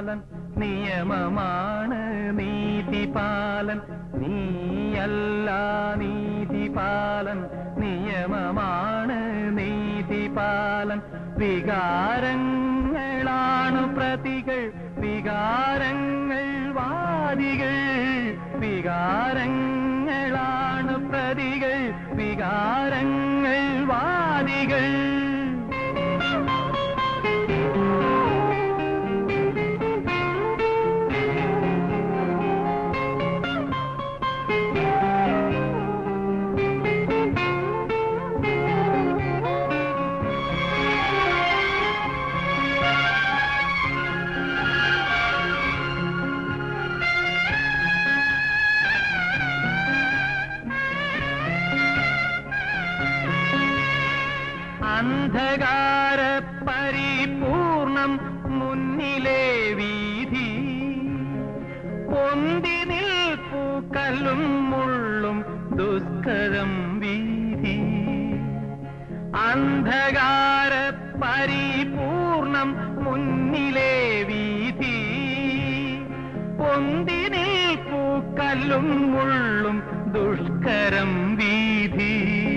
നീതിപാലൻ നിയമമാണ് നീതിപാലൻ നീയല്ല നീതിപാലൻ നിയമമാണ് നീതിപാലൻ വികാരങ്ങളാണു പ്രതികൾ വികാരങ്ങൾ വാദികൾ വികാരങ്ങളാണു പ്രതികൾ വികാരങ്ങൾ വാദികൾ അന്ധകാര പരിപൂർണം മുന്നിലെ വീതി പൊന്തി നിൽപ്പു കല്ലും മുള്ളും ദുഷ്കരം വീതി അന്ധകാര പരിപൂർണം മുന്നിലെ വീതി പൊന്തി നിൽപ്പു കല്ലും മുള്ളും ദുഷ്കരം വീതി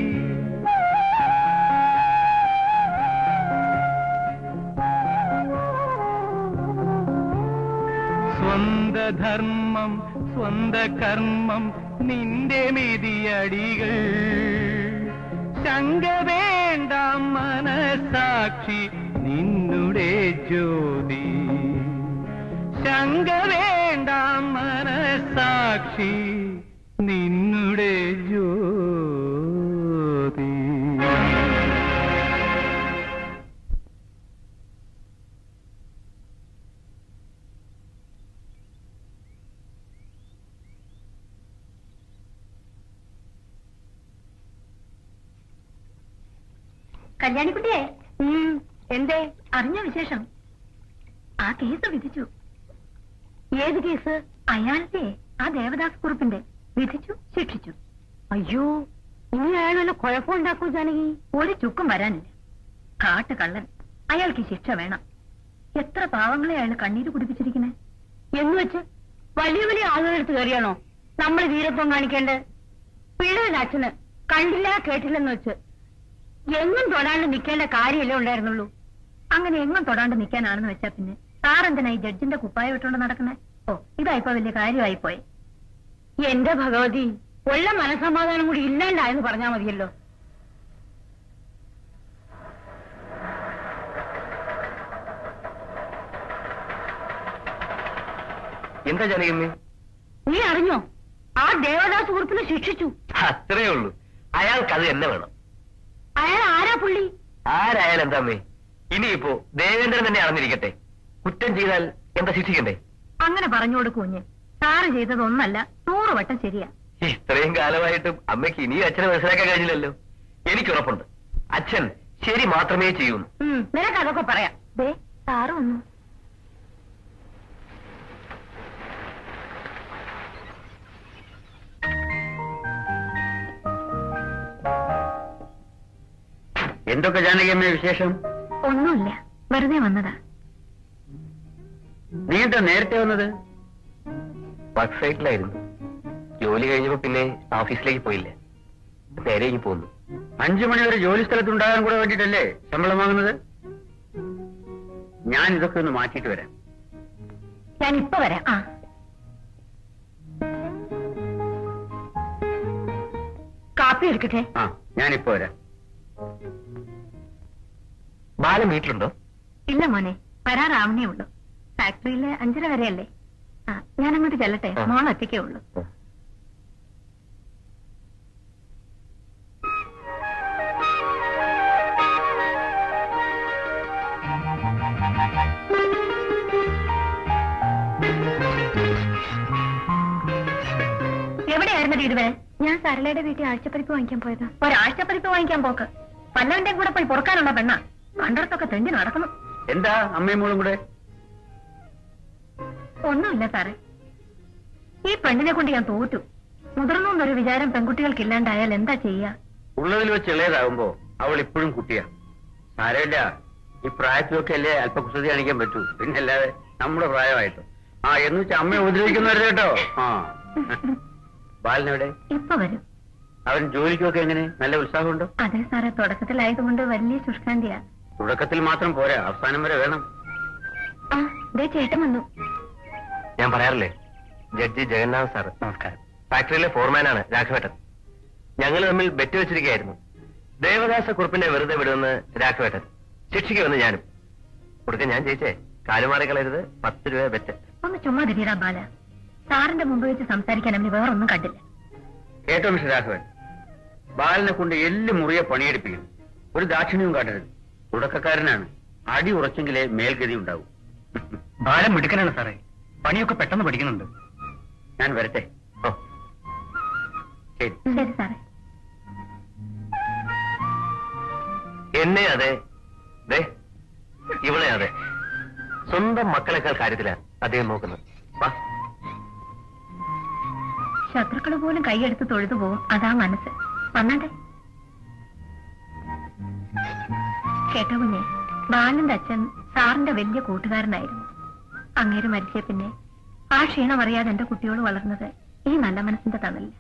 സ്വന്ത ധർമ്മം സ്വന്ത കർമ്മം നിന്റെ മെതിയടികൾ ശങ്ക വേണ്ട മനസാക്ഷി നിന്നുടെ ജ്യോതി ശങ്ക വേണ്ട മനസാക്ഷി നിന്നുടെ ജ്യോതി കല്യാണിക്കുട്ടിയെ എന്തേ അറിഞ്ഞ വിശേഷം ആ കേസ് വിധിച്ചു ഏത് കേസ് അയാളുടെ ആ ദേവദാസ് കുറുപ്പിന്റെ വിധിച്ചു ശിക്ഷിച്ചു അയ്യോ ഇനി അയാൾ വല്ല കുഴപ്പമുണ്ടാക്കൂ ജാനകി ഒരു ചുക്കും വരാനില്ല കാട്ട് കള്ളൻ അയാൾക്ക് ശിക്ഷ വേണം എത്ര പാവങ്ങളെ അയാൾ കണ്ണീര് കുടിപ്പിച്ചിരിക്കുന്നെ എന്ന് വെച്ച് വലിയ വലിയ ആളുകളെടുത്ത് കയറിയാണോ നമ്മൾ വീരത്വം കാണിക്കേണ്ടത് പിള്ളേരുടെ അച്ഛന് കണ്ടില്ല കേട്ടില്ലെന്ന് വെച്ച് എങ്ങും തൊടാണ്ട് നിൽക്കേണ്ട കാര്യമല്ലേ ഉണ്ടായിരുന്നുള്ളൂ അങ്ങനെ എങ്ങും തൊടാണ്ട് നിൽക്കാനാണെന്ന് വെച്ചാ പിന്നെ സാറെന്തിനാ ഈ ജഡ്ജിന്റെ കുപ്പായ വിട്ടുകൊണ്ട് നടക്കുന്നേ ഓ ഇതായിപ്പോ വലിയ കാര്യമായിപ്പോയി എന്റെ ഭഗവതി ഉള്ള മനസമാധാനം കൂടി ഇല്ലാണ്ടായെന്ന് പറഞ്ഞാ മതിയല്ലോ എന്താ ജനകമ്മേ നീ അറിഞ്ഞോ ആ ദേവദാസ് കുറിപ്പിനെ ശിക്ഷിച്ചു അത്രേ ഉള്ളൂ അയാൾക്ക് അത് തന്നെ വേണം അയാൾ ആരാ പുള്ളി ആരായാലും എന്താമ്മേ ഇനിയിപ്പോ ദേവേന്ദ്രൻ തന്നെ അറിഞ്ഞിരിക്കട്ടെ കുറ്റം ചെയ്താൽ എന്താ ശിക്ഷിക്കണ്ടേ അങ്ങനെ പറഞ്ഞു കൊടുക്കൂഞ്ഞ് സാറ് ചെയ്തതൊന്നല്ല നൂറ് വട്ടം ശരിയാ ഇത്രയും കാലമായിട്ടും അമ്മയ്ക്ക് ഇനിയും അച്ഛനെ മനസ്സിലാക്കാൻ കഴിഞ്ഞില്ലല്ലോ എനിക്ക് ഉറപ്പുണ്ട് അച്ഛൻ ശരി മാത്രമേ ചെയ്യൂ ഉം, നിനക്ക് അതൊക്കെ പറയാം ദേ സാറ് വന്നു എന്തൊക്കെ ജാനകിയമ്മ വിശേഷം ഒന്നുമില്ല വെറുതെ വന്നതാ നീ എന്താ നേരത്തെ വന്നത് വർക്ക് സൈറ്റിലായിരുന്നു ജോലി കഴിഞ്ഞപ്പോ പിന്നെ ഓഫീസിലേക്ക് പോയില്ല നേരെ ഇങ്ങ് പോന്നു അഞ്ചു മണി വരെ ജോലി സ്ഥലത്തുണ്ടാകാൻ കൂടെ വേണ്ടിട്ടല്ലേ ശമ്പളം വാങ്ങുന്നത് ഞാൻ ഇതൊക്കെ ഒന്ന് മാറ്റിയിട്ട് വരാം ഞാൻ ഇപ്പൊ വരാം ആ കാപ്പി എടുക്കട്ടെ ആ ഞാനിപ്പോ വരാം ബാലൻ വീട്ടിലുണ്ടോ ഇല്ല മോനെ വരാറാവണേ ഉള്ളൂ ഫാക്ടറിയില് അഞ്ചര വരെയല്ലേ ആ ഞാൻ അങ്ങോട്ട് ചെല്ലട്ടെ ആ. മോൾ ഒറ്റയ്ക്കേ ഉള്ളൂ എവിടെയായിരുന്നു ഇതുവരെ ഞാൻ സരളയുടെ വീട്ടിൽ ആഴ്ചപ്പരിപ്പ് വാങ്ങിക്കാൻ പോയതാ ഒരാഴ്ചപ്പരിപ്പ് വാങ്ങിക്കാൻ പോക്ക് പല്ലവന്റെ കൂടെ പോയി പൊറുക്കാനുള്ള പെണ്ണ കണ്ടിടത്തൊക്കെ തെണ്ടി നടക്കുന്നു എന്താ അമ്മയും മോളും കൂടെ ഒന്നുമില്ല സാറേ ഈ പെണ്ണിനെ കൊണ്ട് ഞാൻ തോറ്റു മുതിർന്നു എന്നൊരു വിചാരം പെൺകുട്ടികൾക്ക് ഇല്ലാണ്ടായാൽ എന്താ ചെയ്യാ ഉള്ളതിൽ വെച്ച് ഇളയതാകുമ്പോ അവൾ ഇപ്പോഴും കുട്ടിയാ സാരമില്ല ഈ പ്രായത്തിലൊക്കെ അല്ലേ അല്പ കുസൃതി കാണിക്കാൻ പറ്റൂ പിന്നല്ലാതെ നമ്മുടെ പ്രായമായിട്ട് ആ എന്ന് വെച്ചാൽ അമ്മയെ ഉപദ്രവിക്കുന്നവരുടെ കേട്ടോ ആ ബാലനെവിടെ ഇപ്പൊ വരും അവൻ ജോലിക്കൊക്കെ എങ്ങനെ നല്ല ഉത്സാഹമുണ്ടോ അതെ സാറേ തുടക്കത്തിലായതുകൊണ്ട് വലിയ ശുഷ്കാന്തിയാ തുടക്കത്തിൽ മാത്രം പോരാ അവസാനം വരെ വേണം ആ ദേ ചേട്ടൻ വന്നു ഞാൻ പറയാറില്ലേ ജഡ്ജി ജഗന്നാഥ് സാർ നമസ്കാരം ഫാക്ടറിയിലെ ഫോർമാനാണ് രാഘവേട്ടൻ ഞങ്ങൾ തമ്മിൽ ബെറ്റ് വെച്ചിരിക്കുകയായിരുന്നു ദേവദാസ കുറിപ്പിനെ വെറുതെ വിടുമെന്ന് രാഘവേട്ടൻ ശിക്ഷിക്കുമെന്ന് ഞാനും കൊടുക്ക ഞാൻ ജയിച്ചേ കാലുമാറി കളയരുത് പത്ത് രൂപ ബെറ്റ് ഒന്ന് ചുമ്മാ തിരിയടാ ബാല സാറിന്റെ മുമ്പ് വെച്ച് സംസാരിക്കാൻ അവന് വേറൊന്നും കണ്ടില്ല കേട്ടോ മിസ്റ്റർ രാഘവൻ ബാലനെ കൊണ്ട് എല്ല് മുറിയെ പണിയെടുപ്പിക്കണം ഒരു ദാക്ഷിണ്യവും കാട്ടരുത് തുടക്കക്കാരനാണ് അടി ഉറച്ചെങ്കിലേ മേൽഗതി ഉണ്ടാവും ബാലം മിടുക്കനാണ് സാറേ പണിയൊക്കെ പെട്ടെന്ന് പഠിക്കുന്നുണ്ട് ഞാൻ വരട്ടെ ഓ ശരി ശരി സാറേ എന്നെ അതെ ദേ ഇവളെ അതെ സ്വന്തം മക്കളെക്കാൾ കാര്യത്തിലാണ് അദ്ദേഹം നോക്കുന്നത് വാ ശത്രുക്കൾ പോലും കൈയെടുത്ത് തൊഴുതു പോവും അതാ മനസ്സ് വന്നാട്ടെ കേട്ടോ കുഞ്ഞെ ബാലന്റെ അച്ഛൻ സാറിന്റെ വലിയ കൂട്ടുകാരനായിരുന്നു അങ്ങേര് മരിച്ച പിന്നെ ആ ക്ഷീണം അറിയാതെ എന്റെ കുട്ടിയോട് വളർന്നത് ഈ നല്ല മനസ്സിന്റെ തണലില്ല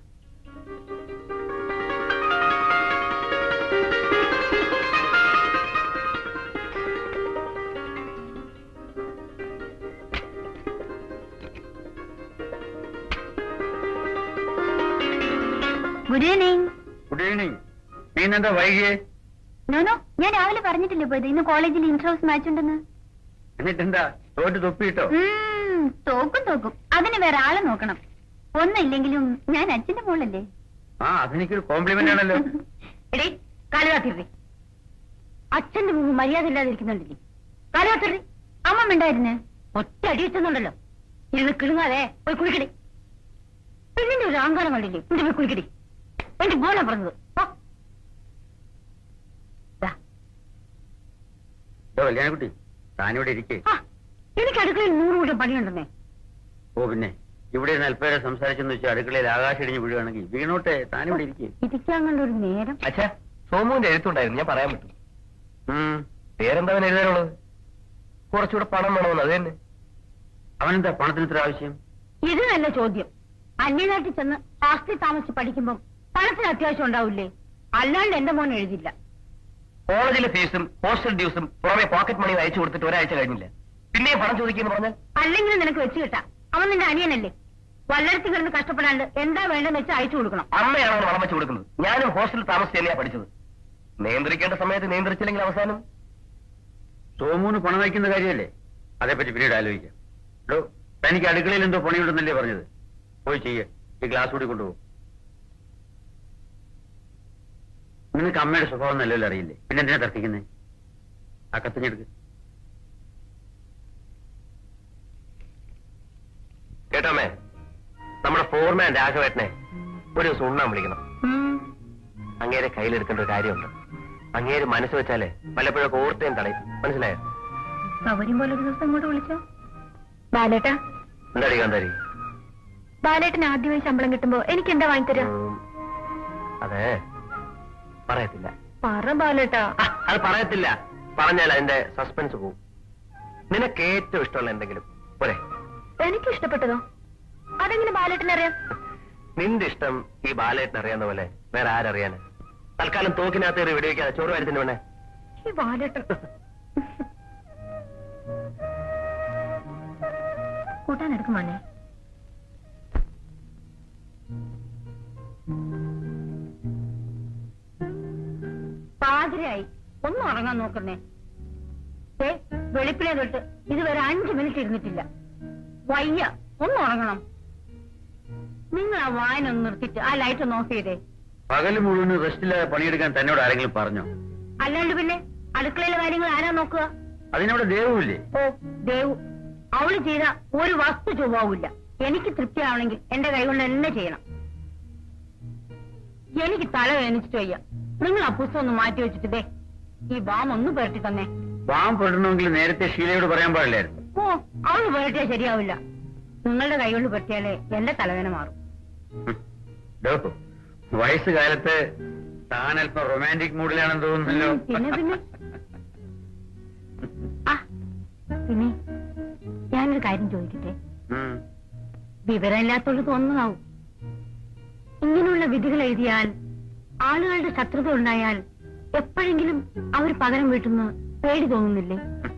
ഗുഡ് ഈവനിങ് ഗുഡ് ഈവനിങ് നീ ഇന്നെന്താ വൈകിയേ നോനോ ഞാൻ രാവിലെ പറഞ്ഞിട്ടില്ലേ പോയത് ഇന്ന് കോളേജിൽ ഇൻട്രോസ് മാച്ച് ഉണ്ടെന്ന് എന്നിട്ടെന്താ തോറ്റ് തൊപ്പിയിട്ടോ ഉം, തോക്കും തോക്കും അതിന് വേറെ ആളെ നോക്കണം ഒന്നില്ലെങ്കിലും ഞാൻ അച്ഛന്റെ മോളല്ലേ ആ അതെനിക്കൊരു കോംപ്ലിമെന്റ് ആണല്ലോ എടേ കാലുകാത്തിരി അച്ഛന്റെ മുമ്പ് മര്യാദ ഇല്ലാതിരിക്കുന്നുണ്ടല്ലേ കാലുകാത്തിരി അമ്മ മിണ്ടായിരുന്നേ ഒറ്റ അടി വെച്ചെന്നുണ്ടല്ലോ ഇരുന്ന് കിളുങ്ങാതെ പോയി കുളിക്കടി പെണ്ണിന്റെ ഒരു ആങ്കാലം കണ്ടില്ലേ ഇവിടെ പോയി കുളിക്കടി എന്റെ മോനെ പറഞ്ഞത് പോ. ദാ, ഇതോ കല്യാണക്കുട്ടി താനിവിടെ ഇരിക്കേ ആ, എനിക്ക് അടുക്കളയിൽ നൂറ് കൂട്ടം പണിയുണ്ടെന്നേ ഓ പിന്നെ ഇവിടെ ഇരുന്ന് അല്പേരെ സംസാരിച്ചെന്ന് വെച്ചാൽ അടുക്കളയിൽ ആകാശം ഇടിഞ്ഞ് വീഴുകയാണെങ്കിൽ വീണോട്ടെ താനിവിടെ ഇരിക്കേ ഇരിക്കാൻ കണ്ട ഒരു നേരം അച്ഛാ സോമുവിന്റെ എഴുത്തുണ്ടായിരുന്നു ഞാൻ പറയാൻ പറ്റും പേരെന്താ അവൻ എഴുതാനുള്ളത് കുറച്ചുകൂടെ പണം വേണമെന്ന് അത് തന്നെ അവനെന്താ പണത്തിന് ഇത്ര ആവശ്യം ഇത് നല്ല ചോദ്യം അന്യനാട്ടിൽ ചെന്ന് ഹോസ്റ്റലിൽ താമസിച്ച് പഠിക്കുമ്പോൾ പണത്തിന് അത്യാവശ്യം ഉണ്ടാവില്ലേ അല്ലാണ്ട് എന്റെ മോൻ എഴുതില്ല കോളേജിലെ ഫീസും ഹോസ്റ്റൽ ഡ്യൂസും പുറമെ പോക്കറ്റ് മണി അയച്ചു കൊടുത്തിട്ട് ഒരാഴ്ച കഴിഞ്ഞില്ല പിന്നെയും പണം ചോദിക്കുന്നു പറഞ്ഞാൽ അല്ലെങ്കിൽ നിനക്ക് വെച്ച് കിട്ടാം അവൻ നിന്റെ അനിയനല്ലേ വല്ലയിടത്ത് കിടന്ന് കഷ്ടപ്പെടാണ്ട് എന്താ വേണ്ടെന്ന് വെച്ച് അയച്ചു കൊടുക്കണം അമ്മയാണ് അവന് വളം വെച്ച് കൊടുക്കുന്നത് ഞാനും ഹോസ്റ്റലിൽ താമസിച്ച് തന്നെയാ പഠിച്ചത് നിയന്ത്രിക്കേണ്ട സമയത്ത് നിയന്ത്രിച്ചില്ലെങ്കിൽ അവസാനം സോമൂന്ന് പണം വയ്ക്കുന്ന കാര്യമല്ലേ അതേപ്പറ്റി പിന്നീട് ആലോചിക്കാം ഡോ തനിക്ക് അടുക്കളയിൽ എന്തോ പണിയുണ്ടെന്നല്ലേ പറഞ്ഞത് പോയി ചെയ്യേ ഈ ഗ്ലാസ് കൂടി കൊണ്ടുപോകും നിനക്ക് അമ്മയുടെ സ്വഭാവം നല്ലല്ലോ അറിയില്ലേ പിന്നെ എന്തിനാ തർക്കിക്കുന്നേ ആ കത്തിഞ്ഞെടുക്ക് കേട്ടോമേ നമ്മുടെ ഫോർമാൻ രാഘവേട്ടനെ ഒരു ദിവസം ഉണ്ണാൻ വിളിക്കണം അങ്ങേരെ കയ്യിലെടുക്കേണ്ട ഒരു കാര്യമുണ്ട് അങ്ങേര് മനസ്സ് വെച്ചാലേ പലപ്പോഴൊക്കെ ഓർത്തേം തടയും മനസ്സിലായോ സൗകര്യം പോലെ ഒരു ദിവസം ഇങ്ങോട്ട് വിളിച്ചോ ബാലേട്ടാ എന്താടി കാന്താരി ബാലേട്ടന് ആദ്യമായി ശമ്പളം കിട്ടുമ്പോ എനിക്ക് എന്താ വാങ്ങിത്തരാ ഉം, അതെ പറയത്തില്ല പറ ബാലേട്ടാ ആ, അത് പറയത്തില്ല പറഞ്ഞാൽ അതിന്റെ സസ്പെൻസ് പോവും നിനക്ക് ഏറ്റവും ഇഷ്ടമുള്ള എന്തെങ്കിലും പോരെ എനിക്ക് ഇഷ്ടപ്പെട്ടതോ അതെങ്ങനെ ബാലേട്ടനറിയാം നിന്റെ ഇഷ്ടം ഈ ബാലേട്ടിന് അറിയാവുന്ന പോലെ വേറെ ആരറിയാന് തൽക്കാലം തോക്കിനകത്ത് കയറി വെടിവെക്കാതെ ചോറ് വരുത്തിന് വേണേ ഈ ബാലേട്ടൻ കൂട്ടാനെടുക്കും മണ്ണേ പാതിരായി ഒന്ന് ഉറങ്ങാൻ നോക്കുന്നേ ഏ വെളുപ്പിനെ തൊട്ട് ഇതുവരെ അഞ്ചു മിനിറ്റ് ഇരുന്നിട്ടില്ല വയ്യ ഒന്ന് ഉറങ്ങണം നിങ്ങൾ ആ വായന ഒന്ന് നിർത്തിയിട്ട് ആ ലൈറ്റ് ഒന്ന് ഓഫ് ചെയ്തേ പകല് മുഴുവൻ റെസ്റ്റില്ലാതെ പണിയെടുക്കാൻ തന്നോട് ആരെങ്കിലും പറഞ്ഞോ അല്ലാണ്ട് പിന്നെ അടുക്കളയിലെ കാര്യങ്ങൾ ആരാ നോക്കുക അതിനവിടെ ദേവുമില്ലേ ഓ ദേവു അവള് ചെയ്ത ഒരു വസ്തു ചൊവ്വാവില്ല എനിക്ക് തൃപ്തിയാവണമെങ്കിൽ എന്റെ കൈകൊണ്ട് തന്നെ ചെയ്യണം എനിക്ക് തല വേദനിച്ചിട്ട് വയ്യ നിങ്ങൾ ആ പുസ്തകം ഒന്ന് മാറ്റി വെച്ചിട്ട് ദേ ഈ ബാം ഒന്ന് പുരട്ടി തന്നെ പാം പെടണമെങ്കിൽ നേരത്തെ ഷീലയോട് പറയാൻ പാടില്ലായിരുന്നു ഓ അവള് പുരട്ടിയാൽ ശരിയാവില്ല നിങ്ങളുടെ കൈകൊണ്ട് പുരട്ടിയാലേ എന്റെ തലവേന മാറും ഹും. ഡോ, വയസ്സുകാലത്ത് താൻ അല്പം റൊമാൻറ്റിക് മൂഡിലാണെന്ന് തോന്നുന്നല്ലോ ഉം, പിന്നെ, പിന്നെ. ആ പിന്നെ ഞാൻ ഞാനൊരു കാര്യം ചോദിക്കട്ടെ ഉം. വിവരമില്ലാത്തോണ്ട് തോന്നുന്നതാവും ഇങ്ങനെയുള്ള വിധികൾ എഴുതിയാൽ ആളുകളുടെ ശത്രുത ഉണ്ടായാൽ എപ്പോഴെങ്കിലും അവർ പകരം വീട്ടുന്ന പേടി തോന്നുന്നില്ലേ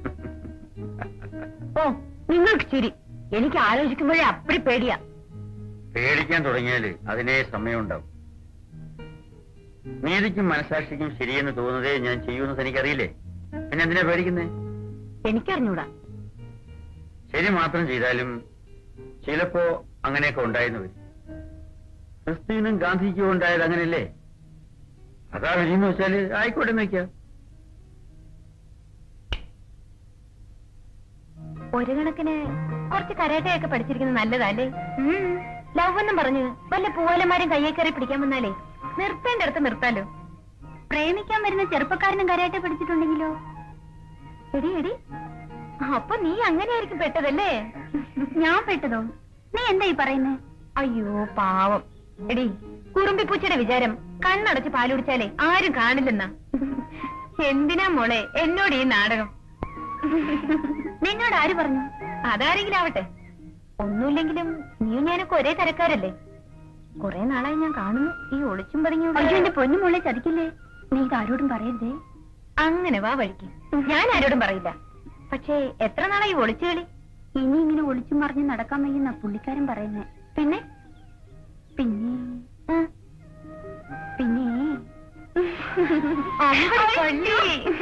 ഓ നിങ്ങൾക്ക് ശരി എനിക്ക് ആലോചിക്കുമ്പോഴേ അപ്പടി പേടിയാ പേടിക്കാൻ തുടങ്ങിയാല് അതിനേ സമയമുണ്ടാവും നീതിക്കും മനസാക്ഷിക്കും ശരിയെന്ന് തോന്നുന്നതേ ഞാൻ ചെയ്യൂന്ന് എനിക്കറിയില്ലേ പിന്നെ എന്തിനാ പേടിക്കുന്നേ എനിക്കറിഞ്ഞൂടാ ശരി മാത്രം ചെയ്താലും ചിലപ്പോ അങ്ങനെയൊക്കെ ഉണ്ടായെന്ന് വരും ക്രിസ്തുവിനും ഗാന്ധിക്കും ഉണ്ടായത് അങ്ങനെയല്ലേ അതാ വിധിന്ന് വെച്ചാല് ആയിക്കോട്ടെ നോക്കിയാ ഒരു കണക്കിന് കുറച്ച് കരാട്ടയൊക്കെ പഠിച്ചിരിക്കുന്നത് നല്ലതല്ലേ ലവ് എന്നും പറഞ്ഞ് വല്ല പൂവലന്മാരും കയ്യെ കയറി പിടിക്കാൻ വന്നാലേ നിർത്തേണ്ട അടുത്ത് നിർത്താലോ പ്രേമിക്കാൻ വരുന്ന ചെറുപ്പക്കാരനും കരാട്ടെ പഠിച്ചിട്ടുണ്ടെങ്കിലോ എടി എടി അപ്പൊ നീ അങ്ങനെയായിരിക്കും പെട്ടതല്ലേ ഞാൻ പെട്ടതോ നീ എന്താ ഈ പറയുന്നേ അയ്യോ പാവം എടി കുറുമ്പിപ്പൂച്ചയുടെ വിചാരം കണ്ണടച്ച് പാലുടിച്ചാലേ ആരും കാണില്ലെന്നാ എന്തിനാ മോളെ എന്നോട് ഈ നാടകം നിന്നോട് ആര് പറഞ്ഞു അതാരെങ്കിലും ആവട്ടെ ഒന്നുമില്ലെങ്കിലും നീയും ഞാനൊക്കെ ഒരേ തരക്കാരല്ലേ കുറെ നാളായി ഞാൻ കാണുന്നു ഈ ഒളിച്ചും പതുങ്ങി അയ്യോ എന്റെ പൊന്നു മോളെ ചതിക്കില്ലേ നീ ഇത് ആരോടും പറയരുതേ അങ്ങനെ വാ വഴിക്ക് ഞാൻ ആരോടും പറയില്ല പക്ഷേ എത്ര നാളായി ഒളിച്ചു കളി ഇനി ഇങ്ങനെ ഒളിച്ചും മറിഞ്ഞ് നടക്കാൻ വയ്യെന്ന പുള്ളിക്കാരൻ പറയുന്നേ പിന്നെ പിന്നെ ആ, പിന്നെ പള്ളി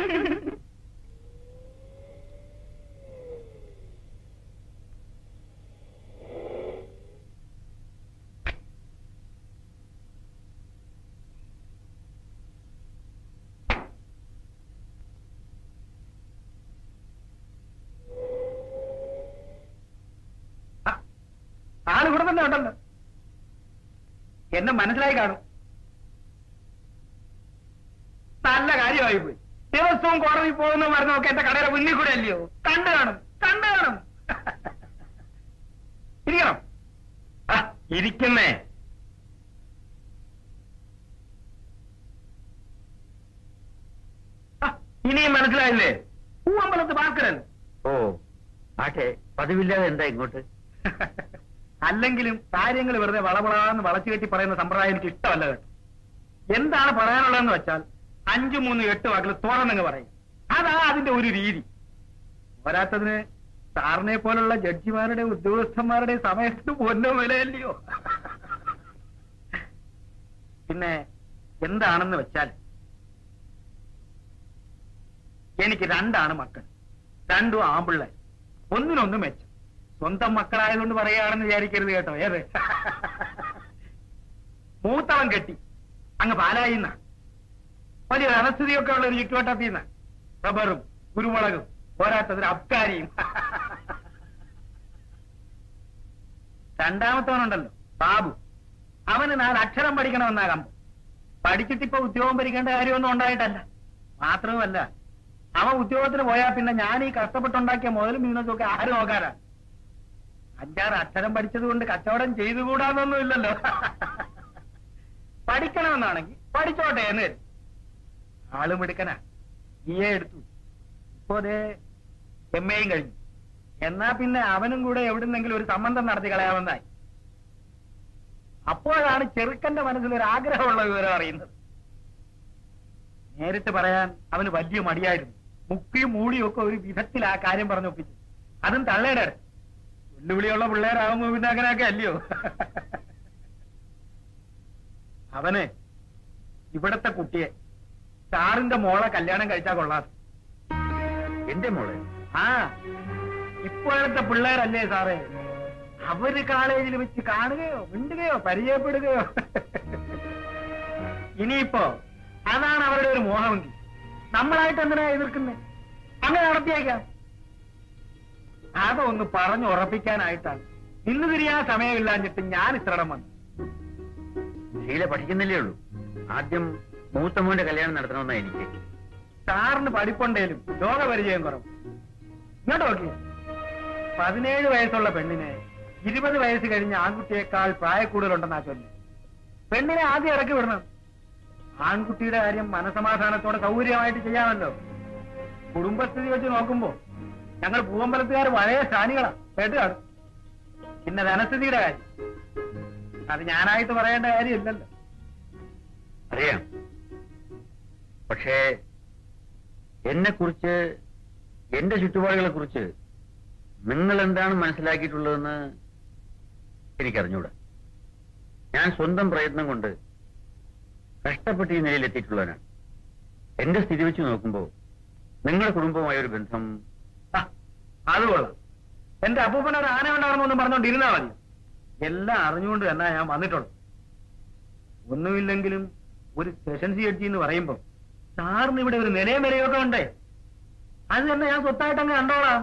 ആൾ ഇവിടെ തന്നെ ഉണ്ടല്ലോ എന്നെ മനസ്സിലായി കാണും നല്ല കാര്യമായി പോയി ദിവസവും കോടതി പോകുന്ന മരുന്നൊക്കെ എന്റെ കടയുടെ മുന്നിൽ കൂടെ അല്ലയോ കണ്ടു കാണും കണ്ടു കാണും ഇരിക്കണം ആ, ഇരിക്കുന്നേ ആ, ഇനിയും മനസ്സിലായില്ലേ പൂവമ്പലത്ത് ഭാസ്കരൻ ഓ ആട്ടെ പതിവില്ലാതെ എന്താ ഇങ്ങോട്ട് അല്ലെങ്കിലും കാര്യങ്ങൾ വെറുതെ വളവളാന്ന് വളച്ചു കെട്ടി പറയുന്ന സമ്പ്രദായം എനിക്ക് ഇഷ്ടമല്ല കേട്ടോ എന്താണ് പറയാനുള്ളതെന്ന് വെച്ചാൽ അഞ്ചു മൂന്ന് എട്ട് വാക്കിൽ തുറന്നങ്ങ് പറയും അതാ അതിന്റെ ഒരു രീതി പോരാത്തതിന് സാറിനെ പോലുള്ള ജഡ്ജിമാരുടെ ഉദ്യോഗസ്ഥന്മാരുടെ സമയത്തിന് പൊന്നോ വിലയല്ലയോ പിന്നെ എന്താണെന്ന് വെച്ചാൽ എനിക്ക് രണ്ടാണ് മക്കൾ രണ്ടും ആമ്പിള്ളേർ ഒന്നിനൊന്ന് മെച്ചം സ്വന്തം മക്കളായതുകൊണ്ട് പറയുകയാണെന്ന് വിചാരിക്കരുത് കേട്ടോ ഏത് മൂത്തവൻ കെട്ടി അങ്ങ് പാലായിന്ന വലിയ ധനസ്ഥിതിയൊക്കെ ഉള്ള ഒരു ചുറ്റുവട്ടത്തിന്ന് റബ്ബറും കുരുമുളകും പോരാത്തതിന് അബ്കാരിയും രണ്ടാമത്തവനുണ്ടല്ലോ ബാബു അവന് നാല് അക്ഷരം പഠിക്കണമെന്നാ കമ്പം പഠിച്ചിട്ടിപ്പോ ഉദ്യോഗം ഭരിക്കേണ്ട കാര്യമൊന്നും ഉണ്ടായിട്ടല്ല മാത്രവുമല്ല അവൻ ഉദ്യോഗത്തിന് പോയാൽ പിന്നെ ഞാൻ ഈ കഷ്ടപ്പെട്ടുണ്ടാക്കിയ മുതലും മീനൊക്കെ ഒക്കെ ആര് നോക്കാനാ അഞ്ചാറ് അക്ഷരം പഠിച്ചത് കൊണ്ട് കച്ചവടം ചെയ്തുകൂടാന്നൊന്നുമില്ലല്ലോ പഠിക്കണമെന്നാണെങ്കിൽ പഠിച്ചോട്ടെ എന്ന് കരുതി. ആളും എടുക്കനാ ബി എ എടുത്തു ഇപ്പോ അതേ എം എയും കഴിഞ്ഞു എന്നാ പിന്നെ അവനും കൂടെ എവിടുന്നെങ്കിലും ഒരു സംബന്ധം നടത്തി കളയാമെന്നായി അപ്പോഴാണ് ചെറുക്കന്റെ മനസ്സിൽ ഒരു ആഗ്രഹമുള്ള വിവരം അറിയുന്നത് നേരിട്ട് പറയാൻ അവന് വലിയ മടിയായിരുന്നു മുക്കിയും മൂടിയും ഒക്കെ ഒരു വിധത്തിൽ ആ കാര്യം പറഞ്ഞൊപ്പിച്ചു അതും തള്ളയുടെ അടുത്ത് വെല്ലുവിളിയുള്ള പിള്ളേരാകുമ്പോ പിന്നെ അങ്ങനെയൊക്കെ അല്ലയോ അവന് ഇവിടത്തെ കുട്ടിയെ സാറിന്റെ മോളെ കല്യാണം കഴിച്ചാ കൊള്ളാതെ എന്റെ മോളെ ആ ഇപ്പോഴത്തെ പിള്ളേരല്ലേ സാറേ അവര് കോളേജിൽ വെച്ച് കാണുകയോ മിണ്ടുകയോ പരിചയപ്പെടുകയോ ഇനിയിപ്പോ അതാണ് അവരുടെ ഒരു മോഹമെങ്കിൽ നമ്മളായിട്ട് എന്തിനാ എതിർക്കുന്നത് അങ്ങനെ നടത്തിയേക്കാം അതൊന്ന് പറഞ്ഞു ഉറപ്പിക്കാനായിട്ടാണ് ഇന്ന് തിരിയാൻ സമയമില്ലാഞ്ഞിട്ട് ഞാൻ ഇത്രടം വന്നു ശീല പഠിക്കുന്നില്ലേ ഉള്ളൂ ആദ്യം മൂത്ത മോന്റെ കല്യാണം നടത്തണമെന്നാ എനിക്ക് സാറിന് പഠിപ്പുണ്ടേലും ലോകപരിചയം കുറവ് ഇങ്ങോട്ട് നോക്കിയേ പതിനേഴ് വയസ്സുള്ള പെണ്ണിനെ ഇരുപത് വയസ്സ് കഴിഞ്ഞ ആൺകുട്ടിയേക്കാൾ പ്രായക്കൂടുതലുണ്ടെന്നാ ചൊല്ലി പെണ്ണിനെ ആദ്യം ഇറക്കി വിടണം ആൺകുട്ടിയുടെ കാര്യം മനസമാധാനത്തോടെ സൗകര്യമായിട്ട് ചെയ്യാമല്ലോ കുടുംബസ്ഥിതി വെച്ച് നോക്കുമ്പോ ഞങ്ങൾ പൂവമ്പലത്തുകാർ പഴയ സ്ഥാനികളാ കേട്ട് കാണും പിന്നെ ധനസ്ഥിതിയുടെ കാര്യം അത് ഞാനായിട്ട് പറയേണ്ട കാര്യമില്ലല്ലോ അറിയാം പക്ഷേ എന്നെ കുറിച്ച് എന്റെ ചുറ്റുപാടുകളെ കുറിച്ച് നിങ്ങൾ എന്താണ് മനസ്സിലാക്കിയിട്ടുള്ളതെന്ന് എനിക്കറിഞ്ഞൂടാ ഞാൻ സ്വന്തം പ്രയത്നം കൊണ്ട് കഷ്ടപ്പെട്ട് ഈ നിലയിൽ എത്തിയിട്ടുള്ളവനാണ് എന്റെ സ്ഥിതി വെച്ച് നോക്കുമ്പോൾ നിങ്ങളുടെ കുടുംബമായ ഒരു ബന്ധം ആ, അത് കൊള്ളാം എന്റെ അപ്പൂപ്പനൊരു ആന ഉണ്ടാകണമെന്നും പറഞ്ഞോണ്ടിരുന്നാ മതി എല്ലാം അറിഞ്ഞുകൊണ്ട് തന്നെ ഞാൻ വന്നിട്ടുള്ളൂ ഒന്നുമില്ലെങ്കിലും ഒരു സെഷൻസി ജഡ്ജി എന്ന് പറയുമ്പോ സാറിന് ഇവിടെ ഒരു നിലയും വിലയൊക്കെ ഉണ്ടേ അത് തന്നെ ഞാൻ സ്വത്തായിട്ട് അങ്ങ് കണ്ടോളാം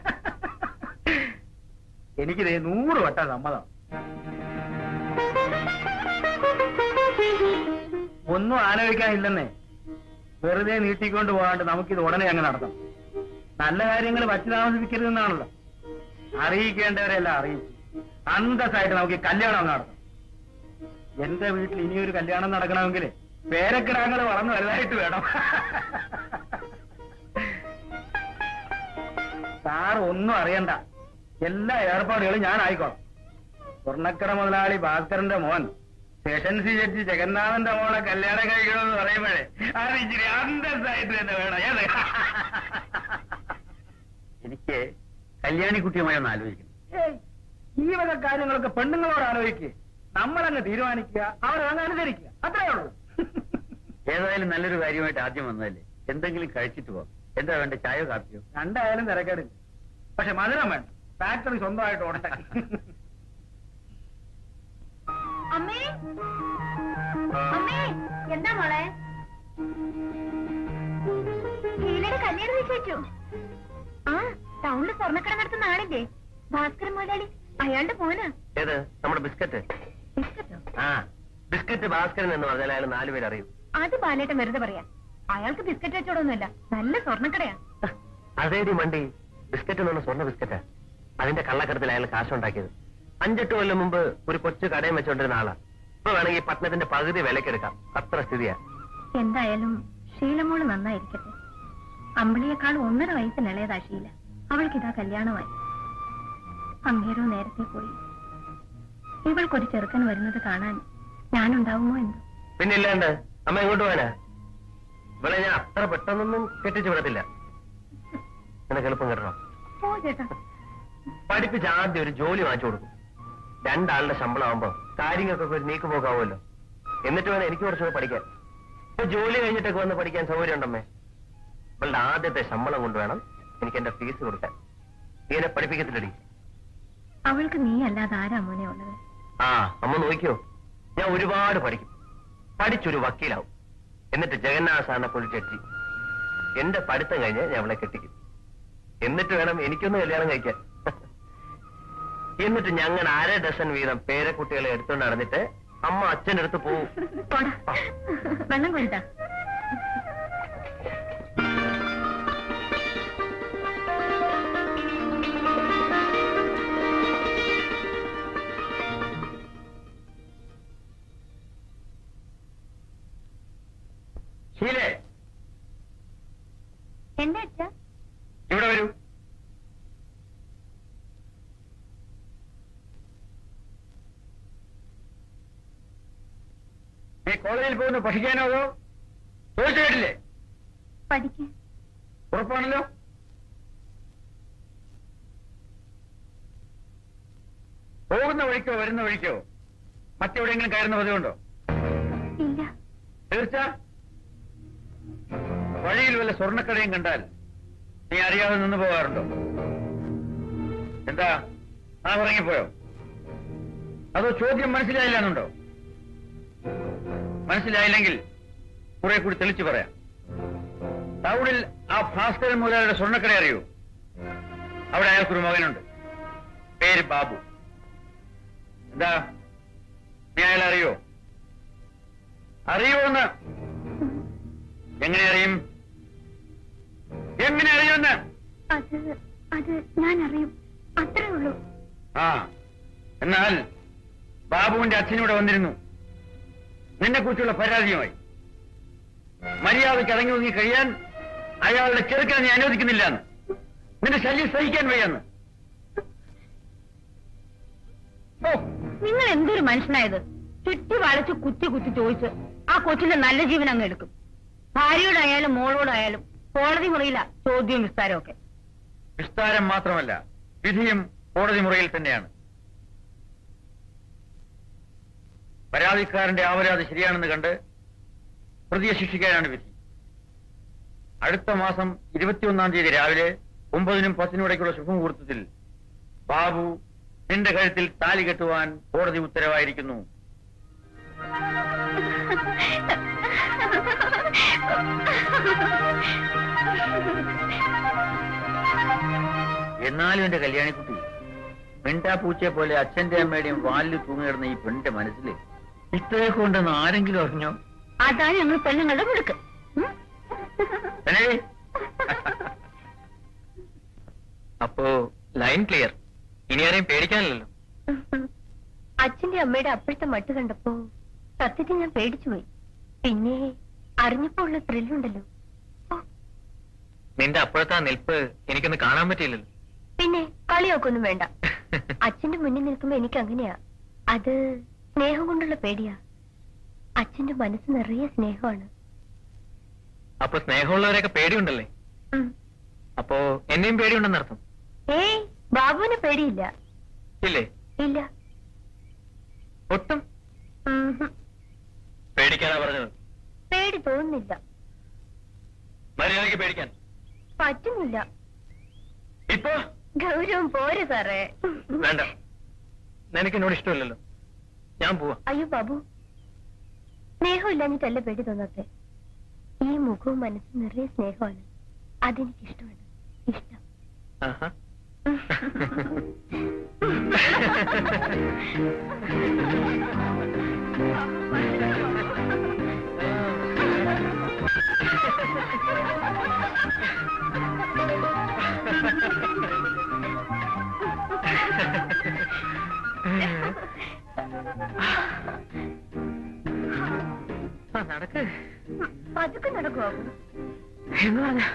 എനിക്കിതേ നൂറ് വട്ട സമ്മതം ഒന്നും ആലോചിക്കാനില്ലെന്നേ വെറുതെ നീട്ടിക്കൊണ്ട് പോകാണ്ട് നമുക്കിത് ഉടനെ അങ്ങ് നടത്താം നല്ല കാര്യങ്ങൾ വച്ചു താമസിപ്പിക്കരുതെന്നാണല്ലോ അറിയിക്കേണ്ടവരെല്ലാം അറിയിച്ചു അന്തസ്സായിട്ട് നമുക്ക് ഈ കല്യാണം അങ്ങ് നടത്താം എന്റെ വീട്ടിൽ ഇനിയൊരു കല്യാണം നടക്കണമെങ്കിൽ പേരക്കിടാങ്ങൾ വളർന്നു വലുതായിട്ട് വേണം സാർ ഒന്നും അറിയണ്ട എല്ലാ ഏർപ്പാടുകളും ഞാൻ ആയിക്കോളാം സ്വർണ്ണക്കട മുതലാളി ഭാസ്കരന്റെ മോൻ സെഷൻസി ജഡ്ജി ജഗന്നാഥന്റെ മോളെ കല്യാണം കഴിക്കണമെന്ന് പറയുമ്പോഴേ അത് ഇച്ചിരി അന്തസ്സായിട്ട് തന്നെ വേണം ഏത് എനിക്ക് കല്യാണിക്കുട്ടിയുമായി ഒന്ന് ആലോചിക്കണം ഏയ്, ഈ വക കാര്യങ്ങളൊക്കെ പെണ്ണുങ്ങളോട് ആലോചിക്കുക നമ്മളങ്ങ് തീരുമാനിക്കുക അവരങ്ങ് അനുസരിക്കുക അത്രേ ഉള്ളൂ ഏതായാലും നല്ലൊരു കാര്യമായിട്ട് ആദ്യം വന്നതല്ലേ എന്തെങ്കിലും കഴിച്ചിട്ട് പോവാം എന്താ വേണ്ട ചായയോ കാപ്പിയോ രണ്ടായാലും തിരക്കേടില്ല പക്ഷെ മധുരം വേണ്ട ഫാക്ടറി സ്വന്തമായിട്ട് ഓടട്ടെ അമ്മേ അമ്മേ എന്താ മോളെ ഷീലയുടെ കല്യാണം നിശ്ചയിച്ചു ആ ടൗണിൽ സ്വർണ്ണക്കട നടത്തുന്ന ആളില്ലേ ഭാസ്കരൻ മുതലാളി അയാളുടെ മോനാ ഏത് നമ്മുടെ ബിസ്ക്കറ്റ് ബിസ്ക്കറ്റോ ആ ബിസ്ക്കറ്റ് ഭാസ്കരൻ എന്ന് പറഞ്ഞാൽ അയാൾ നാലുപേര് അറിയും അത് ബാലേട്ടൻ വെറുതെ പറയാ അയാൾക്ക് ബിസ്ക്കറ്റ് വെച്ചോടൊന്നുമില്ല നല്ല സ്വർണ്ണക്കടയാ അതേടി മണ്ടി ബിസ്ക്കറ്റ് എന്ന് പറഞ്ഞ സ്വർണ്ണ ബിസ്ക്കറ്റാ അതിന്റെ കള്ളക്കടത്തിൽ അയാൾ കാശുണ്ടാക്കിയത് അഞ്ചെട്ട് കൊല്ലം മുമ്പ് ഒരു കൊച്ചു കടയും വെച്ചോണ്ടിരുന്ന ആളാ ഇപ്പൊ വേണമെങ്കിൽ പട്ടണത്തിന്റെ പകുതി വിലക്കെടുക്കാം അത്ര സ്ഥിതിയാ എന്തായാലും ഷീലമോള് നന്നായിരിക്കട്ടെ അമ്പിളിയേക്കാൾ ഒന്നര വയസ്സിന് ഇളയതാ ഷീല അവൾക്കിതാ കല്യാണമായി അങ്ങേരോ നേരത്തെ പോയി ഇവൾക്കൊരു ചെറുക്കൻ വരുന്നത് കാണാൻ ഞാനുണ്ടാവുമോ എന്തോ പിന്നെ ഇല്ലാണ്ട് അമ്മ എങ്ങോട്ട് പോവാനാ ഇവിടെ ഞാൻ അത്ര പെട്ടെന്നൊന്നും കെട്ടിച്ചു വിടത്തില്ല നിനക്ക് എളുപ്പം കിട്ടണം ഓ ചേട്ടാ പഠിപ്പിച്ച് ആദ്യം ഒരു ജോലി വാങ്ങിച്ചു കൊടുക്കും രണ്ടാളുടെ ശമ്പളം ആവുമ്പോ കാര്യങ്ങൾക്കൊക്കെ ഒരു നീക്ക് പോകാവുമല്ലോ എന്നിട്ട് വേണം എനിക്ക് കുറച്ചുകൂടെ പഠിക്കാൻ ഇപ്പൊ ജോലി കഴിഞ്ഞിട്ടൊക്കെ വന്ന് പഠിക്കാൻ സൗകര്യം ഉണ്ടമ്മേ ഇവളുടെ ആദ്യത്തെ ശമ്പളം കൊണ്ട് വേണം എനിക്ക് എന്റെ ഫീസ് കൊടുക്കാൻ നീ എന്നെ പഠിപ്പിക്കത്തില്ലടി അവൾക്ക് നീ അല്ലാതെ ആരാ മോനെ ഉള്ളത് ആ അമ്മ നോക്കിയോ ഞാൻ ഒരുപാട് പഠിക്കും പഠിച്ചൊരു വക്കീലാവും എന്നിട്ട് ജഗന്നാഥ സാറിനെ പോലെ ജഡ്ജി എന്റെ പഠിത്തം കഴിഞ്ഞ് ഞാൻ അവളെ കെട്ടിക്കും എന്നിട്ട് വേണം എനിക്കൊന്ന് കല്യാണം കഴിക്കാൻ എന്നിട്ട് ഞങ്ങൾ അര ഡസൻ വീതം പേരക്കുട്ടികളെ എടുത്തുകൊണ്ട് നടന്നിട്ട് അമ്മ അച്ഛൻ്റെ അടുത്ത് പോവും പോടാ വെള്ളം കൊണ്ടാ ശീലേ എന്താ അച്ഛാ ഇവിടെ വരൂ നീ കോളേജിൽ പോകുന്നു പഠിക്കാനോ അതോ ചോദിച്ചു കേട്ടില്ലേ പഠിക്കാൻ ഉറപ്പാണല്ലോ പോകുന്ന വഴിക്കോ വരുന്ന വഴിക്കോ മറ്റെവിടെയെങ്കിലും കയറുന്ന പതിവുണ്ടോ ഇല്ല തീർച്ച വഴിയിൽ വല്ല സ്വർണ്ണക്കടയും കണ്ടാൽ നീ അറിയാതെ നിന്ന് പോകാറുണ്ടോ എന്താ ആ ഇറങ്ങിപ്പോയോ അതോ ചോദ്യം മനസ്സിലായില്ല എന്നുണ്ടോ മനസ്സിലായില്ലെങ്കിൽ കുറെ കൂടി തെളിച്ചു പറയാം ടൗണിൽ ആ ഭാസ്കരൻ മുതലാളിയുടെ സ്വർണ്ണക്കട അറിയൂ അവിടെ അയാൾക്കൊരു മകനുണ്ട് പേര് ബാബു എന്താ നീ അയാളെ അറിയോ അറിയുമെന്ന് എങ്ങനെ അറിയും എങ്ങനെ അറിയുമെന്ന് അത് അത് ഞാൻ അറിയും അത്രേ ഉള്ളൂ ആ എന്നാൽ ബാബുവിന്റെ അച്ഛനൂടെ വന്നിരുന്നു നിന്നെ കുറിച്ചുള്ള പരാതിയുമായി മര്യാദയ്ക്ക് അടങ്ങി ഒതുങ്ങി കഴിയാൻ അയാളുടെ ചെറുക്കനെ നീ അനുവദിക്കുന്നില്ല എന്ന് നിന്റെ ശല്യം സഹിക്കാൻ വയ്യാന്ന് ഓ നിങ്ങൾ എന്തൊരു മനുഷ്യനായത് ചുറ്റി വളച്ച് കുത്തി കുത്തി ചോദിച്ച് ആ കൊച്ചിന്റെ നല്ല ജീവൻ അങ്ങ് എടുക്കും ഭാര്യയോടായാലും മോളോടായാലും കോടതി മുറിയില്ല ചോദ്യവും വിസ്താരവും ഒക്കെ വിസ്താരം മാത്രമല്ല വിധിയും കോടതി മുറിയിൽ തന്നെയാണ് പരാതിക്കാരന്റെ ആപരാധി ശരിയാണെന്ന് കണ്ട് പ്രതിയെ ശിക്ഷിക്കാനാണ് വിധി അടുത്ത മാസം ഇരുപത്തിയൊന്നാം തീയതി രാവിലെ ഒമ്പതിനും പത്തിനും ഇടയ്ക്കുള്ള ശുഭമുഹൂർത്തത്തിൽ ബാബു നിന്റെ കഴുത്തിൽ താലി കെട്ടുവാൻ കോടതി ഉത്തരവായിരിക്കുന്നു എന്നാലും എന്റെ കല്യാണിക്കുട്ടി മിണ്ടാ പൂച്ചയെ പോലെ അച്ഛന്റെ അമ്മയുടെയും വാലിൽ തൂങ്ങിയിടുന്ന ഈ പെണ്ണിന്റെ മനസ്സിൽ ഇത്രയൊക്കെ ഉണ്ടെന്ന് ആരെങ്കിലും അറിഞ്ഞോ അതാണ് ഞങ്ങൾ പെണ്ണുങ്ങളുടെ മിടുക്ക് ഉം? പെണ്ണേ? അപ്പോ ലൈൻ ക്ലിയർ ഇനി ആരെയും പേടിക്കാനില്ലല്ലോ അച്ഛന്റെ അമ്മയുടെ അപ്പോഴത്തെ മട്ട് കണ്ടപ്പോ സത്യത്തിൽ ഞാൻ പേടിച്ചു പോയി പിന്നെ അറിഞ്ഞപ്പോ ഉള്ള ത്രില്ലുണ്ടല്ലോ ഓ, നിന്റെ അപ്പോഴത്തെ ആ നിൽപ്പ് എനിക്കൊന്ന് കാണാൻ പറ്റിയില്ലല്ലോ പിന്നെ കളിയൊക്കൊന്നും വേണ്ട അച്ഛന്റെ മുന്നിൽ നിൽക്കുമ്പോ എനിക്ക് അങ്ങനെയാ അത് സ്നേഹം കൊണ്ടുള്ള പേടിയാ അച്ഛന്റെ മനസ്സ് നിറയെ സ്നേഹമാണ് അപ്പൊ സ്നേഹമുള്ളവരെയൊക്കെ പേടിയുണ്ടല്ലേ ഉം. അപ്പോ എന്നെയും പേടിയുണ്ടെന്നർത്ഥം ഏയ് ബാബുവിന് പേടിയില്ല ഇല്ലേ ഇല്ല ഒട്ടും ഉം ഹും. പേടിക്കാനാ പറഞ്ഞത് പേടി തോന്നുന്നില്ല മര്യാദയ്ക്ക് പേടിക്കാൻ പറ്റുന്നില്ല ഇപ്പൊ ഗൗരവം പോരെ സാറേ വേണ്ട നിനക്ക് എന്നോട് ഇഷ്ടമില്ലല്ലോ ഞാൻ പോവാ അയ്യോ ബാബു സ്നേഹമില്ലാഞ്ഞിട്ടല്ല പേടി തോന്നാത്തെ ഈ മുഖവും മനസ്സും നിറയെ സ്നേഹമാണ് അതെനിക്ക് ഇഷ്ടമാണ് ഇഷ്ടം ആഹാ. ആ, നടക്ക് പതുക്കെ നടക്കുവോ എന്ന് പറഞ്ഞ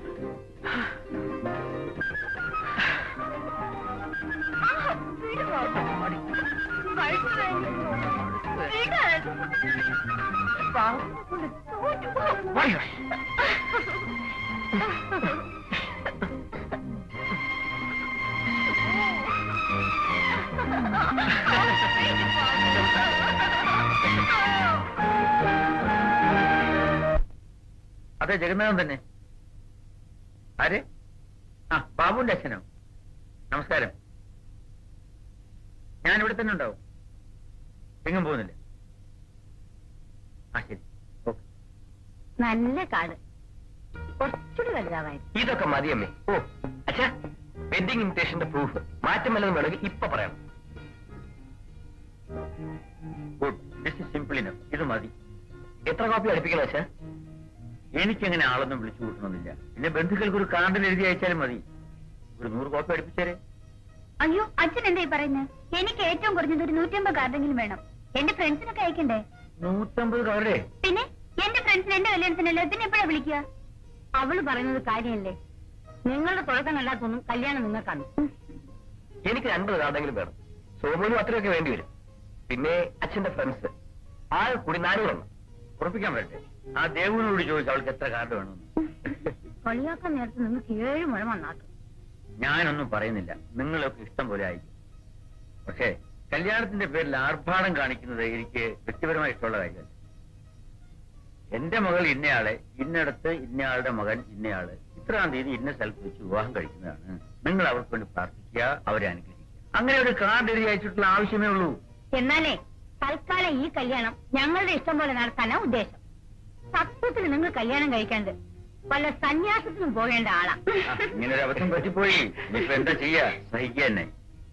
അതെ ജഗന്നാഥൻ തന്നെ ആര് ആ ബാബുവിന്റെ അച്ഛനോ നമസ്കാരം ഞാൻ ഇവിടെ തന്നെ ഉണ്ടാവും എങ്ങും പോകുന്നില്ല ആ ശരി ഓക്കെ നല്ല കാട് കുറച്ചുകൂടി വലുതാവായിരുന്നു ഇതൊക്കെ മതിയമ്മേ ഓ അച്ഛാ വെഡിങ് ഇൻവിറ്റേഷന്റെ പ്രൂഫ് മാറ്റം വല്ലതും വേണമെങ്കിൽ ഇപ്പൊ പറയണം good this is simple enough ഇത് മതി എത്ര കോപ്പി അടുപ്പിക്കണം അച്ഛാ എനിക്കങ്ങനെ ആളൊന്നും വിളിച്ചു കൂട്ടണമെന്നില്ല പിന്നെ ബന്ധുക്കൾക്ക് ഒരു കാർഡിൽ എഴുതി അയച്ചാലും മതി ഒരു നൂറ് കോപ്പി അടുപ്പിച്ചേരെ അയ്യോ അച്ഛൻ എന്തായി പറയുന്നത് എനിക്ക് ഏറ്റവും കുറഞ്ഞത് ഒരു നൂറ്റമ്പത് കാർഡെങ്കിലും വേണം എന്റെ ഫ്രണ്ട്സിനൊക്കെ അയക്കണ്ടേ നൂറ്റമ്പത് കവറേ പിന്നെ എന്റെ ഫ്രണ്ട്സിന് എന്റെ കല്യാണത്തിനല്ലേ പിന്നെ എപ്പോഴാ വിളിക്കുക അവള് പറയുന്നത് കാര്യമല്ലേ നിങ്ങളുടെ തുടക്കം കണ്ടാത്തൊന്നും കല്യാണം നിങ്ങൾക്കാണ് എനിക്ക് അൻപത് കാർഡെങ്കിലും വേണം സോമനും അത്രയൊക്കെ വേണ്ടി വരും പിന്നെ അച്ഛന്റെ ഫ്രണ്ട്സ് ആ കൂടി നാനൂറെണ്ണം ഉറപ്പിക്കാൻ പറ്റേ ആ ദേവുവിനോട് ചോദിച്ചു അവൾക്ക് എത്ര കാർഡ് വേണമെന്ന് കളിയാക്കാൻ നേരത്ത് നിങ്ങൾക്ക് ഏഴ് മുഴ വന്നാക്കും ഞാനൊന്നും പറയുന്നില്ല നിങ്ങളൊക്കെ ഇഷ്ടം പോലെ ആയിരിക്കും പക്ഷേ കല്യാണത്തിന്റെ പേരിൽ ആർഭാടം കാണിക്കുന്നത് എനിക്ക് വ്യക്തിപരമായി ഇഷ്ടമുള്ള കാര്യമല്ല എന്റെ മകൾ ഇന്നയാളെ ഇന്നടത്ത് ഇന്നയാളുടെ മകൻ ഇന്നയാള് ഇത്രാം തീയതി ഇന്ന സ്ഥലത്ത് വെച്ച് വിവാഹം കഴിക്കുന്നതാണ് നിങ്ങൾ അവർക്ക് വേണ്ടി പ്രാർത്ഥിക്കുക അവരെ അനുഗ്രഹിക്കുക അങ്ങനെ ഒരു കാർഡ് എഴുതി അയച്ചിട്ടുള്ള ആവശ്യമേ ഉള്ളൂ എന്നാലേ തൽക്കാലം ഈ കല്യാണം ഞങ്ങളുടെ ഇഷ്ടം പോലെ നടത്താനാ ഉദ്ദേശം സത്യത്തിൽ നിങ്ങൾ കല്യാണം കഴിക്കാണ്ട് വല്ല സന്യാസത്തിനും പോകേണ്ട ആളാ ആ, ഇങ്ങനെ ഒരു അബദ്ധം പറ്റിപ്പോയി ഇനിയിപ്പോ എന്താ ചെയ്യാ സഹിക്കുക തന്നെ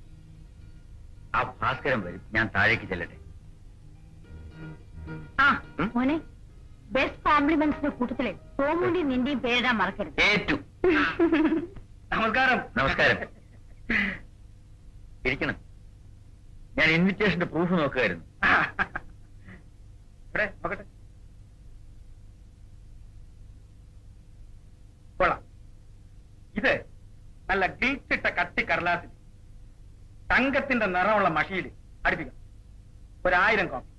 ആ ഭാസ്കരൻ വരും ഞാൻ താഴേക്ക് ചെല്ലട്ടെ ആ മോനെ ബെസ്റ്റ് കോംപ്ലിമെന്റ്സിന്റെ കൂട്ടത്തില് സോമുണ്ടി നിന്റെയും പേരിടാൻ മറക്കരുത് ഏറ്റു നമസ്കാരം നമസ്കാരം ഇരിക്കണം ഞാൻ ഇൻവിറ്റേഷന്റെ പ്രൂഫ് നോക്കുകയായിരുന്നു ഇവിടെ നോക്കട്ടെ കൊള്ളാം ഇത് നല്ല ഗിൽറ്റിട്ട കട്ടി കടലാസിൽ തങ്കത്തിന്റെ നിറമുള്ള മഷിയിൽ അടുപ്പിക്കാം ഒരായിരം കോപ്പി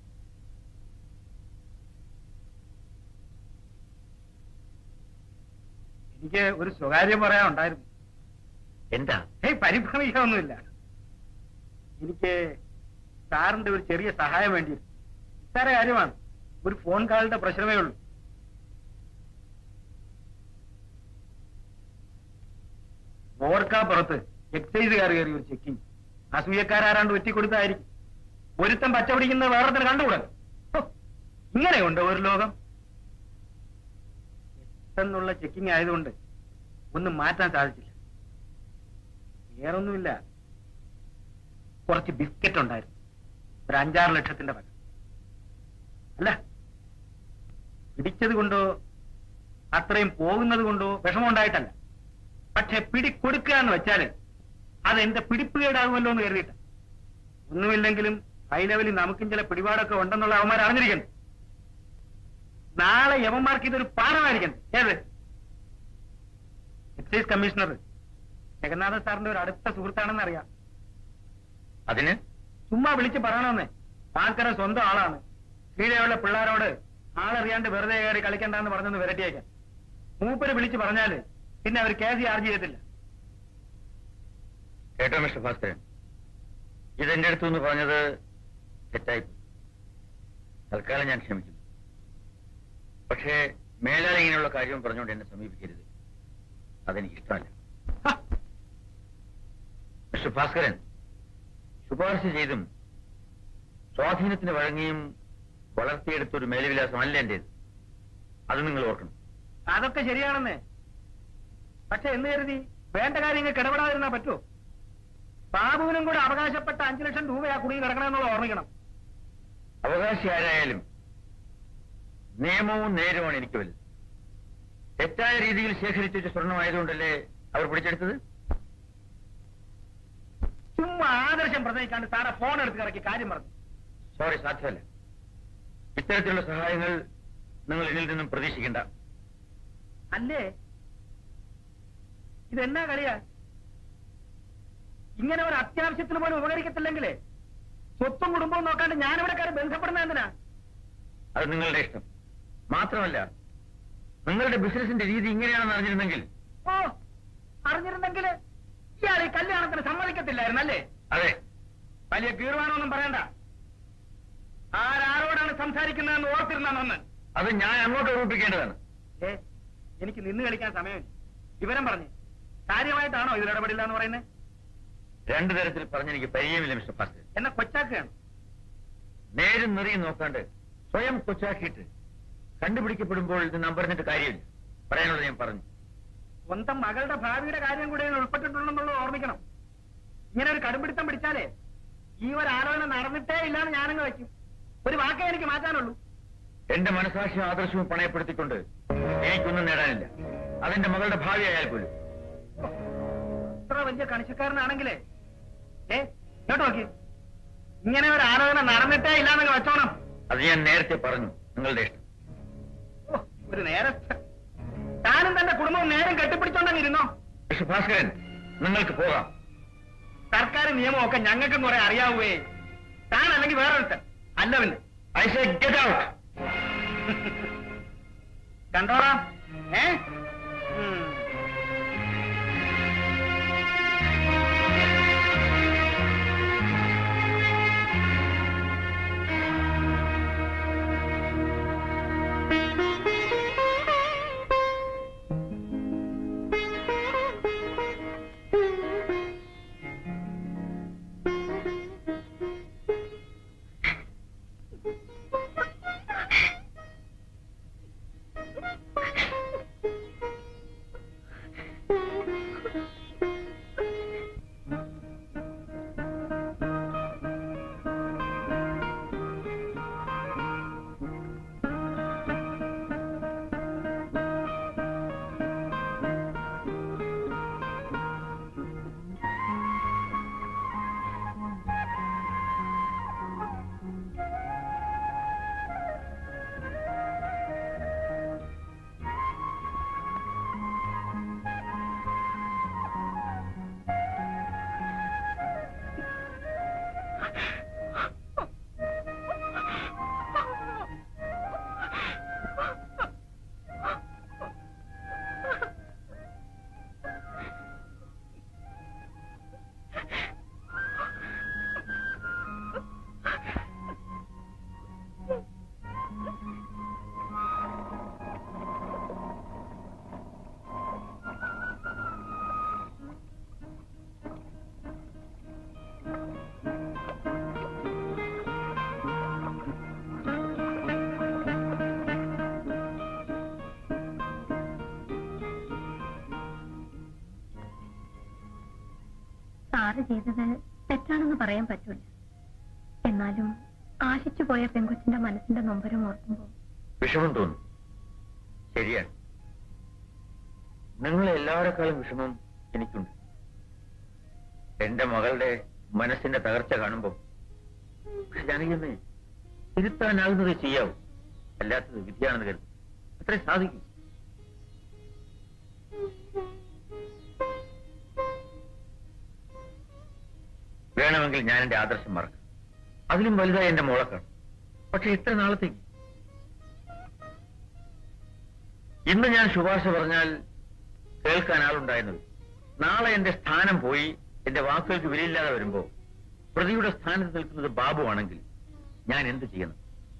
എനിക്ക് ഒരു സ്വകാര്യം പറയാനുണ്ടായിരുന്നു എന്താ ഏയ് പരിഭ്രമിക്കാനൊന്നുമില്ല എനിക്ക് സാറിന്റെ ഒരു ചെറിയ സഹായം വേണ്ടിയിരുന്നു നിസ്സാര കാര്യമാണ് ഒരു ഫോൺ കാളിന്റെ പ്രശ്നമേ ഉള്ളൂ ഓർക്കാപ്പുറത്ത് എക്സൈസുകാർ കയറി ഒരു ചെക്കിങ് അസൂയക്കാരാണ്ട് ഒറ്റിക്കൊടുത്തായിരിക്കും ഒരുത്തം പച്ച പിടിക്കുന്നത് വേറൊരുത്തന് കണ്ടുകൂടാ ഹോ, ഇങ്ങനെയുണ്ട് ഒരു ലോകം പെട്ടെന്നുള്ള ചെക്കിങ് ആയതുകൊണ്ട് ഒന്നും മാറ്റാൻ സാധിച്ചില്ല വേറൊന്നുമില്ല കുറച്ച് ബിസ്ക്കറ്റ് ഉണ്ടായിരുന്നു ഒരു അഞ്ചാറ് ലക്ഷത്തിന്റെ വക അല്ല പിടിച്ചത് കൊണ്ടോ അത്രയും പോകുന്നത് കൊണ്ടോ വിഷമമുണ്ടായിട്ടല്ല പക്ഷെ പിടി കൊടുക്കുക എന്ന് വെച്ചാല് അത് എന്റെ പിടിപ്പുകേടാകുമല്ലോ എന്ന് കരുതിയിട്ട ഒന്നുമില്ലെങ്കിലും ഹൈ ലെവലിൽ നമുക്കും ചില പിടിപാടൊക്കെ ഉണ്ടെന്നുള്ള അവന്മാർ അറിഞ്ഞിരിക്കണം നാളെ യവന്മാർക്ക് ഇതൊരു പാഠമായിരിക്കണം ഏത് എക്സൈസ് കമ്മീഷണർ ജഗന്നാഥ സാറിന്റെ ഒരു അടുത്ത സുഹൃത്താണെന്ന് അറിയാം അതിന് ചുമ്മാ വിളിച്ച് പറയണമെന്നേ ആൾക്കാരെ സ്വന്തം ആളാണ് കീഴെയുള്ള പിള്ളേരോട് ആളറിയാണ്ട് വെറുതെ കയറി കളിക്കണ്ടെന്ന് പറഞ്ഞൊന്ന് വിരട്ടിയേക്കാൻ മൂപ്പര് വിളിച്ച് പറഞ്ഞാല് പിന്നെ അവർ കേസ് ചാർജ് ചെയ്യത്തില്ല കേട്ടോ മിസ്റ്റർ ഭാസ്കരൻ ഇതെന്റെ അടുത്ത് നിന്ന് പറഞ്ഞത് തെറ്റായി പോയി. തൽക്കാലം ഞാൻ ക്ഷമിക്കുന്നു പക്ഷേ മേലാൽ ഇങ്ങനെയുള്ള കാര്യം പറഞ്ഞുകൊണ്ട് എന്നെ സമീപിക്കരുത് അതെനിക്ക് ഇഷ്ടമല്ല ഹ, മിസ്റ്റർ ഭാസ്കരൻ ശുപാർശ ചെയ്തും സ്വാധീനത്തിന് വഴങ്ങിയും വളർത്തിയെടുത്ത ഒരു മേലവിലാസമല്ല എന്റേത് അത് നിങ്ങൾ ഓർക്കണം അതൊക്കെ ശരിയാണെന്നേ പക്ഷെ എന്ന് കരുതി വേണ്ട കാര്യങ്ങൾക്ക് ഇടപെടാതിരുന്നാ പറ്റുമോ ബാബുവിനും കൂടെ അവകാശപ്പെട്ട അഞ്ചു ലക്ഷം രൂപയാ കുടുങ്ങി കിടക്കണമെന്നുള്ള ഓർമ്മിക്കണം അവകാശി ആരായാലും നിയമവും നേരുമാണ് എനിക്ക് വലുത് തെറ്റായ രീതിയിൽ ശേഖരിച്ചു വെച്ച സ്വർണമായതുകൊണ്ടല്ലേ അവർ പിടിച്ചെടുത്തത് ചുമ്മാ ആദർശം പ്രസംഗിക്കാണ്ട് സാറെ ഫോൺ എടുത്ത് ഇറക്കി കാര്യം പറഞ്ഞു സോറി സാധ്യമല്ല ഇത്തരത്തിലുള്ള സഹായങ്ങൾ നിങ്ങൾ ഇതിൽ നിന്നും പ്രതീക്ഷിക്കേണ്ട അല്ലേ ഇതെന്നാ കളിയാ ഇങ്ങനെ ഒരു അത്യാവശ്യത്തിന് പോലും ഉപകരിക്കത്തില്ലെങ്കിലേ സ്വത്തും കുടുംബവും നോക്കാണ്ട് ഞാനിവിടെ കയറി ബന്ധപ്പെടുന്ന എന്തിനാ അത് നിങ്ങളുടെ ഇഷ്ടം മാത്രമല്ല നിങ്ങളുടെ ബിസിനസിന്റെ രീതി ഇങ്ങനെയാണെന്ന് അറിഞ്ഞിരുന്നെങ്കിൽ ഓ അറിഞ്ഞിരുന്നെങ്കിൽ ഇയാൾ ഈ കല്യാണത്തിന് സമ്മതിക്കത്തില്ലായിരുന്നല്ലേ അതെ വലിയ കീറുവാനൊന്നും പറയണ്ട ആരാരോടാണ് സംസാരിക്കുന്നതെന്ന് ഓർത്തിരുന്ന നന്ന് അത് ഞാൻ അങ്ങോട്ട് ഓർമ്മിപ്പിക്കേണ്ടതാണ് ഏ എനിക്ക് നിന്ന് കളിക്കാൻ സമയമില്ല വിവരം പറഞ്ഞു കാര്യമായിട്ടാണോ ഇതിൽ ഇടപെടില്ല എന്ന് പറയുന്നത് രണ്ടു തരത്തിൽ പറഞ്ഞെനിക്ക് പരിചയമില്ല മിസ്റ്റർ ഭാസ്കർ എന്നെ കൊച്ചാക്കുകയാണ് നേരും നിറയും നോക്കാണ്ട് സ്വയം കൊച്ചാക്കിയിട്ട് കണ്ടുപിടിക്കപ്പെടുമ്പോൾ ഇത് നാം പറഞ്ഞിട്ട് കാര്യമില്ല പറയാനുള്ളത് ഞാൻ പറഞ്ഞു സ്വന്തം മകളുടെ ഭാവിയുടെ കാര്യം കൂടെ ഇതിൽ ഉൾപ്പെട്ടിട്ടുണ്ടെന്നുള്ളത് ഓർമ്മിക്കണം ഇങ്ങനെ ഒരു കടുംപിടുത്തം പിടിച്ചാലേ ഈ ഒരു ആലോചന നടന്നിട്ടേ ഇല്ലാന്ന് ഞാനങ്ങ് വെക്കും ഒരു വാക്കേ എനിക്ക് മാറ്റാനുള്ളൂ എന്റെ മനസാക്ഷിയും ആദർശവും പണയപ്പെടുത്തിക്കൊണ്ട് എനിക്കൊന്നും നേടാനില്ല അതെന്റെ മകളുടെ ഭാവി ആയാൽ പോലും ഇത്ര വലിയ കണിശക്കാരനാണെങ്കിലേ ഏ കേട്ടോ നോക്കി ഇങ്ങനെ ഒരു ആലോചന നടന്നിട്ടേ ഇല്ലാന്നങ്ങ് വെച്ചോണം അത് ഞാൻ നേരത്തെ പറഞ്ഞു നിങ്ങളുടെ ഇഷ്ടം ഓ, ഒരു നേരത്തെ താനും തന്റെ കുടുംബവും നേരം കെട്ടിപ്പിടിച്ചോണ്ടങ്ങ് ഇരുന്നോ മിസ്റ്റർ ഭാസ്കരൻ നിങ്ങൾക്ക് പോകാം സർക്കാർ നിയമമൊക്കെ ഞങ്ങൾക്കും കുറെ അറിയാവുകയെ താൻ അല്ലെങ്കിൽ വേറൊരുത്തൻ അല്ല പിന്നെ ഐ സേ ഗെറ്റ് ഔട്ട് കണ്ടോളാം ഏ ഉം. സാറ് ചെയ്തത് തെറ്റാണെന്ന് പറയാൻ പറ്റൂല എന്നാലും ആശിച്ചു പോയ പെങ്കൊച്ചിന്റെ മനസ്സിന്റെ നൊമ്പരം ഓർക്കുമ്പോ വിഷമം തോന്നും ശരിയാണ് നിങ്ങളെ എല്ലാവരെക്കാളും വിഷമം എനിക്കുണ്ട് എന്റെ മകളുടെ മനസ്സിന്റെ തകർച്ച കാണുമ്പോൾ ജാനകിയമ്മേ തിരുത്താനാകുന്നത് ചെയ്യാവൂ അല്ലാത്തത് വിധിയാണെന്ന് കരുതും അത്രേ സാധിക്കും വേണമെങ്കിൽ ഞാൻ എന്റെ ആദർശം മറക്കാം അതിലും വലുതായി എന്റെ മോളെ കാണും പക്ഷെ ഇത്ര നാളത്തേക്ക് ഇന്ന് ഞാൻ ശുപാർശ പറഞ്ഞാൽ കേൾക്കാൻ ആളുണ്ടായിരുന്നത് നാളെ എന്റെ സ്ഥാനം പോയി എന്റെ വാക്കുകൾക്ക് വിലയില്ലാതെ വരുമ്പോ പ്രതിയുടെ സ്ഥാനത്ത് നിൽക്കുന്നത് ബാബു ആണെങ്കിൽ ഞാൻ എന്ത് ചെയ്യണം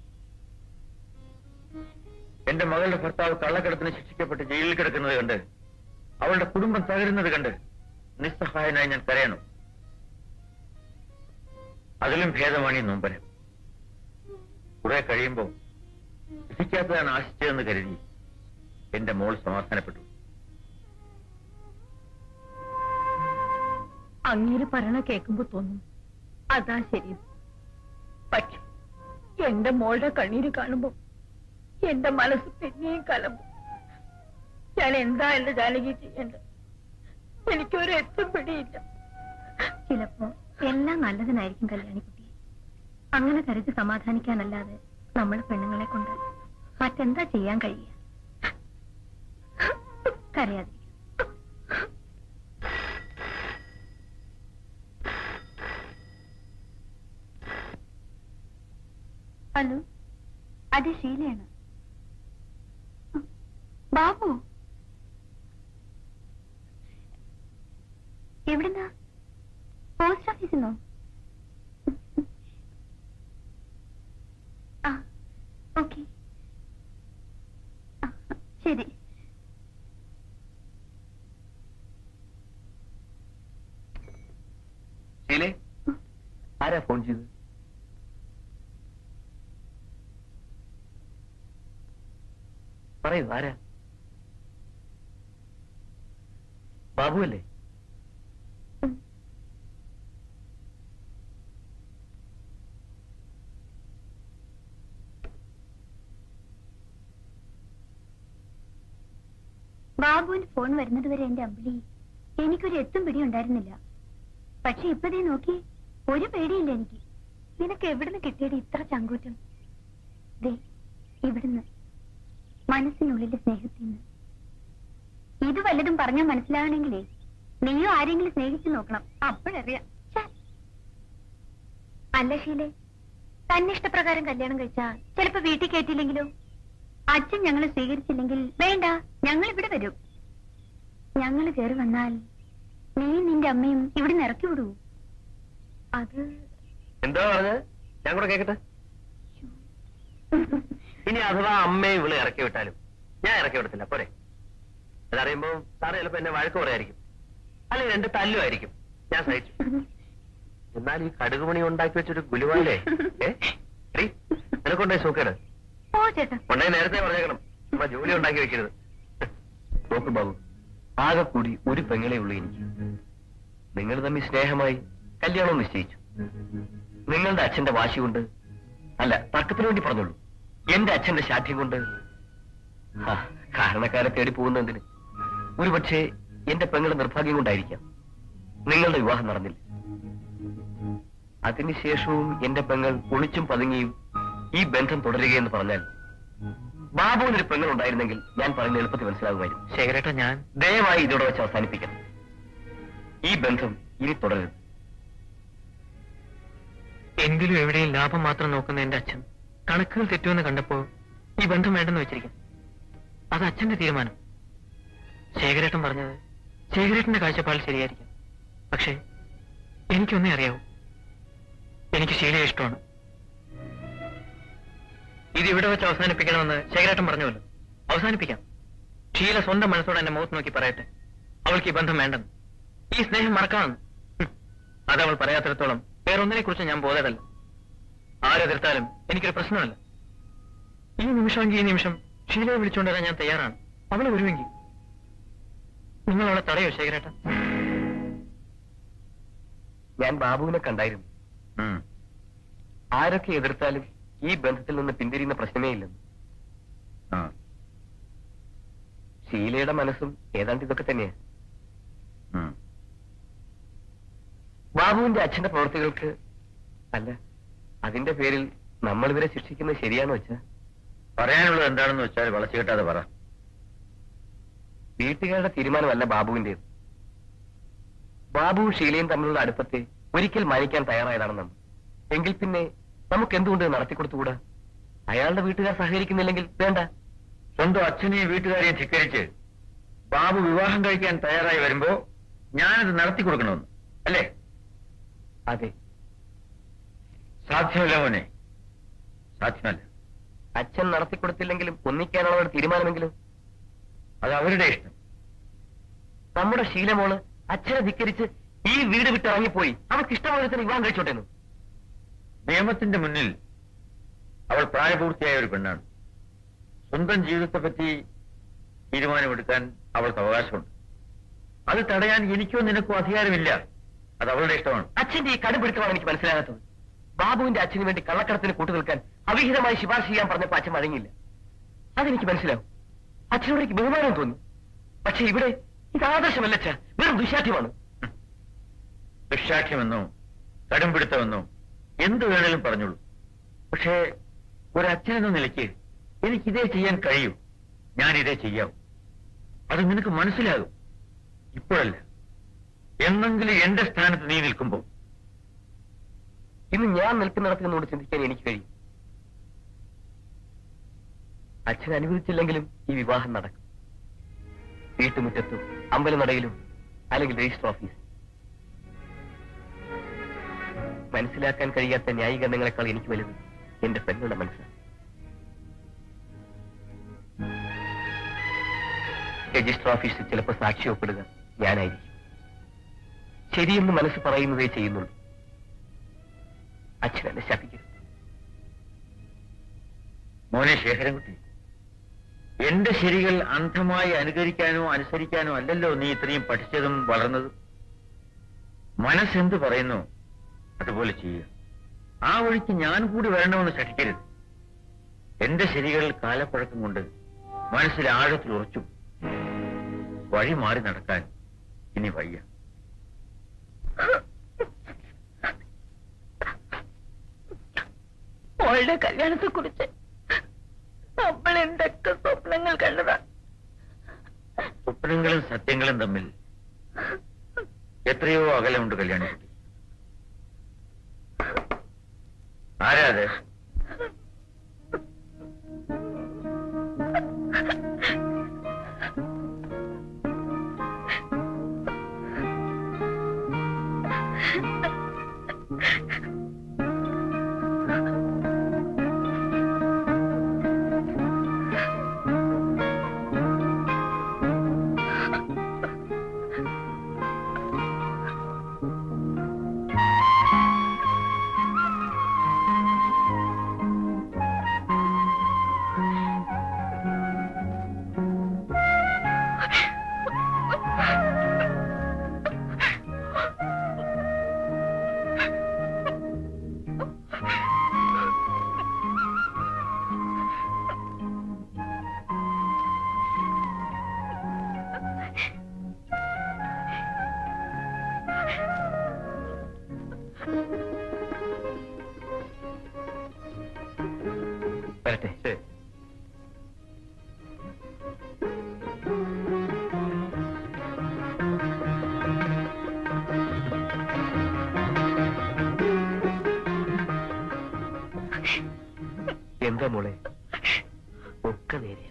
എന്റെ മകളുടെ ഭർത്താവ് കള്ളക്കടത്തിന് ശിക്ഷിക്കപ്പെട്ട് ജയിലിൽ കിടക്കുന്നത് കണ്ട് അവളുടെ കുടുംബം തകരുന്നത് കണ്ട് നിസ്സഹായനായി ഞാൻ കരയണം അതിലും ഭേദമാണ് ഈ നൊമ്പരം കുറെ കഴിയുമ്പോ വിധിക്കാത്തതാണ് ആശിച്ചതെന്ന് കരുതി എന്റെ മോൾ സമാധാനപ്പെട്ടു അങ്ങേര് പറയണ കേൾക്കുമ്പോ തോന്നും അതാ ശരി പക്ഷെ എന്റെ മോളുടെ കണ്ണീര് കാണുമ്പോ എന്റെ മനസ്സ് പിന്നെയും കലമ്പും ഞാൻ എന്താ എന്റെ ജാനകി ചെയ്യേണ്ടത് എനിക്കൊരു എത്തും പിടിയില്ല ചിലപ്പോ എല്ലാം നല്ലതിനായിരിക്കും കല്യാണിക്കുട്ടി അങ്ങനെ കരുതി സമാധാനിക്കാനല്ലാതെ നമ്മൾ പെണ്ണുങ്ങളെ കൊണ്ട് മറ്റെന്താ ചെയ്യാൻ കഴിയുക കരയാതിരിക്കും ഹലോ അത് ഷീലയാണ് ബാബു എവിടുന്നാ പോസ്റ്റ് ഓഫീസിൽ നിന്നോ ആ ഓക്കെ ശരി ശീലേ ആരാ ഫോൺ ചെയ്തത് പറയൂ ആരാ ബാബു അല്ലേ ബാബുവിന് ഫോൺ വരുന്നത് വരെ എന്റെ അമ്പിളി എനിക്കൊരു എത്തും പിടി ഉണ്ടായിരുന്നില്ല പക്ഷെ ഇപ്പതേ നോക്കി ഒരു പേടിയില്ല എനിക്ക് നിനക്ക് എവിടുന്ന് കിട്ടിയത് ഇത്ര ചങ്കൂറ്റം ദേ ഇവിടുന്ന് മനസ്സിനുള്ളിലെ സ്നേഹത്തിൽ നിന്ന് ഇത് വല്ലതും പറഞ്ഞാൽ മനസ്സിലാകണമെങ്കിലേ നീയോ ആരെങ്കിലും സ്നേഹിച്ചു നോക്കണം അപ്പോഴറിയാം ഛെ. അല്ല ഷീലെ തന്നെ ഇഷ്ടപ്രകാരം കല്യാണം കഴിച്ചാ ചിലപ്പോ വീട്ടിൽ കയറ്റിയില്ലെങ്കിലോ അച്ഛൻ ഞങ്ങളെ സ്വീകരിച്ചില്ലെങ്കിൽ വേണ്ട ഞങ്ങൾ ഇവിടെ വരും ഞങ്ങൾ കയറി വന്നാൽ നീ നിന്റെ അമ്മയും ഇവിടെ ഇറക്കി വിടൂ അത് എന്താ പറഞ്ഞത് ഞാൻ കൂടെ കേക്കട്ടെ ഇനി അഥവാ അമ്മയെ ഇവളെ ഇറക്കി വിട്ടാലും ഞാൻ ഇറക്കി വിടത്തില്ല പോരെ അതറിയുമ്പോ സാറ് ചിലപ്പോ എന്നെ വഴക്ക് പറയായിരിക്കും അല്ലെങ്കിൽ രണ്ട് തല്ലുമായിരിക്കും ഞാൻ സഹിച്ചു എന്നാൽ ഈ കടുകുമണി ഉണ്ടാക്കി വെച്ചൊരു ഗുലുവാലേ ഏ എടീ, നിനക്കൊണ്ടായി സൂക്കേട് ഓ ചേട്ടാ കൊണ്ടായി നേരത്തെ പറഞ്ഞേക്കണം അമ്മ ജോലി ഉണ്ടാക്കി വെക്കരുത് നോക്ക് ബാബു ആകെ കൂടി ഒരു പെങ്ങളെ ഉള്ളൂ എനിക്ക് നിങ്ങൾ തമ്മിൽ സ്നേഹമായി കല്യാണം നിശ്ചയിച്ചു നിങ്ങളുടെ അച്ഛന്റെ വാശി കൊണ്ട് അല്ല തർക്കത്തിന് വേണ്ടി പറഞ്ഞോളൂ എന്റെ അച്ഛന്റെ ശാഠ്യം കൊണ്ട് ആ, കാരണക്കാരെ തേടി പോകുന്നതിന് ഒരുപക്ഷെ എന്റെ പെങ്ങളുടെ നിർഭാഗ്യം കൊണ്ടായിരിക്കാം നിങ്ങളുടെ വിവാഹം നടന്നില്ല അതിനുശേഷവും എന്റെ പെങ്ങൾ ഒളിച്ചും പതുങ്ങിയും ഈ ബന്ധം തുടരുകയെന്ന് പറഞ്ഞാൽ ബാബുവിനൊരു പെങ്ങൾ ഉണ്ടായിരുന്നെങ്കിൽ ഞാൻ പറയുന്ന എളുപ്പത്തിൽ മനസ്സിലാകുമായിരുന്നു ശേഖരേട്ട ഞാൻ ദയവായി ഇതോടെ വെച്ച് അവസാനിപ്പിക്കണം ഈ ബന്ധം ഇനി തുടരരുത് എന്തിലും എവിടെയും ലാഭം മാത്രം നോക്കുന്ന എന്റെ അച്ഛൻ കണക്കുകൾ തെറ്റുമെന്ന് കണ്ടപ്പോ ഈ ബന്ധം വേണ്ടെന്ന് വെച്ചിരിക്കും അത് അച്ഛന്റെ തീരുമാനം ശേഖരേട്ടൻ പറഞ്ഞത് ശേഖരേട്ടന്റെ കാഴ്ചപ്പാടിൽ ശരിയായിരിക്കും പക്ഷേ എനിക്കൊന്നേ അറിയാവൂ എനിക്ക് ശീലയെ ഇഷ്ടമാണ് ഇത് ഇവിടെ വെച്ച് അവസാനിപ്പിക്കണമെന്ന് ശേഖരേട്ടൻ പറഞ്ഞുവല്ലോ അവസാനിപ്പിക്കാം ഷീല സ്വന്തം മനസ്സോടെ എന്റെ മുഖത്ത് നോക്കി പറയട്ടെ അവൾക്ക് ഈ ബന്ധം വേണ്ടെന്ന് ഈ സ്നേഹം മറക്കാമെന്ന് ഹും. അത് അവൾ പറയാത്തിടത്തോളം വേറൊന്നിനെ കുറിച്ച് ഞാൻ ബോധമല്ല ആരെതിർത്താലും എനിക്കൊരു പ്രശ്നമല്ല ഈ നിമിഷമെങ്കിൽ ഈ നിമിഷം ഷീലയെ വിളിച്ചുകൊണ്ട് വരാൻ ഞാൻ തയ്യാറാണ് അവളെ വരുമെങ്കിൽ നിങ്ങൾ അവളെ തടയോ ശേഖരേട്ട ഞാൻ ബാബുവിനെ കണ്ടായിരുന്നു ഉം. ആരൊക്കെ എതിർത്താലും ഈ ബന്ധത്തിൽ നിന്ന് പിന്തിരിയുന്ന പ്രശ്നമേ ഇല്ലെന്ന് ആ. ഷീലയുടെ മനസ്സും ഏതാണ്ട് ഇതൊക്കെ തന്നെയാ ഉം. ബാബുവിന്റെ അച്ഛന്റെ പ്രവൃത്തികൾക്ക് അല്ല അതിന്റെ പേരിൽ നമ്മൾ ഇവരെ ശിക്ഷിക്കുന്നത് ശരിയാണോ വെച്ചാ പറയാനുള്ളത് എന്താണെന്ന് വെച്ചാൽ വളച്ചു കെട്ടാതെ പറ വീട്ടുകാരുടെ തീരുമാനമല്ല ബാബുവിന്റേത് ബാബുവും ഷീലയും തമ്മിലുള്ള അടുപ്പത്തെ ഒരിക്കൽ മാനിക്കാൻ തയ്യാറായതാണ് നമ്മൾ എങ്കിൽ പിന്നെ നമുക്ക് എന്തുകൊണ്ട് ഇത് നടത്തിക്കൊടുത്തുകൂടാ അയാളുടെ വീട്ടുകാർ സഹകരിക്കുന്നില്ലെങ്കിൽ വേണ്ട സ്വന്തം അച്ഛനെയും വീട്ടുകാരെയും ധിക്കരിച്ച് ബാബു വിവാഹം കഴിക്കാൻ തയ്യാറായി വരുമ്പോ ഞാനത് നടത്തി കൊടുക്കണമെന്ന് അല്ലേ അതെ സാധ്യമല്ല മോനെ സാധ്യമല്ല അച്ഛൻ നടത്തിക്കൊടുത്തില്ലെങ്കിലും ഒന്നിക്കാനുള്ള ഒരു തീരുമാനമെങ്കിലും അത് അവരുടെ ഇഷ്ടം നമ്മുടെ ശീലമോള് അച്ഛനെ ധിക്കരിച്ച് ഈ വീട് വിട്ടിറങ്ങിപ്പോയി അവർക്ക് ഇഷ്ടമുള്ളതിന് വിവാഹം കഴിച്ചോട്ടേന്നു നിയമത്തിന്റെ മുന്നിൽ അവൾ പ്രായപൂർത്തിയായ ഒരു പെണ്ണാണ് സ്വന്തം ജീവിതത്തെപ്പറ്റി തീരുമാനമെടുക്കാൻ അവൾക്ക് അവകാശമുണ്ട് അത് തടയാൻ എനിക്കോ നിനക്കോ അധികാരമില്ല അത് അവളുടെ ഇഷ്ടമാണ് അച്ഛന്റെ ഈ കടുപിടുത്തമാണ് എനിക്ക് മനസ്സിലാകാത്തത് ബാബുവിന്റെ അച്ഛന് വേണ്ടി കള്ളക്കടത്തിന് കൂട്ടുനിൽക്കാൻ അവിഹിതമായി ശുപാർശ ചെയ്യാൻ പറഞ്ഞപ്പോ അച്ഛൻ വഴങ്ങിയില്ല അതെനിക്ക് മനസ്സിലാവും അച്ഛനോട് എനിക്ക് ബഹുമാനം തോന്നി പക്ഷെ ഇവിടെ ഇത് ആദർശമല്ല അച്ഛ വെറും ദുശാഠ്യമാണ് ദുശാഠ്യമെന്നോ കടുംപിടുത്തമെന്നോ എന്ത് വേണേലും പറഞ്ഞോളൂ പക്ഷേ ഒരച്ഛനെന്ന നിലയ്ക്ക് എനിക്കിതേ ചെയ്യാൻ കഴിയൂ ഞാൻ ഇതേ ചെയ്യാവൂ അത് നിനക്ക് മനസ്സിലാകും ഇപ്പോഴല്ല എന്നെങ്കിലും എന്റെ സ്ഥാനത്ത് നീ നിൽക്കുമ്പോ ഇന്ന് ഞാൻ നിൽക്കുന്നിടത്ത് നിന്നോട് ചിന്തിക്കാൻ എനിക്ക് കഴിയും അച്ഛൻ അനുവദിച്ചില്ലെങ്കിലും ഈ വിവാഹം നടക്കും വീട്ടുമുറ്റത്തും അമ്പലനടയിലും അല്ലെങ്കിൽ രജിസ്റ്റർ ഓഫീസ് മനസ്സിലാക്കാൻ കഴിയാത്ത ന്യായീകരണങ്ങളെക്കാൾ എനിക്ക് വലുത് എന്റെ പെണ്ണുടെ മനസ്സാണ് രജിസ്റ്റർ ഓഫീസിൽ ചിലപ്പോൾ സാക്ഷി ഒപ്പിടുക ഞാനായിരിക്കും ശരിയെന്ന് മനസ്സ് പറയുന്നതേ ചെയ്യുന്നുള്ളൂ അച്ഛൻ എന്നെ ശപിക്കരുത് മോനെ ശേഖരൻകുട്ടി എന്റെ ശരികൾ അന്ധമായി അനുകരിക്കാനോ അനുസരിക്കാനോ അല്ലല്ലോ നീ ഇത്രയും പഠിച്ചതും വളർന്നതും മനസ്സെന്ത് പറയുന്നു അതുപോലെ ചെയ്യുക ആ വഴിക്ക് ഞാൻ കൂടി വരണമെന്ന് ശഠിക്കരുത് എന്റെ ശരികൾ കാലപ്പഴക്കം കൊണ്ട് മനസ്സിൽ ആഴത്തിൽ ഉറച്ചു വഴി മാറി നടക്കാൻ ഇനി വയ്യ മോളുടെ കല്യാണത്തെ കുറിച്ച് നമ്മൾ എന്തൊക്കെ സ്വപ്നങ്ങൾ കണ്ടതാ സ്വപ്നങ്ങളും സത്യങ്ങളും തമ്മിൽ എത്രയോ അകലമുണ്ട് കല്യാണിക്കുട്ടി ആരാ അത് വരട്ടെ എന്താ മോളെ ഒക്കെ നേരെയാ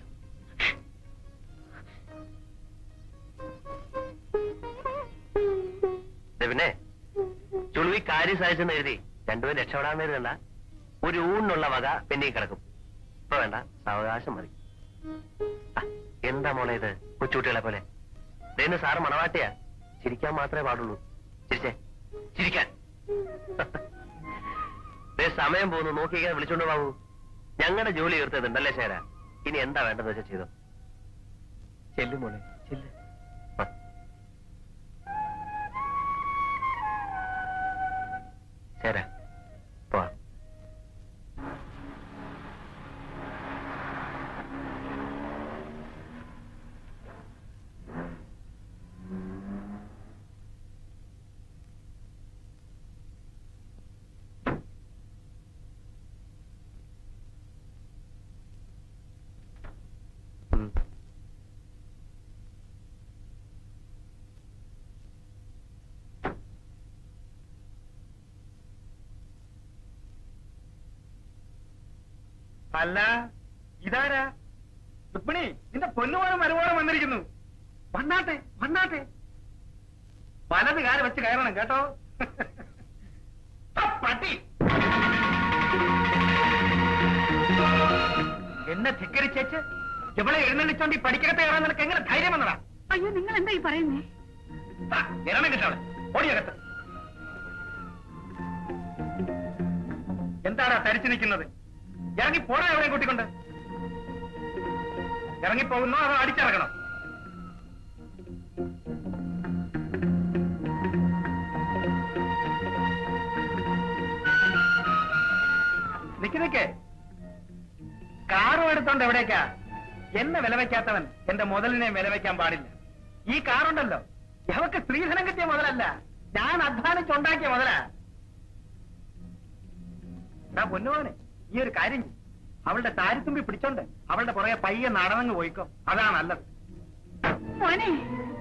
ദേ പിന്നെ ചുളുവി കാര്യം സാധിച്ചെന്ന് എഴുതി രണ്ടുപേരും രക്ഷപ്പെടാൻ എഴുതണ്ട ഒരു ഊണിനുള്ള വക പെണ്ണി കിടക്കും ഇപ്പൊ വേണ്ട സാവകാശം മതി ആ, എന്താ മോളെ ഇത് കൊച്ചുകുട്ടികളെ പോലെ ദൈന്ന് സാറ് മണവാട്ടിയാ ചിരിക്കാൻ മാത്രമേ പാടുള്ളൂ ചിരിച്ചേ ചിരിക്കാൻ ദേ സമയം പോകുന്നു നോക്കിക്കാൻ വിളിച്ചോണ്ട് പോകൂ ഞങ്ങളുടെ ജോലി തീർത്തതുണ്ടല്ലേ ശേര ഇനി എന്താ വേണ്ടത് വെച്ചാൽ ചെയ്തോ ചെല്ലു മോളെ ചെല്ല് ആ. അല്ല ഇതാരാ രുക്മിണി നിന്റെ പൊന്നുപോലും മരുപോലും വന്നിരിക്കുന്നു വന്നാട്ടെ വന്നാട്ടെ വലത് കാല് വെച്ച് കയറണം കേട്ടോ ആ, പട്ടി എന്നെ ധിക്കരിച്ചേച്ച് ഇവളെ എഴുന്നള്ളിച്ചോണ്ട് ഈ പഠിക്കകത്ത് കയറാൻ നിനക്ക് എങ്ങനെ ധൈര്യം വന്നടാ അയ്യോ നിങ്ങൾ എന്താ ഈ പറയുന്നേ ആ, ഇറങ്ങണം കിട്ടവളെ ഓടിയകത്ത് എന്താടാ തരിച്ചു നിൽക്കുന്നത് ഇറങ്ങി പോടാ എവിടെയും കൂട്ടിക്കൊണ്ട് ഇറങ്ങിപ്പോകുന്നോ അതോ അടിച്ചിറങ്ങണോ നിക്ക് നിക്ക് കാറും എടുത്തോണ്ട് എവിടേക്കാ എന്നെ വില വെക്കാത്തവൻ എന്റെ മുതലിനെ വില വെക്കാൻ പാടില്ല ഈ കാറുണ്ടല്ലോ അവക്ക് സ്ത്രീധനം കിട്ടിയ മുതലല്ല ഞാൻ അധ്വാനിച്ചുണ്ടാക്കിയ മുതലാ എടാ പൊന്നുപോനെ ഈ ഒരു കാര്യം ചെയ്യ്. അവളുടെ താരിത്തുമ്പി പിടിച്ചോണ്ട് അവളുടെ പുറകെ പയ്യെ നടന്നങ്ങ് പോയിക്കോ അതാ നല്ലത് മോനെ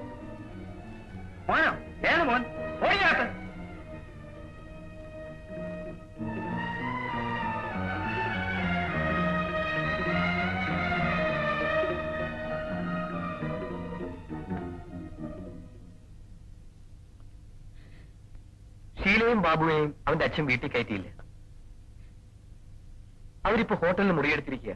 മോനോ ഏത് മോൻ ഓടിയാട്ട് ഷീലയും ബാബുവിനെയും അവന്റെ അച്ഛൻ വീട്ടിൽ കയറ്റിയില്ല അവരിപ്പോ ഹോട്ടലിൽ മുറിയെടുത്തിരിക്കുക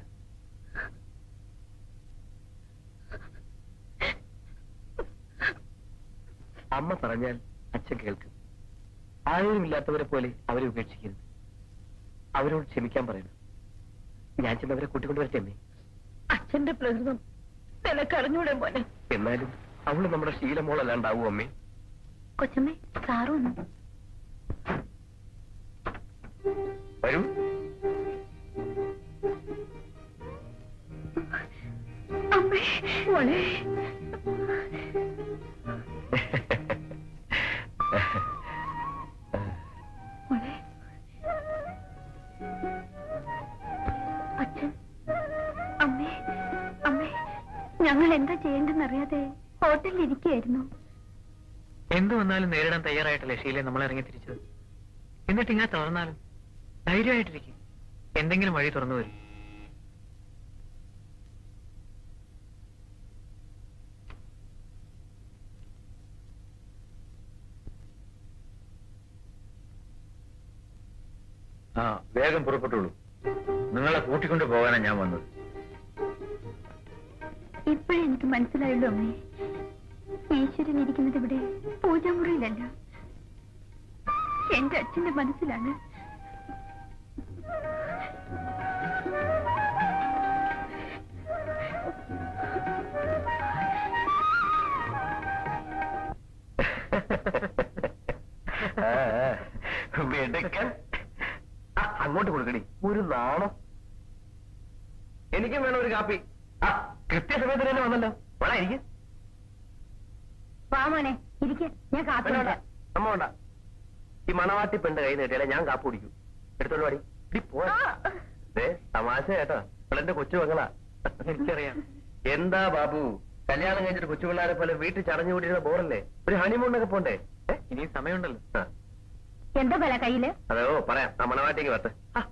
അമ്മ പറഞ്ഞാൽ അച്ഛൻ കേൾക്കും ആരുമില്ലാത്തവരെ പോലെ അവരെ ഉപേക്ഷിക്കരുത് അവരോട് ക്ഷമിക്കാൻ പറയണം ഞാൻ ചെന്നവരെ കൂട്ടിക്കൊണ്ടുവരച്ചെന്നേ അച്ഛന്റെ പ്രകൃതം നിനക്കറിഞ്ഞൂടെ മോനെ എന്നാലും അവള് നമ്മുടെ ശീലമോളല്ലാണ്ടാവും അമ്മേ കൊച്ചമ്മേ സാറു ഒന്ന് വരൂ അമ്മേ മോളെ മോളെ അച്ഛൻ അമ്മേ അമ്മേ ഞങ്ങൾ എന്താ ചെയ്യേണ്ടെന്നറിയാതെ ഹോട്ടലിൽ ഇരിക്കുകയായിരുന്നു എന്ത് വന്നാലും നേരിടാൻ തയ്യാറായിട്ടല്ലേ ഷീലെ നമ്മൾ ഇറങ്ങി തിരിച്ചത് എന്നിട്ട് ഇങ്ങനെ തളർന്നാലും ധൈര്യമായിട്ടിരിക്കും എന്തെങ്കിലും വഴി തുറന്നു വരും ആ വേഗം പുറപ്പെട്ടുള്ളൂ നിങ്ങളെ കൂട്ടിക്കൊണ്ട് പോകാനാണ് ഞാൻ വന്നത് ഇപ്പോഴേ എനിക്ക് മനസ്സിലായുള്ളൂ അമ്മേ ഈശ്വരൻ ഇരിക്കുന്നത് ഇവിടെ പൂജാമുറിയിലല്ല എന്റെ അച്ഛന്റെ മനസ്സിലാണ് ആ, ആ, മിടുക്കൻ. ആ, അങ്ങോട്ട് കൊടുക്കടി ഒരു നാണം എനിക്കും വേണം ഒരു കാപ്പി ആ കൃത്യസമയത്ത് തന്നെ വന്നല്ലോ വേണ എനിക്ക് വാമോനെ ഇരിക്കെ ഞാൻ കാപ്പി വേണ്ട അമ്മ വേണ്ട ഈ മണവാട്ടി പെണ്ണ് കൈ നീട്ടിയാലേ ഞാൻ കാപ്പ് കുടിക്കും എടുത്തോണ്ട് പാടി ഇടി പോ ദേ, തമാശ കേട്ടോ ഇവളെന്റെ കൊച്ചു മകളാ എനിക്കറിയാം എന്താ ബാബു കല്യാണം കഴിഞ്ഞിട്ട് കൊച്ചു പിള്ളേരെ പോലെ വീട്ടിൽ ചടഞ്ഞു കൂടിയിരുന്ന ബോറല്ലേ ഒരു ഹണിമൂണൊക്കെ പോണ്ടേ ഏ? ഇനിയും സമയമുണ്ടല്ലോ ആ, എന്താ ബല കയ്യില് അതോ പറയാം ആ മണവാട്ടിക്ക് വരട്ടെ ആ,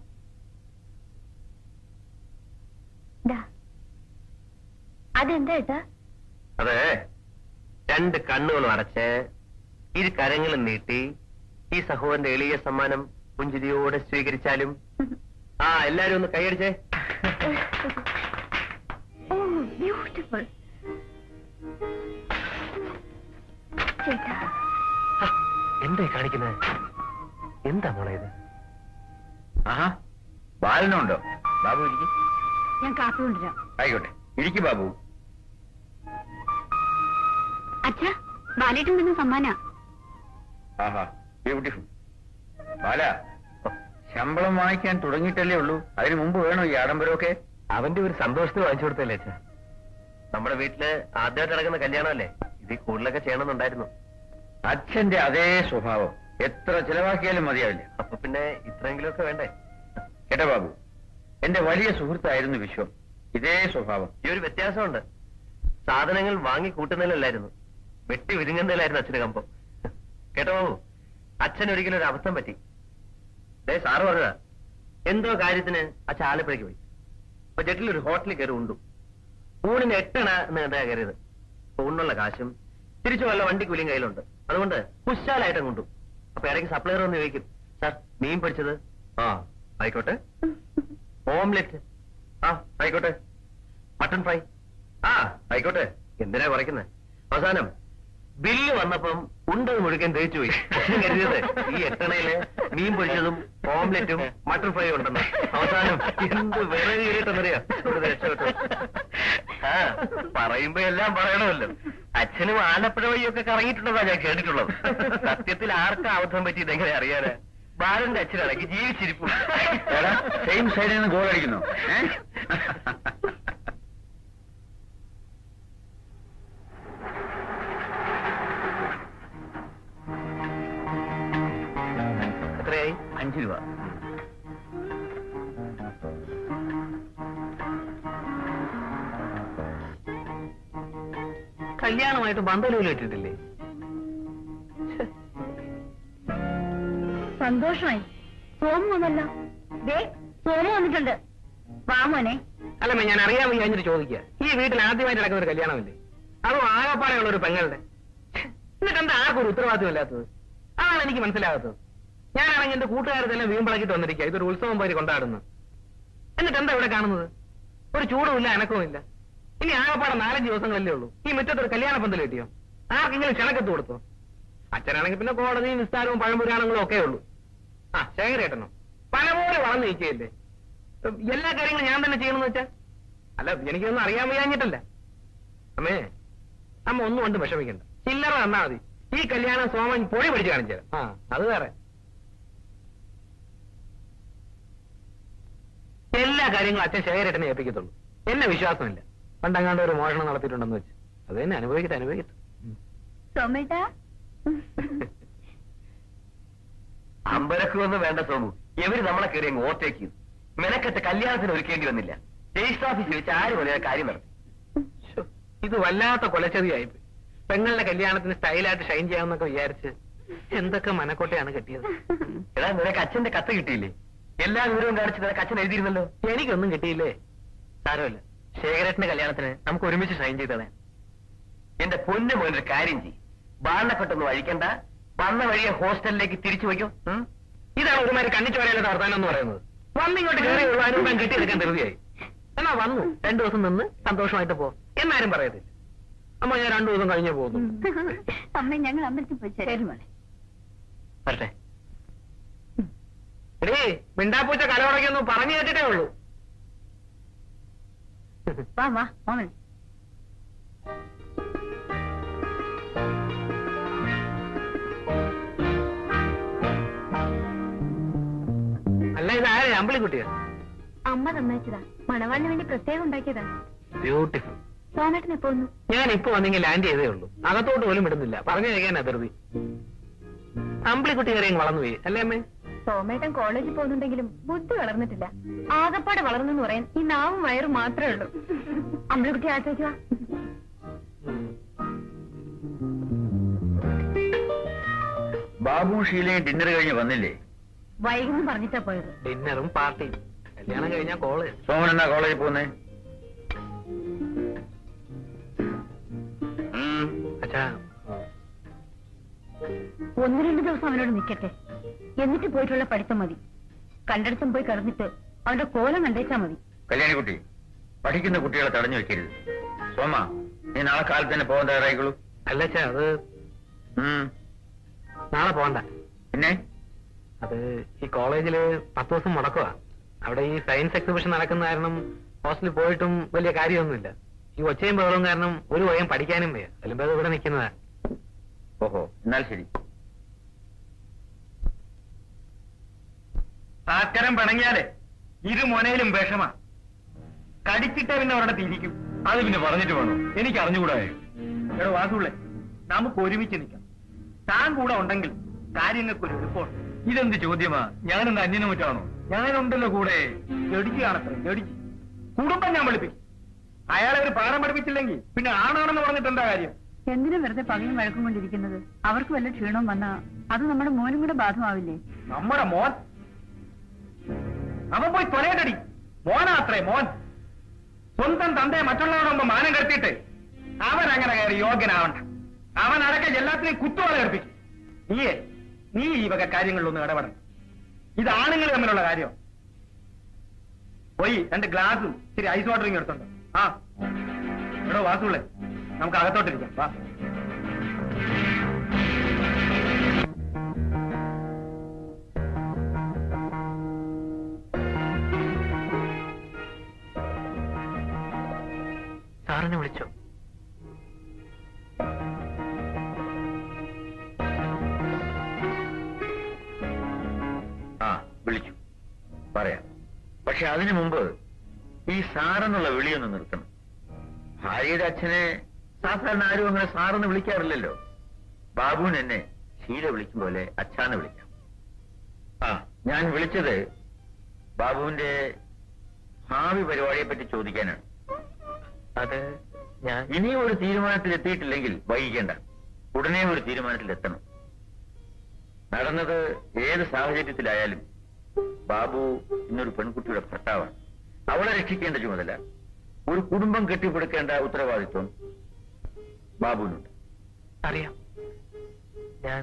ദാ. അതെന്താ ഏട്ടാ അതെ രണ്ട് കണ്ണുകളും അടച്ച് ഇരു കരങ്ങളും നീട്ടി ഈ സഹോദരന്റെ എളിയ സമ്മാനം പുഞ്ചിരിയോടെ സ്വീകരിച്ചാലും ആ എല്ലാരും ഒന്ന് കൈയടിച്ചേ ഓ ബ്യൂട്ടിഫുൾ ചേട്ടാ ആ, എന്താ ഈ കാണിക്കുന്നത് എന്താ മോളെ ഇത് ആഹാ ബാലനുണ്ടോ ബാബു ഇരിക്കും ഞാൻ കാപ്പി കൊണ്ടുവരാം ആയിക്കോട്ടെ ഇരിക്കും ബാബു അച്ഛാ ബാലേട്ടൻ തന്നെ സമ്മാന ആഹാ ബ്യൂട്ടിഫുൾ ബാല ശമ്പളം വാങ്ങിക്കാൻ തുടങ്ങിയിട്ടല്ലേ ഉള്ളൂ അതിനു മുമ്പ് വേണോ ഈ ആഡംബരമൊക്കെ അവന്റെ ഒരു സന്തോഷത്തിന് വാങ്ങിച്ചു കൊടുത്തല്ലേ അച്ഛാ നമ്മുടെ വീട്ടില് ആദ്യമായിട്ട് നടക്കുന്ന കല്യാണമല്ലേ ഇതിൽ കൂടുതലൊക്കെ ചെയ്യണമെന്നുണ്ടായിരുന്നു അച്ഛന്റെ അതേ സ്വഭാവം എത്ര ചിലവാക്കിയാലും മതിയാവില്ല അപ്പൊ പിന്നെ ഇത്രയെങ്കിലുമൊക്കെ വേണ്ടേ കേട്ടോ ബാബു എന്റെ വലിയ സുഹൃത്തായിരുന്നു വിശ്വം ഇതേ സ്വഭാവം ഈ ഒരു വ്യത്യാസമുണ്ട് സാധനങ്ങൾ വാങ്ങി കൂട്ടുന്നതിലല്ലായിരുന്നു വെട്ടി വിരുങ്ങുന്നതിലായിരുന്നു അച്ഛന് കമ്പം കേട്ടോ ബാബു അച്ഛൻ ഒരിക്കലും ഒരു അബദ്ധം പറ്റി ദേ സാറ് പറഞ്ഞതാ എന്തോ കാര്യത്തിന് അച്ഛൻ ആലപ്പുഴയ്ക്ക് പോയി അപ്പൊ ജെട്ടിൽ ഒരു ഹോട്ടലിൽ കയറി ഉണ്ടു ഊണിന് എട്ടണ എന്ന് കണ്ടാ കയറിയത് അപ്പൊ ഊണിനുള്ള കാശും തിരിച്ചു വല്ല വണ്ടി കൂലിയും കയ്യിലുണ്ട് അതുകൊണ്ട് കുശാലായിട്ട് കൊണ്ടു അപ്പൊ ഇടയ്ക്ക് സപ്ലയർ ഒന്ന് ചോദിക്കും സാർ മീൻ പൊരിച്ചത് ആ ആയിക്കോട്ടെ ഓംലെറ്റ് ആ ആയിക്കോട്ടെ മട്ടൺ ഫ്രൈ ആ ആയിക്കോട്ടെ എന്തിനാ കുറയ്ക്കുന്നത് അവസാനം ബില്ല് വന്നപ്പം ഉണ്ടത് മുഴുക്കൻ തേച്ചു പോയി ഞാൻ കരുതിയത് ഈ എട്ടണയില് മീൻ പൊരിച്ചതും ഓംലെറ്റും മട്ടൺ ഫ്രൈ ഉണ്ടെന്ന് അവസാനം എന്ത് വില കീറിയിട്ടെന്നറിയാ ഇവിടുന്ന് രക്ഷപ്പെട്ടു ആ പറയുമ്പോ എല്ലാം പറയണമല്ലോ അച്ഛനും ആലപ്പുഴ വഴിയൊക്കെ കറങ്ങിയിട്ടുള്ളതാ ഞാൻ കേട്ടിട്ടുള്ളത് സത്യത്തിൽ ആർക്കാ അബദ്ധം പറ്റിയത് എങ്ങനെ അറിയാനാ ബാലന്റെ അച്ഛനാണെങ്കിൽ ജീവിച്ചിരിപ്പു സെയിം സൈഡിൽ നിന്ന് ഗോൾ അടിക്കുന്നു ഏ? എത്രയായി അഞ്ച് രൂപ കല്യാണമായിട്ട് ബന്ധനൂല് ഇട്ടിട്ടില്ലേ സന്തോഷമായി സോമു വന്നല്ലോ ദേ സോമു വന്നിട്ടുണ്ട് വാ മോനെ അല്ലമ്മ ഞാൻ അറിയാൻ വയ്യാഞ്ഞിട്ട് ചോദിക്കുക ഈ വീട്ടിൽ ആദ്യമായിട്ട് നടക്കുന്ന ഒരു കല്യാണമല്ലേ അതും ആകപ്പാടെയുള്ള ഒരു പെങ്ങളുടെ ഛെ, എന്നിട്ട് എന്താ ആർക്കും ഒരു ഉത്തരവാദിത്വം ഇല്ലാത്തത് അതാണ് എനിക്ക് മനസ്സിലാകാത്തത് ഞാനാണെങ്കിൽ എന്റെ കൂട്ടുകാരത്തെല്ലാം വീമ്പിളക്കിട്ട് വന്നിരിക്കുക ഇതൊരു ഉത്സവം പോയി കൊണ്ടാടുന്നു എന്നിട്ട് എന്താ ഇവിടെ കാണുന്നത് ഒരു ചൂടുമില്ല അനക്കവുമില്ല ഇനി ആകപ്പാടെ നാലഞ്ച് ദിവസങ്ങളല്ലേ ഉള്ളൂ ഈ മുറ്റത്ത് ഒരു കല്യാണ പന്തൽ കിട്ടിയോ ആർക്കെങ്കിലും ക്ഷണക്കത്ത് കൊടുത്തോ അച്ഛനാണെങ്കിൽ പിന്നെ കോടതിയും വിസ്താരവും പഴംപുരാണങ്ങളും ഒക്കെ ഉള്ളൂ ആ ശേഖരേട്ടനോ പല പോലെ വളർന്നു നിൽക്കുകയല്ലേ ഉം, എല്ലാ കാര്യങ്ങളും ഞാൻ തന്നെ ചെയ്യണമെന്ന് വെച്ചാ അല്ല എനിക്കൊന്നും അറിയാൻ വയ്യാഞ്ഞിട്ടല്ല അമ്മേ അമ്മ ഒന്നും കൊണ്ട് വിഷമിക്കണ്ട ചില്ലറ തന്നാ മതി ഈ കല്യാണം സോമൻ പൊടി പിടിച്ച് കാണിച്ചു തരാം ആ അത് വേറെ എല്ലാ കാര്യങ്ങളും അച്ഛൻ ശേഖരേട്ടനെ ഏൽപ്പിക്കത്തുള്ളൂ എന്നെ വിശ്വാസമില്ല പണ്ടങ്ങാണ്ട് ഒരു മോഷണം നടത്തിയിട്ടുണ്ടെന്ന് വെച്ച് അത് തന്നെ അനുഭവിക്കട്ടെ അനുഭവിക്കട്ടെ സോമേട്ടാ അമ്പലക്കൊന്നും വേണ്ട സോമു എവര് നമ്മളെ കയറി അങ്ങ് ഓവർടേക്ക് ചെയ്തു മെനക്കെട്ട് കല്യാണത്തിന് ഒരുക്കേണ്ടി വന്നില്ല രജിസ്റ്റർ ഓഫീസിൽ വെച്ച് ആര് പോലെ കാര്യം നടത്തി ശ്ശോ, ഇത് വല്ലാത്ത കൊലച്ചതിയായിപ്പോയി പെങ്ങളുടെ കല്യാണത്തിന് സ്റ്റൈലായിട്ട് ഷൈൻ ചെയ്യാമെന്നൊക്കെ വിചാരിച്ച് എന്തൊക്കെ മനക്കോട്ടയാണ് കെട്ടിയത് എടാ നിനക്ക് അച്ഛന്റെ കത്ത് കിട്ടിയില്ലേ എല്ലാ വിവരവും കാണിച്ച് നിനക്ക് അച്ഛൻ എഴുതിയിരുന്നല്ലോ എനിക്കൊന്നും കിട്ടിയില്ലേ സാരമില്ല ശേഖരേട്ടന്റെ കല്യാണത്തിന് നമുക്ക് ഒരുമിച്ച് ഷൈൻ ചെയ്തേ എന്റെ പൊന്നു മോനൊരു കാര്യം ചെയ് ബാണപ്പെട്ടൊന്നും വഴിക്കണ്ട വന്ന വഴിയെ ഹോസ്റ്റലിലേക്ക് തിരിച്ചു വയ്ക്കോ ഉം? ഇതാണ് ഒരുമാതിരി കണ്ണിച്ചോരയിലെ വർത്താനം എന്ന് പറയുന്നത് വന്നിങ്ങോട്ട് കയറി ഉള്ളാനും ഞാൻ കെട്ടിയെടുക്കാൻ ധൃതിയായി എന്നാ വന്നു രണ്ടു ദിവസം നിന്ന് സന്തോഷമായിട്ട് പോ എന്നാരും പറയത്തില്ല അമ്മ ഞാൻ രണ്ടു ദിവസം കഴിഞ്ഞേ പോകുന്നു അമ്മ ഞങ്ങൾ അമ്പലത്തിൽ പോയി ശരി മോളെ വരട്ടെ എടീ മിണ്ടാപ്പൂച്ച കലവടക്കൊന്നും പറഞ്ഞു കേട്ടിട്ടേ ഉള്ളൂ വാ വാ മോനെ അല്ല ഇത് ആരെ അമ്പിളിക്കുട്ടിയാ അമ്മ തന്നയച്ചതാ മണവാളിന് വേണ്ടി പ്രത്യേകം ഉണ്ടാക്കിയതാ ബ്യൂട്ടിഫുൾ സോമേട്ടൻ എപ്പോ വന്നു ഞാൻ ഇപ്പൊ വന്നെങ്കിൽ ലാൻഡ് ചെയ്തേ ഉള്ളൂ അകത്തോട്ട് പോലും ഇടുന്നില്ല പറഞ്ഞു കഴിക്കാനാ ധൃതി അമ്പിളിക്കുട്ടി കയറി അങ്ങ് വളർന്നു പോയി അല്ലേ അമ്മേ സോമേട്ടൻ കോളേജിൽ പോകുന്നുണ്ടെങ്കിലും ബുദ്ധി വളർന്നിട്ടില്ല ആകപ്പാടെ വളർന്നെന്ന് പറയാൻ ഈ നാവും വയറും മാത്രമേ ഉള്ളൂ അമ്മളെക്കുട്ടി ആശ്രയിക്കുക ബാബു ഷീലയും ഡിന്നർ കഴിഞ്ഞ് വന്നില്ലേ വൈകുന്നു പറഞ്ഞിട്ടാ പോയത് ഡിന്നറും പാർട്ടിയും കല്യാണം കഴിഞ്ഞാൽ കോള് സോമൻ എന്നാ കോളേജിൽ പോകുന്നേ അച്ഛാ ഒന്ന് രണ്ട് ദിവസം അവനോട് നിൽക്കട്ടെ എന്നിട്ട് പോയിട്ടുള്ള പഠിത്തം മതി കണ്ടിടത്തും പോയി കിടന്നിട്ട് അവന്റെ കോലം കണ്ടേച്ചാ മതി കല്യാണിക്കുട്ടി പഠിക്കുന്ന കുട്ടികളെ തടഞ്ഞു വെക്കരുത് സോമ നീ നാളെ കാലത്ത് തന്നെ പോകാൻ തയ്യാറായിക്കോളൂ അല്ല അച്ഛാ അത് ഉം. നാളെ പോകണ്ട പിന്നെ അത് ഈ കോളേജില് പത്ത് ദിവസം മുടക്കുക അവിടെ ഈ സയൻസ് എക്സിബിഷൻ നടക്കുന്ന കാരണം ഹോസ്റ്റലിൽ പോയിട്ടും വലിയ കാര്യമൊന്നുമില്ല ഈ ഒച്ചയും ബഹളവും കാരണം ഒരു വയം പഠിക്കാനും വയ്യ അല്ലെങ്കിൽ അത് ഇവിടെ നിൽക്കുന്നതാ ഓഹോ എന്നാൽ ശരി ആക്കരം പിണങ്ങിയാലേ ഇരു മോനയിലും വിഷമാ കടിച്ചിട്ടേ പിന്നെ അവരുടെ തിരിക്കും അത് പിന്നെ പറഞ്ഞിട്ട് വേണോ എനിക്ക് അറിഞ്ഞുകൂടായോ എടോ വാസുള്ളേ നമുക്ക് ഒരുമിച്ച് നിൽക്കാം താൻ കൂടെ ഉണ്ടെങ്കിൽ കാര്യങ്ങൾക്കൊരു റിപ്പോർട്ട് ഇതെന്ത് ചോദ്യമാ ഞാനെന്ത് അന്യനെ മറ്റാണോ ഞാനുണ്ടല്ലോ കൂടെ ജഡിച്ച് കാണത്രേ ജഡിച്ച് കുടുംബം ഞാൻ വിളിപ്പിക്കും അയാളെ ഒരു പാഠം പഠിപ്പിച്ചില്ലെങ്കിൽ പിന്നെ ആണാണെന്ന് പറഞ്ഞിട്ട് എന്താ കാര്യം എന്തിനാ വെറുതെ പകയും വഴക്കും കൊണ്ടിരിക്കുന്നത് അവർക്ക് വല്ല ക്ഷീണവും വന്നാ അത് നമ്മുടെ മോനും കൂടെ ബാധമാവില്ലേ നമ്മുടെ മോൻ അവൻ പോയി തൊലയട്ടടി മോനാത്രേ മോൻ സ്വന്തം തന്തയെ മറ്റുള്ളവരുടെ മുമ്പ് മാനം കെടുത്തിട്ട് അവൻ അങ്ങനെ കയറി യോഗ്യനാവണ്ട അവൻ അടക്കം എല്ലാത്തിനെയും കുത്തുവാള കൽപ്പിക്കും നീയേ നീ ഈ വക കാര്യങ്ങളിലൊന്നും ഇടപെടണം ഇത് ആണുങ്ങൾ തമ്മിലുള്ള കാര്യം പോയി രണ്ട് ഗ്ലാസും ഇച്ചിരി ഐസ് വാട്ടറിങ് എടുത്തുണ്ട് ആ എടോ വാസുള്ളേ നമുക്ക് അകത്തോട്ടിരിക്കാം വാ സാറിനെ വിളിച്ചോ ആ വിളിച്ചു പറയാം പക്ഷെ അതിനു മുമ്പ് ഈ സാറെന്നുള്ള വിളിയൊന്ന് നിർത്തണം ഭാര്യയുടെ അച്ഛനെ സാധാരണ ആരും അങ്ങനെ സാറെന്ന് വിളിക്കാറില്ലല്ലോ ബാബുവിന് എന്നെ ശീല വിളിക്കും പോലെ അച്ഛാന്ന് വിളിക്കാം ആ ഞാൻ വിളിച്ചത് ബാബുവിന്റെ ഭാവി പരിപാടിയെ പറ്റി ചോദിക്കാനാണ് അത് ഞാൻ ഇനിയും ഒരു തീരുമാനത്തിൽ എത്തിയിട്ടില്ലെങ്കിൽ വൈകിക്കേണ്ട ഉടനെ ഒരു തീരുമാനത്തിൽ എത്തണം നടന്നത് ഏത് സാഹചര്യത്തിലായാലും ബാബു ഇന്നൊരു പെൺകുട്ടിയുടെ ഭർത്താവാണ് അവളെ രക്ഷിക്കേണ്ട ചുമതല ഒരു കുടുംബം കെട്ടിപ്പടുക്കേണ്ട ഉത്തരവാദിത്വം ബാബുവിനുണ്ട് അറിയാം ഞാൻ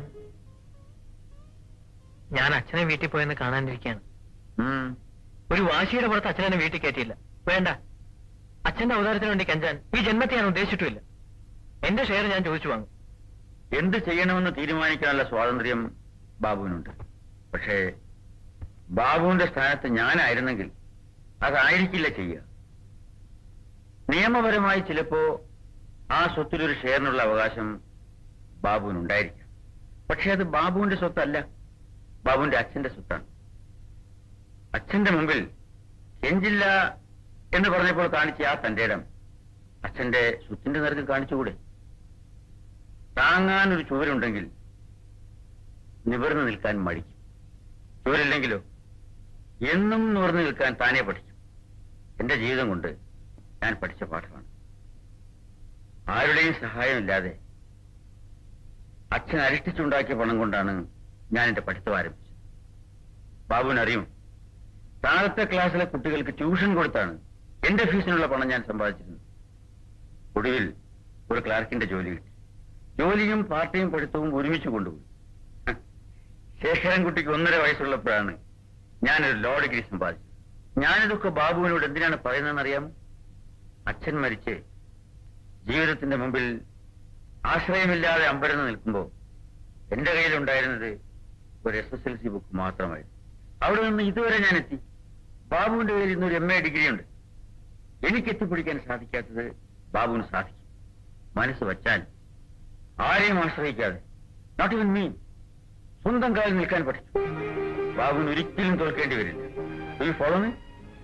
ഞാൻ അച്ഛനെ വീട്ടിൽ പോയെന്ന് കാണാനിരിക്കുകയാണ് ഉം. ഒരു വാശിയുടെ പുറത്ത് അച്ഛനെ വീട്ടിൽ കയറ്റിയില്ല വേണ്ട അച്ഛന്റെ അവതാരത്തിന് വേണ്ടി കെഞ്ചാൻ ഈ ജന്മത്തെ ഞാൻ ഉദ്ദേശിച്ചിട്ടുമില്ല എന്റെ ഷെയർ ഞാൻ ചോദിച്ചു വാങ്ങും എന്ത് ചെയ്യണമെന്ന് തീരുമാനിക്കാനുള്ള സ്വാതന്ത്ര്യം ബാബുവിനുണ്ട് പക്ഷേ ബാബുവിന്റെ സ്ഥാനത്ത് ഞാനായിരുന്നെങ്കിൽ അതായിരിക്കില്ല ചെയ്യുക നിയമപരമായി ചിലപ്പോ ആ സ്വത്തിലൊരു ഷെയറിനുള്ള അവകാശം ബാബുവിനുണ്ടായിരിക്കാം പക്ഷെ അത് ബാബുവിന്റെ സ്വത്തല്ല ബാബുവിന്റെ അച്ഛന്റെ സ്വത്താണ് അച്ഛന്റെ മുമ്പിൽ കെഞ്ചില്ല എന്ന് പറഞ്ഞപ്പോൾ കാണിച്ച ആ തന്റെ ഇടം അച്ഛന്റെ സ്വത്തിന്റെ നിരക്കിൽ കാണിച്ചുകൂടെ താങ്ങാൻ ഒരു ചുവരുണ്ടെങ്കിൽ നിവർന്നു നിൽക്കാൻ മടിക്കും ചുവരില്ലെങ്കിലോ എന്നും നിവർന്നു നിൽക്കാൻ താനേ പഠിക്കും എന്റെ ജീവിതം കൊണ്ട് ഞാൻ പഠിച്ച പാഠമാണ് ആരുടെയും സഹായമില്ലാതെ അച്ഛൻ അരിഷ്ടിച്ചുണ്ടാക്കിയ പണം കൊണ്ടാണ് ഞാൻ എന്റെ പഠിത്തം ആരംഭിച്ചത് ബാബുവിനറിയും താഴത്തെ ക്ലാസ്സിലെ കുട്ടികൾക്ക് ട്യൂഷൻ കൊടുത്താണ് എന്റെ ഫീസിനുള്ള പണം ഞാൻ സമ്പാദിച്ചിരുന്നത് ഒടുവിൽ ഒരു ക്ലാർക്കിന്റെ ജോലി കിട്ടി ജോലിയും പാർട്ടിയും പഠിത്തവും ഒരുമിച്ച് കൊണ്ടുപോയി ഹ, ശേഖരൻകുട്ടിക്ക് ഒന്നര വയസ്സുള്ളപ്പോഴാണ് ഞാനൊരു ലോ ഡിഗ്രി സമ്പാദിച്ചത് ഞാനിതൊക്കെ ബാബുവിനോട് എന്തിനാണ് പറയുന്നതെന്ന് അറിയാമോ അച്ഛൻ മരിച്ച് ജീവിതത്തിന്റെ മുമ്പിൽ ആശ്രയമില്ലാതെ അമ്പരന്ന് നിൽക്കുമ്പോൾ എന്റെ കയ്യിലുണ്ടായിരുന്നത് ഒരു S S L C book മാത്രമായിരുന്നു അവിടെ നിന്ന് ഇതുവരെ ഞാൻ എത്തി ബാബുവിന്റെ കയ്യിൽ ഇന്നൊരു എം എ ഡിഗ്രി ഉണ്ട് എനിക്ക് എത്തിപ്പിടിക്കാൻ സാധിക്കാത്തത് ബാബുവിന് സാധിക്കും മനസ്സ് വച്ചാൽ ആരെയും ആശ്രയിക്കാതെ നോട്ട് ഇവൻ മീ സ്വന്തം കാലിൽ നിൽക്കാൻ പഠിച്ചു ബാബുവിന് ഒരിക്കലും തോൽക്കേണ്ടി വരില്ല ഈ ഫോളോ മീ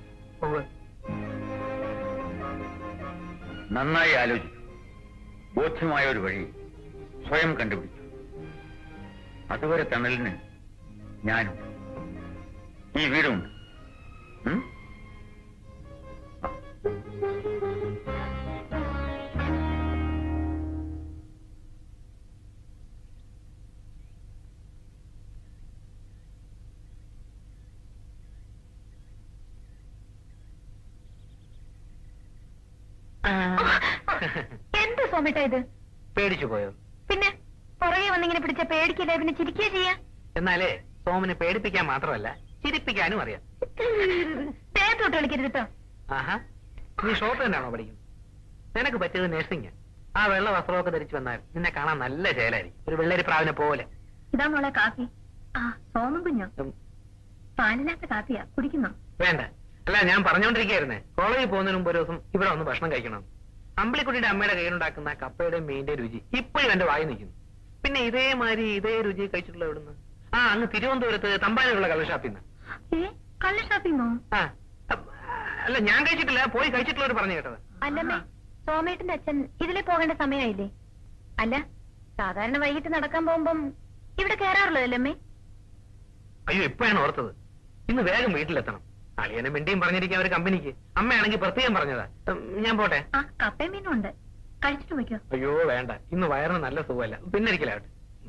നന്നായി ആലോചിച്ചു ബോധ്യമായ ഒരു വഴി സ്വയം കണ്ടുപിടിച്ചു അതുവരെ തണലിന് ഞാനുണ്ട് ഈ വീടുമുണ്ട് ഉം? ആ. എന്ത് സോമേട്ട ഇത് പേടിച്ചു പോയോ പിന്നെ പുറകെ വന്നിങ്ങനെ പിടിച്ച പേടിക്കില്ല പിന്നെ ചിരിക്കുക ചെയ്യാ എന്നാലേ സോമന് പേടിപ്പിക്കാൻ മാത്രമല്ല ചിരിപ്പിക്കാനും അറിയാം ദേഹത്തോട്ട് കളിക്കരുത് കേട്ടോ ആഹാ നീ ഷോപ്പ് തന്നെയാണോ പഠിക്കുന്നത് നിനക്ക് പറ്റിയത് നഴ്സിംഗ് ആ വെള്ള വസ്ത്രമൊക്കെ ധരിച്ചു വന്നാൽ നിന്നെ കാണാൻ നല്ല ചേലായിരിക്കും ഒരു വെള്ളരി പ്രാവിനെ പോലെ ഇതാ മോളെ കാപ്പി ആ സോമൻ കുഞ്ഞോ ഉം, പാലില്ലാത്ത കാപ്പിയാ കുടിക്കുന്നോ വേണ്ട അല്ല ഞാൻ പറഞ്ഞുകൊണ്ടിരിക്കുകയായിരുന്നേ കോളേജിൽ പോകുന്നതിന് മുമ്പ് ഒരു ദിവസം ഇവിടെ ഒന്ന് ഭക്ഷണം കഴിക്കണം അമ്പിളിക്കുട്ടിയുടെ അമ്മയുടെ കയ്യിലുണ്ടാക്കുന്ന കപ്പയുടെ മീന്റെ രുചി ഇപ്പോഴും എന്റെ വായി നിൽക്കുന്നു പിന്നെ ഇതേമാതിരി ഇതേ രുചി കഴിച്ചിട്ടുള്ള എവിടുന്ന് ആ അങ്ങ് തിരുവനന്തപുരത്ത് തമ്പാനൂരുള്ള കള്ള് ഷാപ്പിൽ നിന്ന് ഏ കള്ള ഷാപ്പിന്നോ ആ അപ്പ- അല്ല ഞാൻ കഴിച്ചിട്ടില്ല പോയി കഴിച്ചിട്ടുള്ളവർ പറഞ്ഞു കേട്ടത് അല്ലമ്മേ സോമേട്ടന്റെ അച്ഛൻ ഇതിലെ പോകേണ്ട സമയമായില്ലേ അല്ല സാധാരണ വൈകിട്ട് നടക്കാൻ പോകുമ്പം ഇവിടെ കയറാറുള്ളതല്ലേ അമ്മേ അയ്യോ ഇപ്പോഴാണ് ഓർത്തത് ഇന്ന് വേഗം വീട്ടിലെത്തണം അളിയനും മിണ്ടിയും പറഞ്ഞിരിക്കാൻ ഒരു കമ്പനിക്ക് അമ്മയാണെങ്കിൽ പ്രത്യേകം പറഞ്ഞതാ ഉം, ഞാൻ പോട്ടെ ആ കപ്പയും മീനും ഉണ്ട് കഴിച്ചിട്ട് വയ്ക്കോ അയ്യോ വേണ്ട ഇന്ന് വയറിന് നല്ല സുഖമല്ല പിന്നെ ഒരിക്കലാവട്ടെ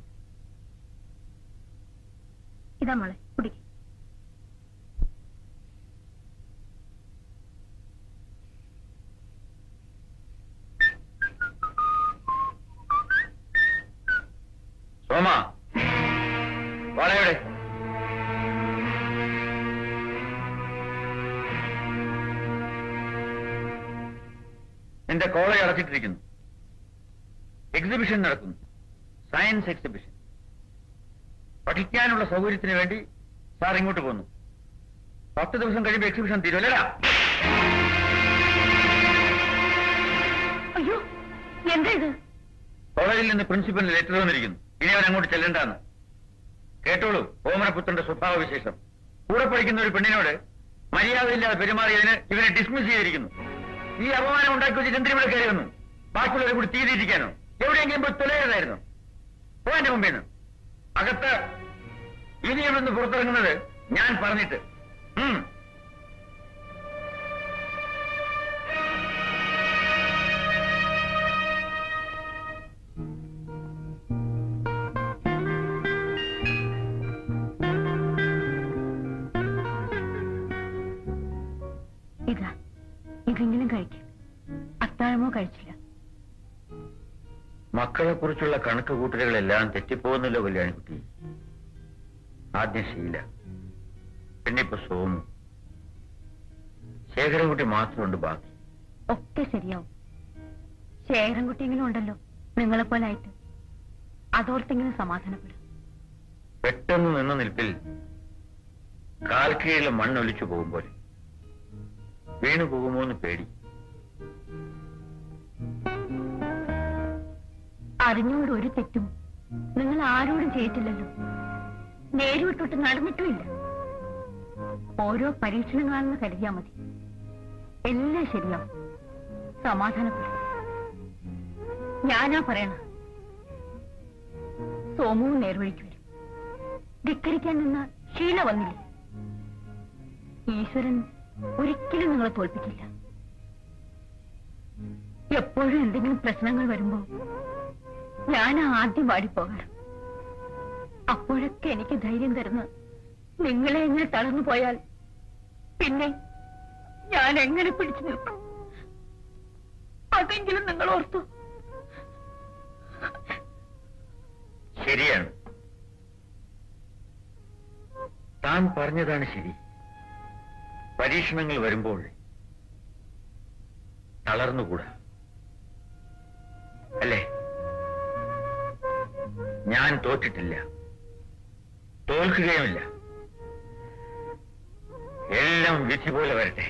ഇതാ മോളെ കുടിക്ക് സോമ വളയുടെ നിന്റെ കോളേജ് അടച്ചിട്ടിരിക്കുന്നു എക്സിബിഷൻ നടക്കുന്നു സയൻസ് എക്സിബിഷൻ പഠിക്കാനുള്ള സൗകര്യത്തിന് വേണ്ടി സാർ ഇങ്ങോട്ട് പോന്നു പത്ത് ദിവസം കഴിയുമ്പോൾ എക്സിബിഷൻ തീരുമല്ലടാ അയ്യോ എന്താ ഇത് കോളേജിൽ നിന്ന് പ്രിൻസിപ്പലിന് ലെറ്റർ വന്നിരിക്കുന്നു ഇനി അവൻ അങ്ങോട്ട് ചെല്ലണ്ടാന്ന് കേട്ടോളൂ ഓമനപുത്രന്റെ സ്വഭാവ വിശേഷം കൂടെ പഠിക്കുന്ന ഒരു പെണ്ണിനോട് മര്യാദയില്ലാതെ പെരുമാറിയതിന് ഇവനെ ഡിസ്മിസ് ചെയ്തിരിക്കുന്നു ഈ അപമാനം ഉണ്ടാക്കി വെച്ചിട്ട് എന്തിനും ഇവിടെ കയറി വന്നു ബാക്കിയുള്ളവരെ കൂടി തീതിരിക്കാനോ എവിടെയെങ്കിലും പോയി തുലയതായിരുന്നു പോവാന്റെ മുമ്പിൽ നിന്ന് അകത്ത് ഇനി ഇവിടുന്ന് പുറത്തിറങ്ങുന്നത് ഞാൻ പറഞ്ഞിട്ട് ഉം. ഇതാ ഇതെങ്കിലും കഴിക്കും അത്താഴമോ കഴിച്ചില്ല മക്കളെ കുറിച്ചുള്ള കണക്ക് കൂട്ടലുകളെല്ലാം തെറ്റിപ്പോകുന്നല്ലോ കല്യാണിക്കുട്ടി ആദ്യം ശീല പിന്നെ ഇപ്പൊ സോമു ശേഖരൻകുട്ടി മാത്രമുണ്ട് ബാക്കി ഒക്കെ ശരിയാവും ശേഖരൻകുട്ടിയെങ്കിലും ഉണ്ടല്ലോ നിങ്ങളെപ്പോലെ ആയിട്ട് അതോർത്തെങ്കിലും സമാധാനപ്പെടും പെട്ടെന്ന് നിന്ന നിൽപ്പിൽ കാൽക്കീഴിലെ മണ്ണൊലിച്ചു പോകും പോലെ വീണു പോകുമോ എന്ന് പേടി അറിഞ്ഞുകൊണ്ട് ഒരു തെറ്റും നിങ്ങൾ ആരോടും ചെയ്തിട്ടില്ലല്ലോ നേരുവിട്ടൊട്ട് നടന്നിട്ടുമില്ല ഓരോ പരീക്ഷണങ്ങളാണെന്ന് കരുതിയാ മതി എല്ലാം ശരിയാവും സമാധാനപ്പെടും ഞാനാ പറയണ സോമുവും നേർവഴിക്ക് വരും ധിക്കരിക്കാൻ നിന്ന ഷീല വന്നില്ലേ ഈശ്വരൻ ഒരിക്കലും നിങ്ങളെ തോൽപ്പിക്കില്ല എപ്പോഴും എന്തെങ്കിലും പ്രശ്നങ്ങൾ വരുമ്പോ ഞാൻ ആദ്യം പാടിപ്പോകാറ് അപ്പോഴൊക്കെ എനിക്ക് ധൈര്യം തരുന്ന നിങ്ങളെ എങ്ങനെ തളർന്നു പോയാൽ പിന്നെ ഞാൻ എങ്ങനെ പിടിച്ചു നിൽക്കും അതെങ്കിലും നിങ്ങൾ ഓർത്തു ശരിയാണ് താൻ പറഞ്ഞതാണ് ശരി പരീക്ഷണങ്ങൾ വരുമ്പോൾ തളർന്നുകൂടാ അല്ലേ ഞാൻ തോറ്റിട്ടില്ല തോൽക്കുകയുമില്ല എല്ലാം വിധി പോലെ വരട്ടെ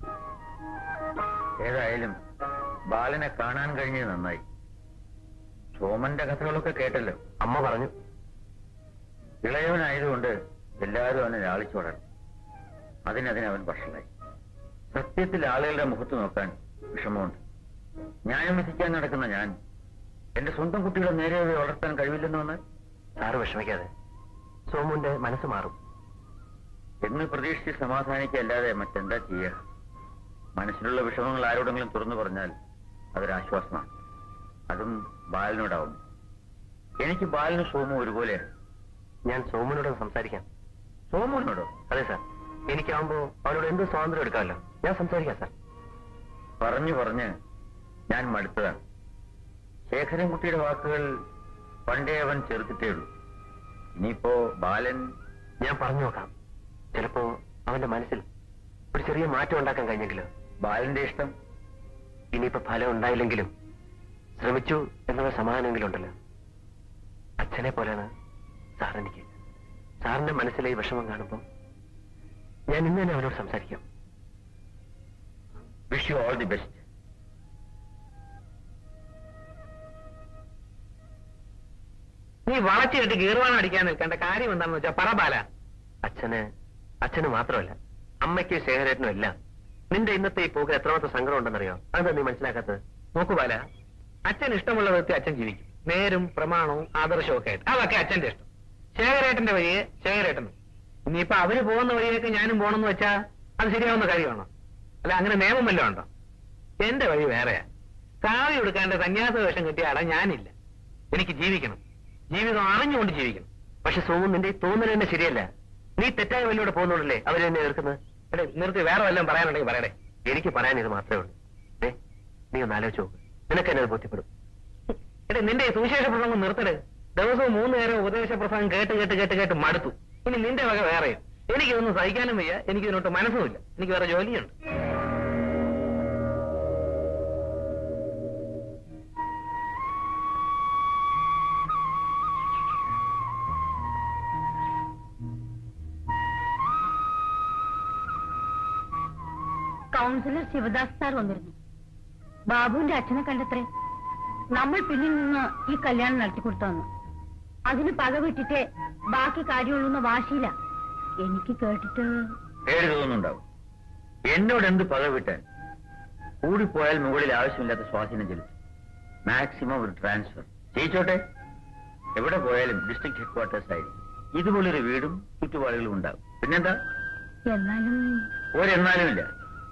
ഏതായാലും ബാലനെ കാണാൻ കഴിഞ്ഞത് നന്നായി സോമന്റെ കഥകളൊക്കെ കേട്ടല്ലോ അമ്മ പറഞ്ഞു ഇളയവനായതുകൊണ്ട് എല്ലാവരും അവനെ ലാളിച്ചു വളർന്നു അതിനതിന് അവൻ വഷളായി സത്യത്തിൽ ആളുകളുടെ മുഖത്ത് നോക്കാൻ വിഷമമുണ്ട് ന്യായം വിധിക്കാൻ നടക്കുന്ന ഞാൻ എന്റെ സ്വന്തം കുട്ടികളെ നേരെ വളർത്താൻ കഴിവില്ലെന്ന് വന്നാൽ സാറ് വിഷമിക്കാതെ സോമുന്റെ മനസ്സ് മാറും എന്ന് പ്രതീക്ഷിച്ച് സമാധാനിക്കല്ലാതെ മറ്റെന്താ ചെയ്യുക മനസ്സിലുള്ള വിഷമങ്ങൾ ആരോടെങ്കിലും തുറന്നു പറഞ്ഞാൽ അതൊരാശ്വാസമാണ് അതും ബാലനോടാവും എനിക്ക് ബാലനും സോമും ഒരുപോലെയാണ് ഞാൻ സോമുനോട് സംസാരിക്കാം സോമുവിനോടോ അതെ സാർ എനിക്കാവുമ്പോ അവനോട് എന്ത് സ്വാതന്ത്ര്യം എടുക്കാമല്ലോ ഞാൻ സംസാരിക്കാം സാർ പറഞ്ഞു പറഞ്ഞ് ഞാൻ മടുത്തതാണ് ശേഖരൻകുട്ടിയുടെ വാക്കുകൾ പണ്ടേ അവൻ ചെറുത്തിട്ടേ ഉള്ളൂ ഇനിയിപ്പോ ബാലൻ ഞാൻ പറഞ്ഞു നോക്കാം ചിലപ്പോ അവന്റെ മനസ്സിൽ ഒരു ചെറിയ മാറ്റം ഉണ്ടാക്കാൻ കഴിഞ്ഞെങ്കിലോ ബാലന്റെ ഇഷ്ടം ഇനിയിപ്പോ ഫലം ഉണ്ടായില്ലെങ്കിലും ശ്രമിച്ചു എന്നുള്ള സമാധാനമെങ്കിലും ഉണ്ടല്ലോ അച്ഛനെ പോലെയാണ് സാർ എനിക്ക് സാറിന്റെ മനസ്സിലെ ഈ വിഷമം കാണുമ്പോൾ ഞാൻ ഇന്ന് തന്നെ അവനോട് സംസാരിക്കാം wish you all the best നീ വളച്ചു കെട്ടി ഗീർവാണം അടിക്കാൻ നിൽക്കേണ്ട കാര്യം എന്താണെന്ന് വെച്ചാൽ പറ ബാല അച്ഛന് അച്ഛന് മാത്രമല്ല അമ്മയ്ക്കും ശേഖരേട്ടനും എല്ലാം നിന്റെ ഇന്നത്തെ ഈ പോക്ക് എത്രമാത്രം സങ്കടം ഉണ്ടെന്നറിയോ അതെന്താ നീ മനസ്സിലാക്കാത്തത് നോക്കൂ ബാല അച്ഛൻ ഇഷ്ടമുള്ള വിധത്തിൽ അച്ഛൻ ജീവിക്കും നേരും പ്രമാണവും ആദർശവും ഒക്കെ ആയിട്ട് അതൊക്കെ അച്ഛന്റെ ഇഷ്ടം ശേഖരേട്ടന്റെ വഴിയെ ശേഖരേട്ടനും ഇനിയിപ്പോ അവര് പോകുന്ന വഴിയൊക്കെ ഞാനും പോണെന്ന് വെച്ചാ അത് ശരിയാവുന്ന കാര്യമാണോ അല്ല അങ്ങനെ നിയമം വല്ലതും ഉണ്ടോ എന്റെ വഴി വേറെയാ കാവി എടുക്കാണ്ട് സന്യാസ വേഷം കിട്ടിയ ആളെ ഞാനില്ല എനിക്ക് ജീവിക്കണം ജീവിതം അറിഞ്ഞുകൊണ്ട് ജീവിക്കണം പക്ഷെ സോമു നിന്റെ ഈ തോന്നൽ തന്നെ ശരിയല്ല നീ തെറ്റായ വഴിയിലൂടെ പോകുന്നുണ്ടല്ലേ അവരെ എന്നെ എതിർക്കുന്നത് എടേ നിർത്തി വേറെ വല്ലതും പറയാനുണ്ടെങ്കിൽ പറയടേ എനിക്ക് പറയാൻ ഇത് മാത്രമേ ഉള്ളൂ ഏ നീ ഒന്ന് ആലോചിച്ച് നോക്ക് നിനക്ക് എന്നെ അത് ബോധ്യപ്പെടും എടേ നിന്റെ ഈ സുവിശേഷ പ്രസംഗം നിർത്തട് ദിവസവും മൂന്ന് നേരം ഉപദേശ പ്രസംഗം കേട്ട് കേട്ട് കേട്ട് കേട്ട് മടുത്തു ഇനി നിന്റെ വക വേറെയും എനിക്കിതൊന്നും സഹിക്കാനും വയ്യ എനിക്കിതിനോട്ട് മനസ്സുമില്ല എനിക്ക് വേറെ ജോലിയുണ്ട് കൗൺസിലർ ശിവദാസ് സാർ വന്നിരുന്നു ബാബുവിന്റെ അച്ഛനെ കണ്ടത്രേ നമ്മൾ പിന്നിൽ നിന്ന് ഈ കല്യാണം നടത്തിക്കൊടുത്തു അതിന് പക വിട്ടിട്ടേ ബാക്കി കാര്യമുള്ളൂന്ന വാശിയില്ല എനിക്ക് കേട്ടിട്ട് പേടി തോന്നുന്നുണ്ടാവും എന്നോട് എന്ത് പക വിട്ടാൽ കൂടിപ്പോയാൽ മുകളിൽ ആവശ്യമില്ലാത്ത സ്വാധീനം ചെലുത്തും മാക്സിമം ഒരു ട്രാൻസ്ഫർ ചെയ്യിച്ചോട്ടെ എവിടെ പോയാലും ഡിസ്ട്രിക്ട് ഹെഡ്ക്വാർട്ടേഴ്സ് ആയിരിക്കും ഇതുപോലൊരു വീടും ചുറ്റുപാടുകളും ഉണ്ടാവും പിന്നെന്താ എന്നാലും ഒരെന്നാലും ഇല്ല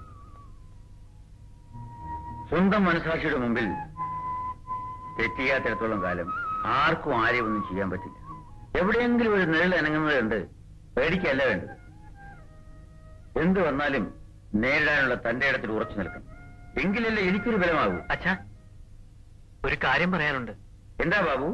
സ്വന്തം മനസാക്ഷിയുടെ മുമ്പിൽ തെറ്റിയാത്തിടത്തോളം കാലം ആർക്കും ആരെയും ഒന്നും ചെയ്യാൻ പറ്റില്ല എവിടെയെങ്കിലും ഒരു നിഴൽ അനങ്ങുന്നതുണ്ട് പേടിക്കല്ല വേണ്ടത് എന്ത് വന്നാലും നേരിടാനുള്ള തന്റെ ഇടത്തിൽ ഉറച്ചു നിൽക്കണം എങ്കിലല്ലേ എനിക്കൊരു ബലമാകൂ അച്ഛാ ഒരു കാര്യം പറയാനുണ്ട് എന്താ ബാബു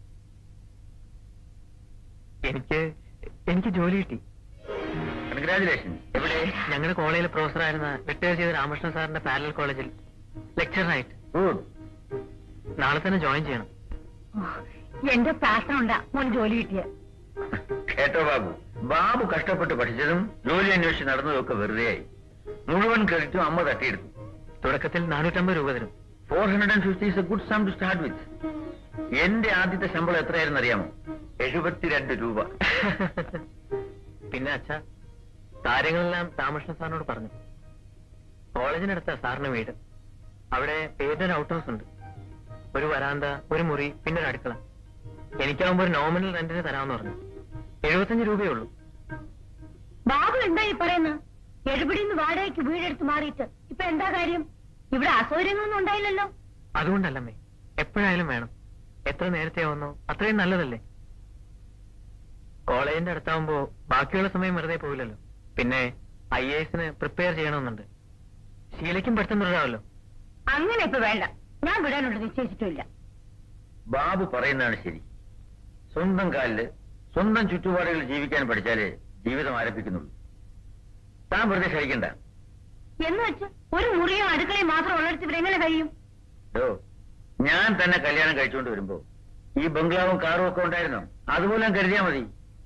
എനിക്ക് എനിക്ക് ജോലി കിട്ടി കൺഗ്രാചുലേഷൻ എവിടെ ഞങ്ങളുടെ കോളേജിലെ പ്രൊഫസറായിരുന്ന റിട്ടയർ ചെയ്ത രാമകൃഷ്ണൻ സാറിന്റെ പാരലൽ കോളേജിൽ ലെക്ചറായിട്ട് ഗുഡ് നാളെ തന്നെ ജോയിൻ ചെയ്യണം എന്റെ പ്രാർത്ഥന ഉണ്ടാ മോൻ ജോലി കിട്ടിയ കേട്ടോ ബാബു ബാബു കഷ്ടപ്പെട്ട് പഠിച്ചതും ജോലി അന്വേഷിച്ച് നടന്നതും ഒക്കെ വെറുതെയായി മുഴുവൻ ക്രെഡിറ്റും അമ്മ തട്ടിയെടുത്തു തുടക്കത്തിൽ നാനൂറ്റമ്പത് രൂപ തരും four hundred and fifty is a good sum to start with എന്റെ ആദ്യത്തെ ശമ്പളം എത്രയായിരുന്നു അറിയാമോ എഴുപത്തിരണ്ട് രൂപ പിന്നെ അച്ഛാ കാര്യങ്ങളെല്ലാം രാമകൃഷ്ണൻ സാറിനോട് പറഞ്ഞു കോളേജിനടുത്ത സാറിന് വീട് അവിടെ പേരിനൊരു ഔട്ട് ഹൗസ് ഉണ്ട് ഒരു വരാന്ത ഒരു മുറി പിന്നെ ഒരു അടുക്കള എനിക്കാവുമ്പോ ഒരു നോമിനൽ റെന്റിന് തരാമെന്ന് പറഞ്ഞു എഴുപത്തഞ്ച് രൂപയേ ഉള്ളൂ ബാബു എന്താ ഈ പറയുന്നത് എഴുപിടിന്ന് വാടകയ്ക്ക് വീടെടുത്ത് മാറിയിട്ട് ഇപ്പൊ എന്താ കാര്യം ഇവിടെ അസൗകര്യങ്ങളൊന്നും ഉണ്ടായില്ലല്ലോ അതുകൊണ്ടല്ലമ്മേ എപ്പോഴായാലും വേണം എത്ര നേരത്തെ വന്നോ അത്രയും നല്ലതല്ലേ കോളേജിന്റെ അടുത്താവുമ്പോ ബാക്കിയുള്ള സമയം വെറുതെ പോവില്ലല്ലോ പിന്നെ ഐ എ എസിന് പ്രിപ്പയർ ചെയ്യണമെന്നുണ്ട് ശീലയ്ക്കും പഠിത്തം തുടരാമല്ലോ അങ്ങനെ ഇപ്പൊ വേണ്ട ഞാൻ വിടാനുള്ളത് നിശ്ചയിച്ചിട്ടില്ല ബാബു പറയുന്നതാണ് ശരി സ്വന്തം കാലില് സ്വന്തം ചുറ്റുപാടുകളിൽ ജീവിക്കാൻ പഠിച്ചാലേ ജീവിതം ആരംഭിക്കുന്നുള്ളൂ താൻ വെറുതെ ശരിക്കണ്ട എന്ന് വെച്ച് ഒരു മുറിയോ അടുക്കളയും മാത്രം ഉള്ളിടത്ത് ഇവിടെ എങ്ങനെ കഴിയും ഡോ ഞാൻ തന്നെ കല്യാണം കഴിച്ചുകൊണ്ട് വരുമ്പോ ഈ ബംഗ്ലാവും കാറും ഒക്കെ ഉണ്ടായിരുന്നോ അതുപോലെ ഞാൻ കരുതിയാ മതി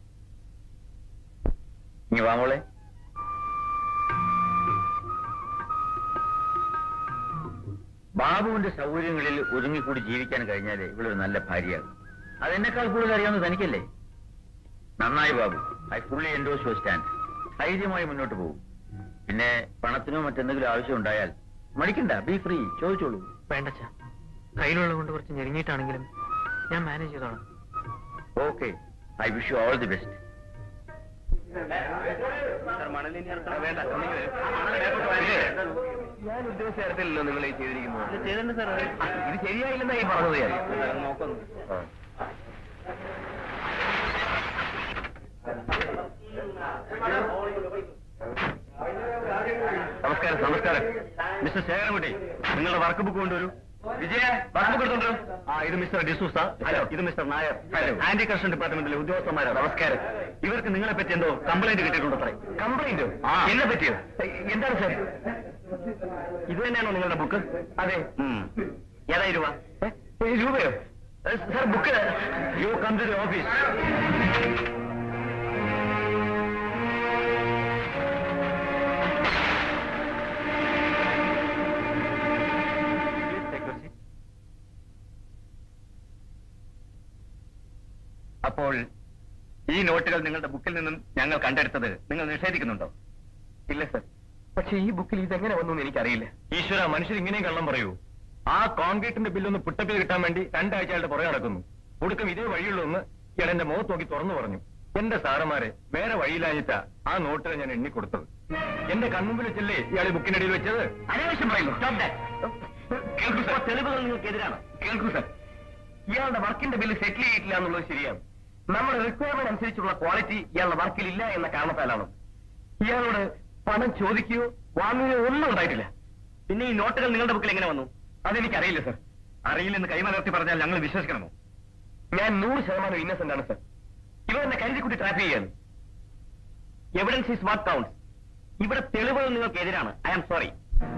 ഇനി വാ മോളെ ബാബുവിന്റെ സൗകര്യങ്ങളിൽ ഒതുങ്ങിക്കൂടി ജീവിക്കാൻ കഴിഞ്ഞാലേ ഇവളൊരു നല്ല ഭാര്യയാകും അതെന്നെക്കാൾ കൂടുതൽ അറിയാവുന്നത് തനിക്കല്ലേ നന്നായി Babu I fully endorse your stand ധൈര്യമായി മുന്നോട്ട് പോകും പിന്നെ പണത്തിനോ മറ്റെന്തെങ്കിലും ആവശ്യം ഉണ്ടായാൽ മടിക്കണ്ട ബി ഫ്രീ ചോദിച്ചോളൂ വേണ്ടച്ച കയ്യിലുള്ള കൊണ്ട് കുറച്ച് ഞെരുങ്ങിയിട്ടാണെങ്കിലും ഞാൻ മാനേജ് ചെയ്തോളാം okay I wish you all the best ഞാൻ ഉദ്ദേശിച്ച തരത്തിലല്ലോ നിങ്ങൾ ഈ ചെയ്തിരിക്കുന്നത് ചെയ്തിട്ടുണ്ട് സാർ ഇത് ശരിയായില്ലെന്നായി പറഞ്ഞത് ഞാൻ നോക്കുന്നു നമസ്കാരം നമസ്കാരം മിസ്റ്റർ ശേഖരൻകുട്ടി നിങ്ങളുടെ വർക്ക് ബുക്ക് കൊണ്ടുവരൂ വിജയ വർക്ക് ബുക്ക് എടുത്തോണ്ടു ആ ഇത് മിസ്റ്റർ ഡിസൂസ ഹലോ ഇത് mister Nair hello anti corruption ഡിപ്പാർട്ട്മെന്റിലെ ഉദ്യോഗസ്ഥന്മാരാണ് നമസ്കാരം ഇവർക്ക് നിങ്ങളെ പറ്റി എന്തോ കംപ്ലൈന്റ് കിട്ടിയിട്ടുണ്ട് അത്രേ കംപ്ലൈന്റ് എന്നെ പറ്റിയോ എന്താണ് സാർ ഇത് തന്നെയാണോ നിങ്ങളുടെ ബുക്ക് അതെ ഏതായി രൂപ ഏ, രൂപയോ ഏ, sir book you come to the office അപ്പോൾ ഈ നോട്ടുകൾ നിങ്ങളുടെ ബുക്കിൽ നിന്നും ഞങ്ങൾ കണ്ടെടുത്തത് നിങ്ങൾ നിഷേധിക്കുന്നുണ്ടോ ഇല്ല സർ പക്ഷെ ഈ ബുക്കിൽ ഇതെങ്ങനെ വന്നു എന്ന് എനിക്കറിയില്ല ഈശ്വര മനുഷ്യർ ഇങ്ങനെയും കള്ളം പറയൂ ആ കോൺക്രീറ്റിന്റെ ബില്ലൊന്ന് പുട്ടപ്പിൽ കിട്ടാൻ വേണ്ടി രണ്ടാഴ്ച അയാളുടെ പുറകെ നടക്കുന്നു ഒടുക്കം ഇതേ വഴിയുള്ളൂ എന്ന് ഇയാൾ എന്റെ മുഖത്ത് നോക്കി തുറന്നു പറഞ്ഞു എന്റെ സാറന്മാരെ വേറെ വഴിയിലാഞ്ഞിട്ടാ ആ നോട്ടുകൾ ഞാൻ എണ്ണി കൊടുത്തത് എന്റെ കൺമുമ്പിൽ വെച്ചല്ലേ ഇയാൾ ഈ ബുക്കിനിടയിൽ വെച്ചത് അനാവശ്യം പറയുന്നു കേൾക്കൂ സാർ തെളിവുകൾ നിങ്ങൾക്കെതിരാണ് കേൾക്കൂ സാർ ഇയാളുടെ വർക്കിന്റെ ബില്ല് സെറ്റിൽ ചെയ്തിട്ടില്ല എന്നുള്ളത് ശരിയാണ് നമ്മുടെ റിക്വയർമെന്റ് അനുസരിച്ചുള്ള ക്വാളിറ്റി ഇയാളുടെ വർക്കിൽ ഇല്ല എന്ന കാരണത്താലാണ് ഇയാളോട് പണം ചോദിക്കുകയോ വാങ്ങുകയോ ഒന്നും ഉണ്ടായിട്ടില്ല പിന്നെ ഈ നോട്ടുകൾ നിങ്ങളുടെ ബുക്കിൽ എങ്ങനെ വന്നു അതെനിക്കറിയില്ല സർ അറിയില്ലെന്ന് കൈമലർത്തി പറഞ്ഞാൽ ഞങ്ങൾ വിശ്വസിക്കണമോ ഞാൻ നൂറ് ശതമാനം ഇന്നസെന്റ് ആണ് സർ ഇവർ എന്നെ കരുതിക്കുട്ടി ട്രാപ്പ് ചെയ്യാണ് എവിഡൻസ് ഈസ് വാട്ട് കൗണ്ട്സ് ഇവിടെ തെളിവുകൾ നിങ്ങൾക്ക് എതിരാണ് ഐ ആം സോറി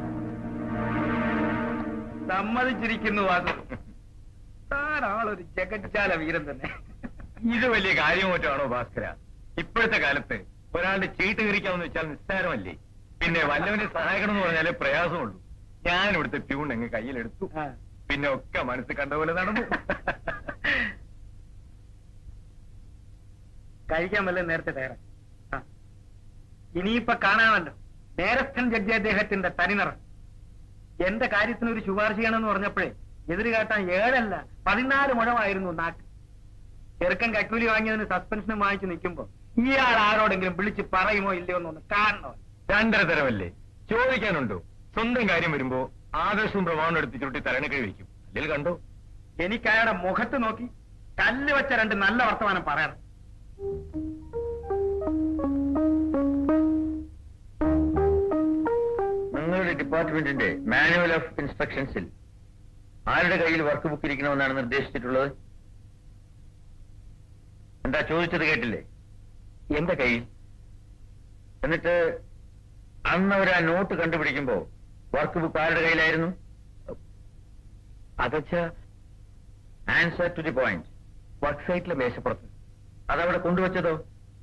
സമ്മതിച്ചിരിക്കുന്നു വാസു താൻ ആളൊരു ജഗജ്ജാല വീരൻ തന്നെ ഇത് വലിയ കാര്യമോറ്റാണോ ഭാസ്കര ഇപ്പോഴത്തെ കാലത്ത് ഒരാളുടെ ചീട്ട് കീറിക്കാമെന്ന് വെച്ചാൽ നിസ്സാരമല്ലേ പിന്നെ വല്ലവനെ സഹായിക്കണം എന്ന് പറഞ്ഞാലേ പ്രയാസമുള്ളൂ ഞാൻ ഇവിടുത്തെ ട്യൂൺ അങ്ങ് കയ്യിലെടുത്തു ആ. പിന്നെ ഒക്കെ മനസ്സ് കണ്ട പോലെ നടന്നു കഴിക്കാൻ വല്ല നേരത്തെ തയ്യാറാ ആ. ഇനിയിപ്പൊ കാണാമല്ലോ നേരസ്ഥൻ ജഡ്ജി അദ്ദേഹത്തിന്റെ തനിനിറം എന്റെ കാര്യത്തിന് ഒരു ശുപാർശ ചെയ്യണമെന്ന് പറഞ്ഞപ്പോഴേ എതിര് കാട്ടാൻ ഏഴല്ല പതിനാല് മുഴമായിരുന്നു നാക്ക് ചെറുക്കൻ കക്കൂലി വാങ്ങിയതിന് സസ്പെൻഷനും വാങ്ങിച്ചു നിൽക്കുമ്പോ ഇയാൾ ആരോടെങ്കിലും വിളിച്ച് പറയുമോ ഇല്ലയോ എന്നൊന്ന് കാണണോ രണ്ടര തരമല്ലേ ചോദിക്കാനുണ്ടോ സ്വന്തം കാര്യം വരുമ്പോ ആദർശവും പ്രമാണം എടുത്ത് ചുരുട്ടി തരണക്കഴി വയ്ക്കും അല്ലെങ്കിൽ കണ്ടോ എനിക്ക് അയാളുടെ മുഖത്ത് നോക്കി കല്ല് വെച്ച രണ്ട് നല്ല വർത്തമാനം പറയണം നിങ്ങളുടെ ഡിപ്പാർട്ട്മെന്റിന്റെ മാനുവൽ ഓഫ് ഇൻസ്ട്രക്ഷൻസിൽ ആരുടെ കയ്യിൽ വർക്ക് ബുക്ക് ഇരിക്കണമെന്നാണ് നിർദ്ദേശിച്ചിട്ടുള്ളത് എന്താ ചോദിച്ചത് കേട്ടില്ലേ എന്റെ കയ്യിൽ എന്നിട്ട് അന്ന് അവർ ആ നോട്ട് കണ്ടുപിടിക്കുമ്പോ വർക്ക് ബുക്ക് ആരുടെ കയ്യിലായിരുന്നു അതച്ച answer to the point work സൈറ്റിലെ മേശപ്പുറത്ത് അതവിടെ കൊണ്ടുവച്ചതോ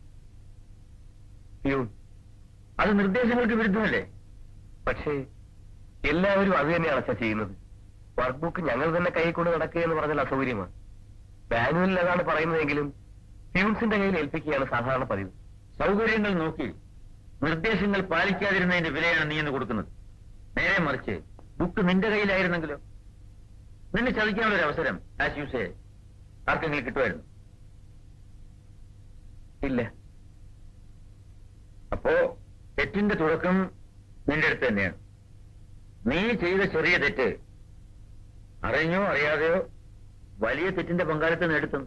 പ്യൂൺ അത് നിർദ്ദേശങ്ങൾക്ക് വിരുദ്ധമല്ലേ പക്ഷേ എല്ലാവരും അത് തന്നെയാണ് അച്ഛാ ചെയ്യുന്നത് വർക്ക് ബുക്ക് ഞങ്ങൾ തന്നെ കൈ കൊണ്ട് നടക്കുക എന്ന് പറഞ്ഞാൽ അസൗകര്യമാണ് മാനുവലിൽ അതാണ് പറയുന്നതെങ്കിലും പ്യൂൺസിന്റെ കയ്യിൽ ഏൽപ്പിക്കുകയാണ് സാധാരണ പതിവ് സൗകര്യങ്ങൾ നോക്കി നിർദ്ദേശങ്ങൾ പാലിക്കാതിരുന്നതിന്റെ വിലയാണ് നീ ഇന്ന് കൊടുക്കുന്നത് നേരെ മറിച്ച് ബുക്ക് നിന്റെ കയ്യിലായിരുന്നെങ്കിലോ നിന്നെ ചതിക്കാനുള്ള ഒരു അവസരം ആസ് യു സേ ആർക്കെങ്കിലും കിട്ടുമായിരുന്നു ഇല്ല അപ്പോ തെറ്റിന്റെ തുടക്കം നിന്റെ അടുത്ത് തന്നെയാണ് നീ ചെയ്ത ചെറിയ തെറ്റ് അറിഞ്ഞോ അറിയാതെയോ വലിയ തെറ്റിന്റെ പങ്കാളിത്തം നേടുത്തും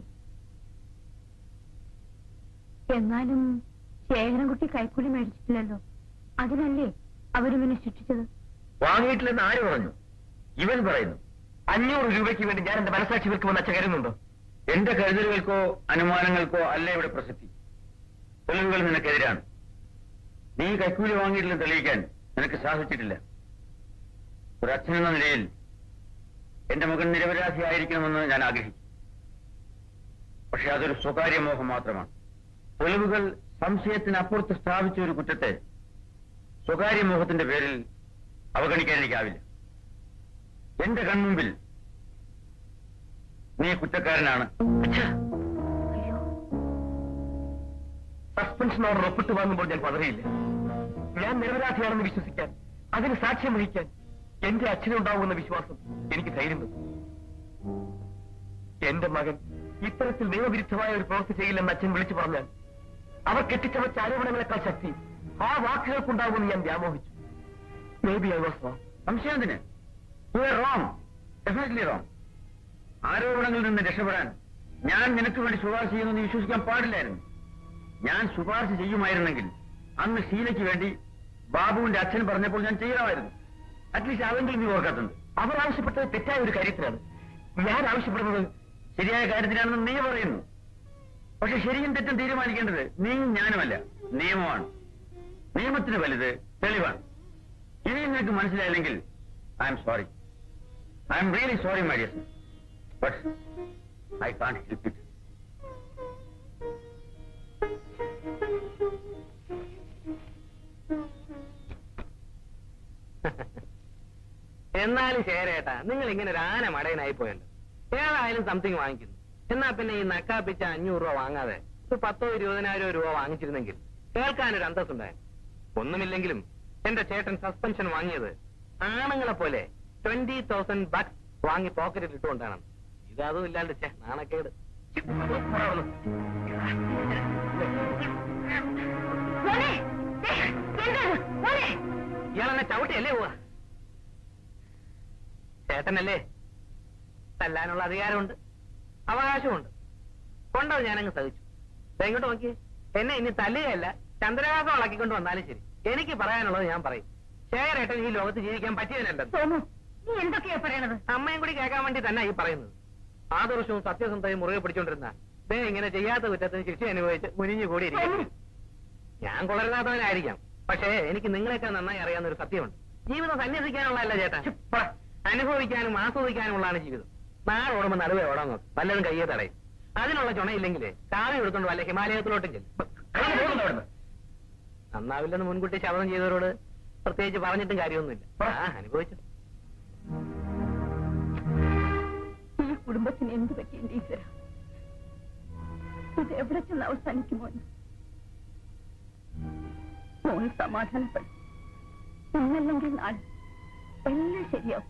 എന്നാലും ശേഖരൻകുട്ടി കൈക്കൂലി മേടിച്ചിട്ടില്ലല്ലോ അതിനല്ലേ അവരിവനെ ശിക്ഷിച്ചത് വാങ്ങിയിട്ടില്ലെന്ന് ആര് പറഞ്ഞു ഇവൻ പറയുന്നു അഞ്ഞൂറ് രൂപയ്ക്ക് വേണ്ടി ഞാൻ എന്റെ മനസാക്ഷി വിൽക്കുമെന്ന് അച്ഛൻ കരുതുന്നുണ്ടോ എന്റെ കരുതലുകൾക്കോ അനുമാനങ്ങൾക്കോ അല്ല ഇവിടെ പ്രസക്തി തെളിവുകൾ നിനക്കെതിരാണ് നീ കൈക്കൂലി വാങ്ങിയിട്ടില്ലെന്ന് തെളിയിക്കാൻ നിനക്ക് സാധിച്ചിട്ടില്ല ഒരു അച്ഛനെന്ന നിലയിൽ എന്റെ മകൻ നിരപരാധിയായിരിക്കണമെന്ന് ഞാൻ ആഗ്രഹിച്ചു പക്ഷെ അതൊരു സ്വകാര്യ മോഹം മാത്രമാണ് തെളിവുകൾ സംശയത്തിനപ്പുറത്ത് സ്ഥാപിച്ച ഒരു കുറ്റത്തെ സ്വകാര്യ മോഹത്തിന്റെ പേരിൽ അവഗണിക്കാൻ എനിക്കാവില്ല എന്റെ കൺമുമ്പിൽ നീ കുറ്റക്കാരനാണ് അച്ഛാ അയ്യോ സസ്പെൻഷൻ ഓർഡർ ഒപ്പിട്ട് വാങ്ങുമ്പോൾ ഞാൻ പതറിയില്ല ഞാൻ നിരപരാധിയാണെന്ന് വിശ്വസിക്കാൻ അതിന് സാക്ഷ്യം വഹിക്കാൻ എന്റെ അച്ഛനുണ്ടാവുമെന്ന വിശ്വാസം എനിക്ക് ധൈര്യം തന്നു എന്റെ മകൻ ഇത്തരത്തിൽ നിയമവിരുദ്ധമായ ഒരു പ്രവൃത്തി ചെയ്യില്ലെന്ന് അച്ഛൻ വിളിച്ചു പറഞ്ഞാൽ അവർ കെട്ടിച്ചമച്ച ആരോപണങ്ങളെക്കാൾ ശക്തി ആ വാക്കുകൾക്കുണ്ടാവുമെന്ന് ഞാൻ വ്യാമോഹിച്ചു maybe I was wrong സംശയത്തിന് you are wrong definitely wrong ആരോപണങ്ങളിൽ നിന്ന് രക്ഷപ്പെടാൻ ഞാൻ നിനക്ക് വേണ്ടി ശുപാർശ ചെയ്യുന്നു നീ വിശ്വസിക്കാൻ പാടില്ലായിരുന്നു ഞാൻ ശുപാർശ ചെയ്യുമായിരുന്നെങ്കിൽ അന്ന് ഷീലയ്ക്ക് വേണ്ടി ബാബുവിന്റെ അച്ഛൻ പറഞ്ഞപ്പോൾ ഞാൻ ചെയ്യണമായിരുന്നു അറ്റ്ലീസ്റ്റ് അതെങ്കിലും നീ ഓർക്കാത്തുണ്ട് അവർ ആവശ്യപ്പെട്ടത് തെറ്റായ ഒരു കാര്യത്തിനാണ് ഞാൻ ആവശ്യപ്പെടുന്നത് ശരിയായ കാര്യത്തിലാണെന്ന് നീ പറയുന്നു പക്ഷെ ശരിയും തെറ്റും തീരുമാനിക്കേണ്ടത് നീയും ഞാനുമല്ല നിയമമാണ് നിയമത്തിന് വലുത് തെളിവാണ് ഇനിയും നിനക്ക് മനസ്സിലായില്ലെങ്കിൽ I am sorry I am really sorry my dear but I can't help it എന്നാലും ശേരേട്ടാ നിങ്ങൾ ഇങ്ങനെ ഒരു ആന മടയനായി പോയല്ലോ ഏതായാലും സംതിങ് വാങ്ങിക്കുന്നു എന്നാ പിന്നെ ഈ നക്കാപ്പിച്ച അഞ്ഞൂറ് രൂപ വാങ്ങാതെ ഒരു പത്തോ ഇരുപതിനായിരം രൂപ വാങ്ങിച്ചിരുന്നെങ്കിൽ കേൾക്കാനൊരു അന്തസ്സുണ്ടായി ഒന്നുമില്ലെങ്കിലും എന്റെ ചേട്ടൻ സസ്പെൻഷൻ വാങ്ങിയത് ആണുങ്ങളെ പോലെ ട്വന്റി തൗസൻഡ് ബക്സ് വാങ്ങി പോക്കറ്റിൽ ഇട്ടുകൊണ്ടാണ് ഇത് അതും ഇല്ലാണ്ട് ചേ നാണക്കേട് മോനെ ദേ, എന്താണ് മോനെ ഇയാളെന്നെ ചവിട്ടിയല്ലേ പോവാ ചേട്ടനല്ലേ തല്ലാനുള്ള അധികാരമുണ്ട് അവകാശമുണ്ട് കൊണ്ടത് ഞാനങ്ങ് സഹിച്ചു ദേ ഇങ്ങോട്ട് നോക്കിയേ എന്നെ ഇനി തല്ലുകയല്ല ചന്ദ്രകാസം ഇളക്കിക്കൊണ്ട് വന്നാലും ശരി എനിക്ക് പറയാനുള്ളത് ഞാൻ പറയും ശേഖരേട്ടൻ ഈ ലോകത്ത് ജീവിക്കാൻ പറ്റിയതിനല്ലെന്ന് സോമു നീ എന്തൊക്കെയാ പറയണത് അമ്മയും കൂടി കേൾക്കാൻ വേണ്ടി തന്നെ ഈ പറയുന്നത് ആദർശവും സത്യസന്ധയും മുറുകെ പിടിച്ചോണ്ടിരുന്ന ദേ ഇങ്ങനെ ചെയ്യാത്ത കുറ്റത്തിന് ശിക്ഷ അനുഭവിച്ച് മുനിഞ്ഞു കൂടിയിരിക്കും ഞാൻ കൊളരുന്നാത്തവനായിരിക്കാം പക്ഷേ എനിക്ക് നിങ്ങളെക്കാൾ നന്നായി അറിയാവുന്ന ഒരു സത്യമുണ്ട് ജീവിതം സന്യസിക്കാനുള്ളതല്ല ചേട്ടാ ഛെ, അനുഭവിക്കാനും ആസ്വദിക്കാനുള്ളതാണ് ജീവിതം നാളെ ഓടുമ്പോ നടുവേ ഓടാൻ നോക്കും വല്ലതും കയ്യെ തടയും അതിനുള്ള ചുണയില്ലെങ്കിലേ കാവി എടുത്തോണ്ട് വല്ല ഹിമാലയത്തിലോട്ടും ചെല്ലും അങ്ങനെ പോകുന്നുണ്ടോ അവിടുന്ന്? നന്നാവില്ലെന്ന് മുൻകൂട്ടി ശബ്ദം ചെയ്തവരോട് പ്രത്യേകിച്ച് പറഞ്ഞിട്ടും കാര്യമൊന്നുമില്ല ആ അനുഭവിച്ചു ഈ കുടുംബത്തിന് എന്ത് പറ്റിയെന്റെ ഈശ്വര ഇത് എവിടെ ചെന്ന് അവസാനിക്കുമോ എന്ന് മോൻ സമാധാനപ്പെടും ഇന്നല്ലെങ്കിൽ നാളെ എല്ലാം ശരിയാവും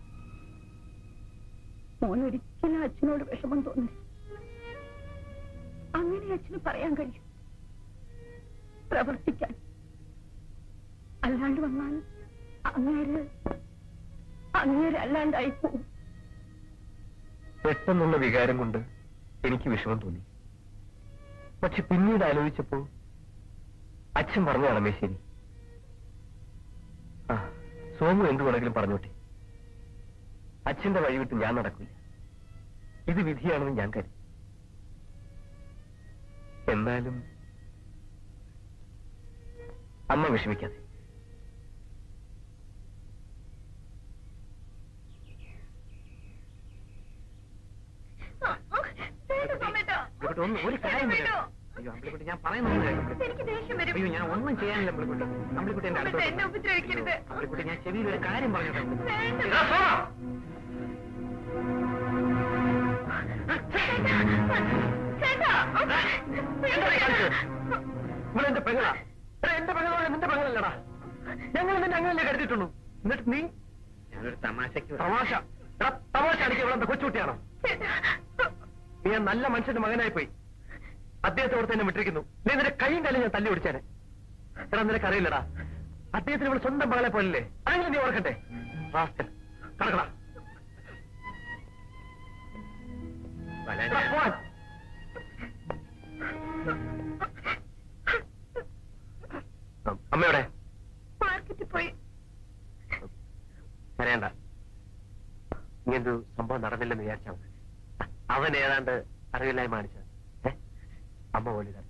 മോൻ ഒരിക്കലും അച്ഛനോട് വിഷമം തോന്നില്ല അങ്ങനെ അച്ഛന് പറയാൻ കഴിയും പ്രവർത്തിക്കാൻ അല്ലാണ്ട് വന്നാൽ അങ്ങേര് അങ്ങേര് അല്ലാണ്ടായി പോകും പെട്ടെന്നുള്ള വികാരം കൊണ്ട് എനിക്ക് വിഷമം തോന്നി പക്ഷെ പിന്നീട് ആലോചിച്ചപ്പോ അച്ഛൻ പറഞ്ഞതാണമേ ശരി ആ സോമു എന്തു വേണമെങ്കിലും പറഞ്ഞോട്ടെ അച്ഛന്റെ വഴി വിട്ട് ഞാൻ നടക്കില്ല ഇത് വിധിയാണെന്ന് ഞാൻ കരുതി എന്നാലും അമ്മ വിഷമിക്കാതെ ഇവിടെ ഒന്ന് ഒരു കാര്യം പറയാം അയ്യോ അമ്പിളിക്കുട്ടി ഞാൻ പറയുന്നത് എനിക്ക് ദേഷ്യം വരും അയ്യോ ഞാൻ ഒന്നും ചെയ്യാനില്ല അമ്പിളിക്കുട്ടി അമ്പിളിക്കുട്ടി എന്റെ അടുത്തോട്ട് എന്നെ ഉപദ്രവിക്കരുത്. അയ്യോ, അമ്പിളിക്കുട്ടി ഞാൻ ചെവിയിൽ ഒരു കാര്യം പറഞ്ഞോട്ടെ വേണ്ട. എടാ, സോമ! ചേട്ടാ എന്താ ഈ കാണിച്ചത്? ഇവിടെ എന്റെ പെങ്ങളാ എടാ, എന്റെ പെങ്ങളോട് നിന്റെ പെങ്ങളല്ലടാ ഞങ്ങൾ നിന്നെ അങ്ങനല്ലേ കരുതിയിട്ടുള്ളൂ എന്നിട്ട് നീ ഞാനൊരു തമാശക്ക് തമാശ എടാ തമാശ അടിക്കുക ഇവിടെ എന്താ കൊച്ചുകുട്ടിയാണോ നീ ആ നല്ല മനുഷ്യന്റെ മകനായി പോയി അദ്ദേഹത്തെ ഓർത്ത് എന്നെ വിട്ടിരിക്കുന്നു നീ നിന്റെ കൈയും കാലും ഞാൻ തല്ലി പിടിച്ചേനെ എടാ നിനക്ക് അറിയില്ലടാ അദ്ദേഹത്തിന് ഇവിടെ സ്വന്തം മകളെ പോലല്ലേ അതെങ്കിലും നീ ഓർക്കട്ടെ റാസ്കൽ. കടക്കടാ എടാ, പോവാൻ. അമ്മയോടെ മാർക്കറ്റിൽ പോയി അറിയണ്ട ഇങ്ങനൊരു സംഭവം നടന്നില്ലെന്ന് വിചാരിച്ചാ മതി. അവൻ ഏതാണ്ട് അറിവില്ലായ്മ കാണിച്ച അമ്മ പോലെ ഇതാ.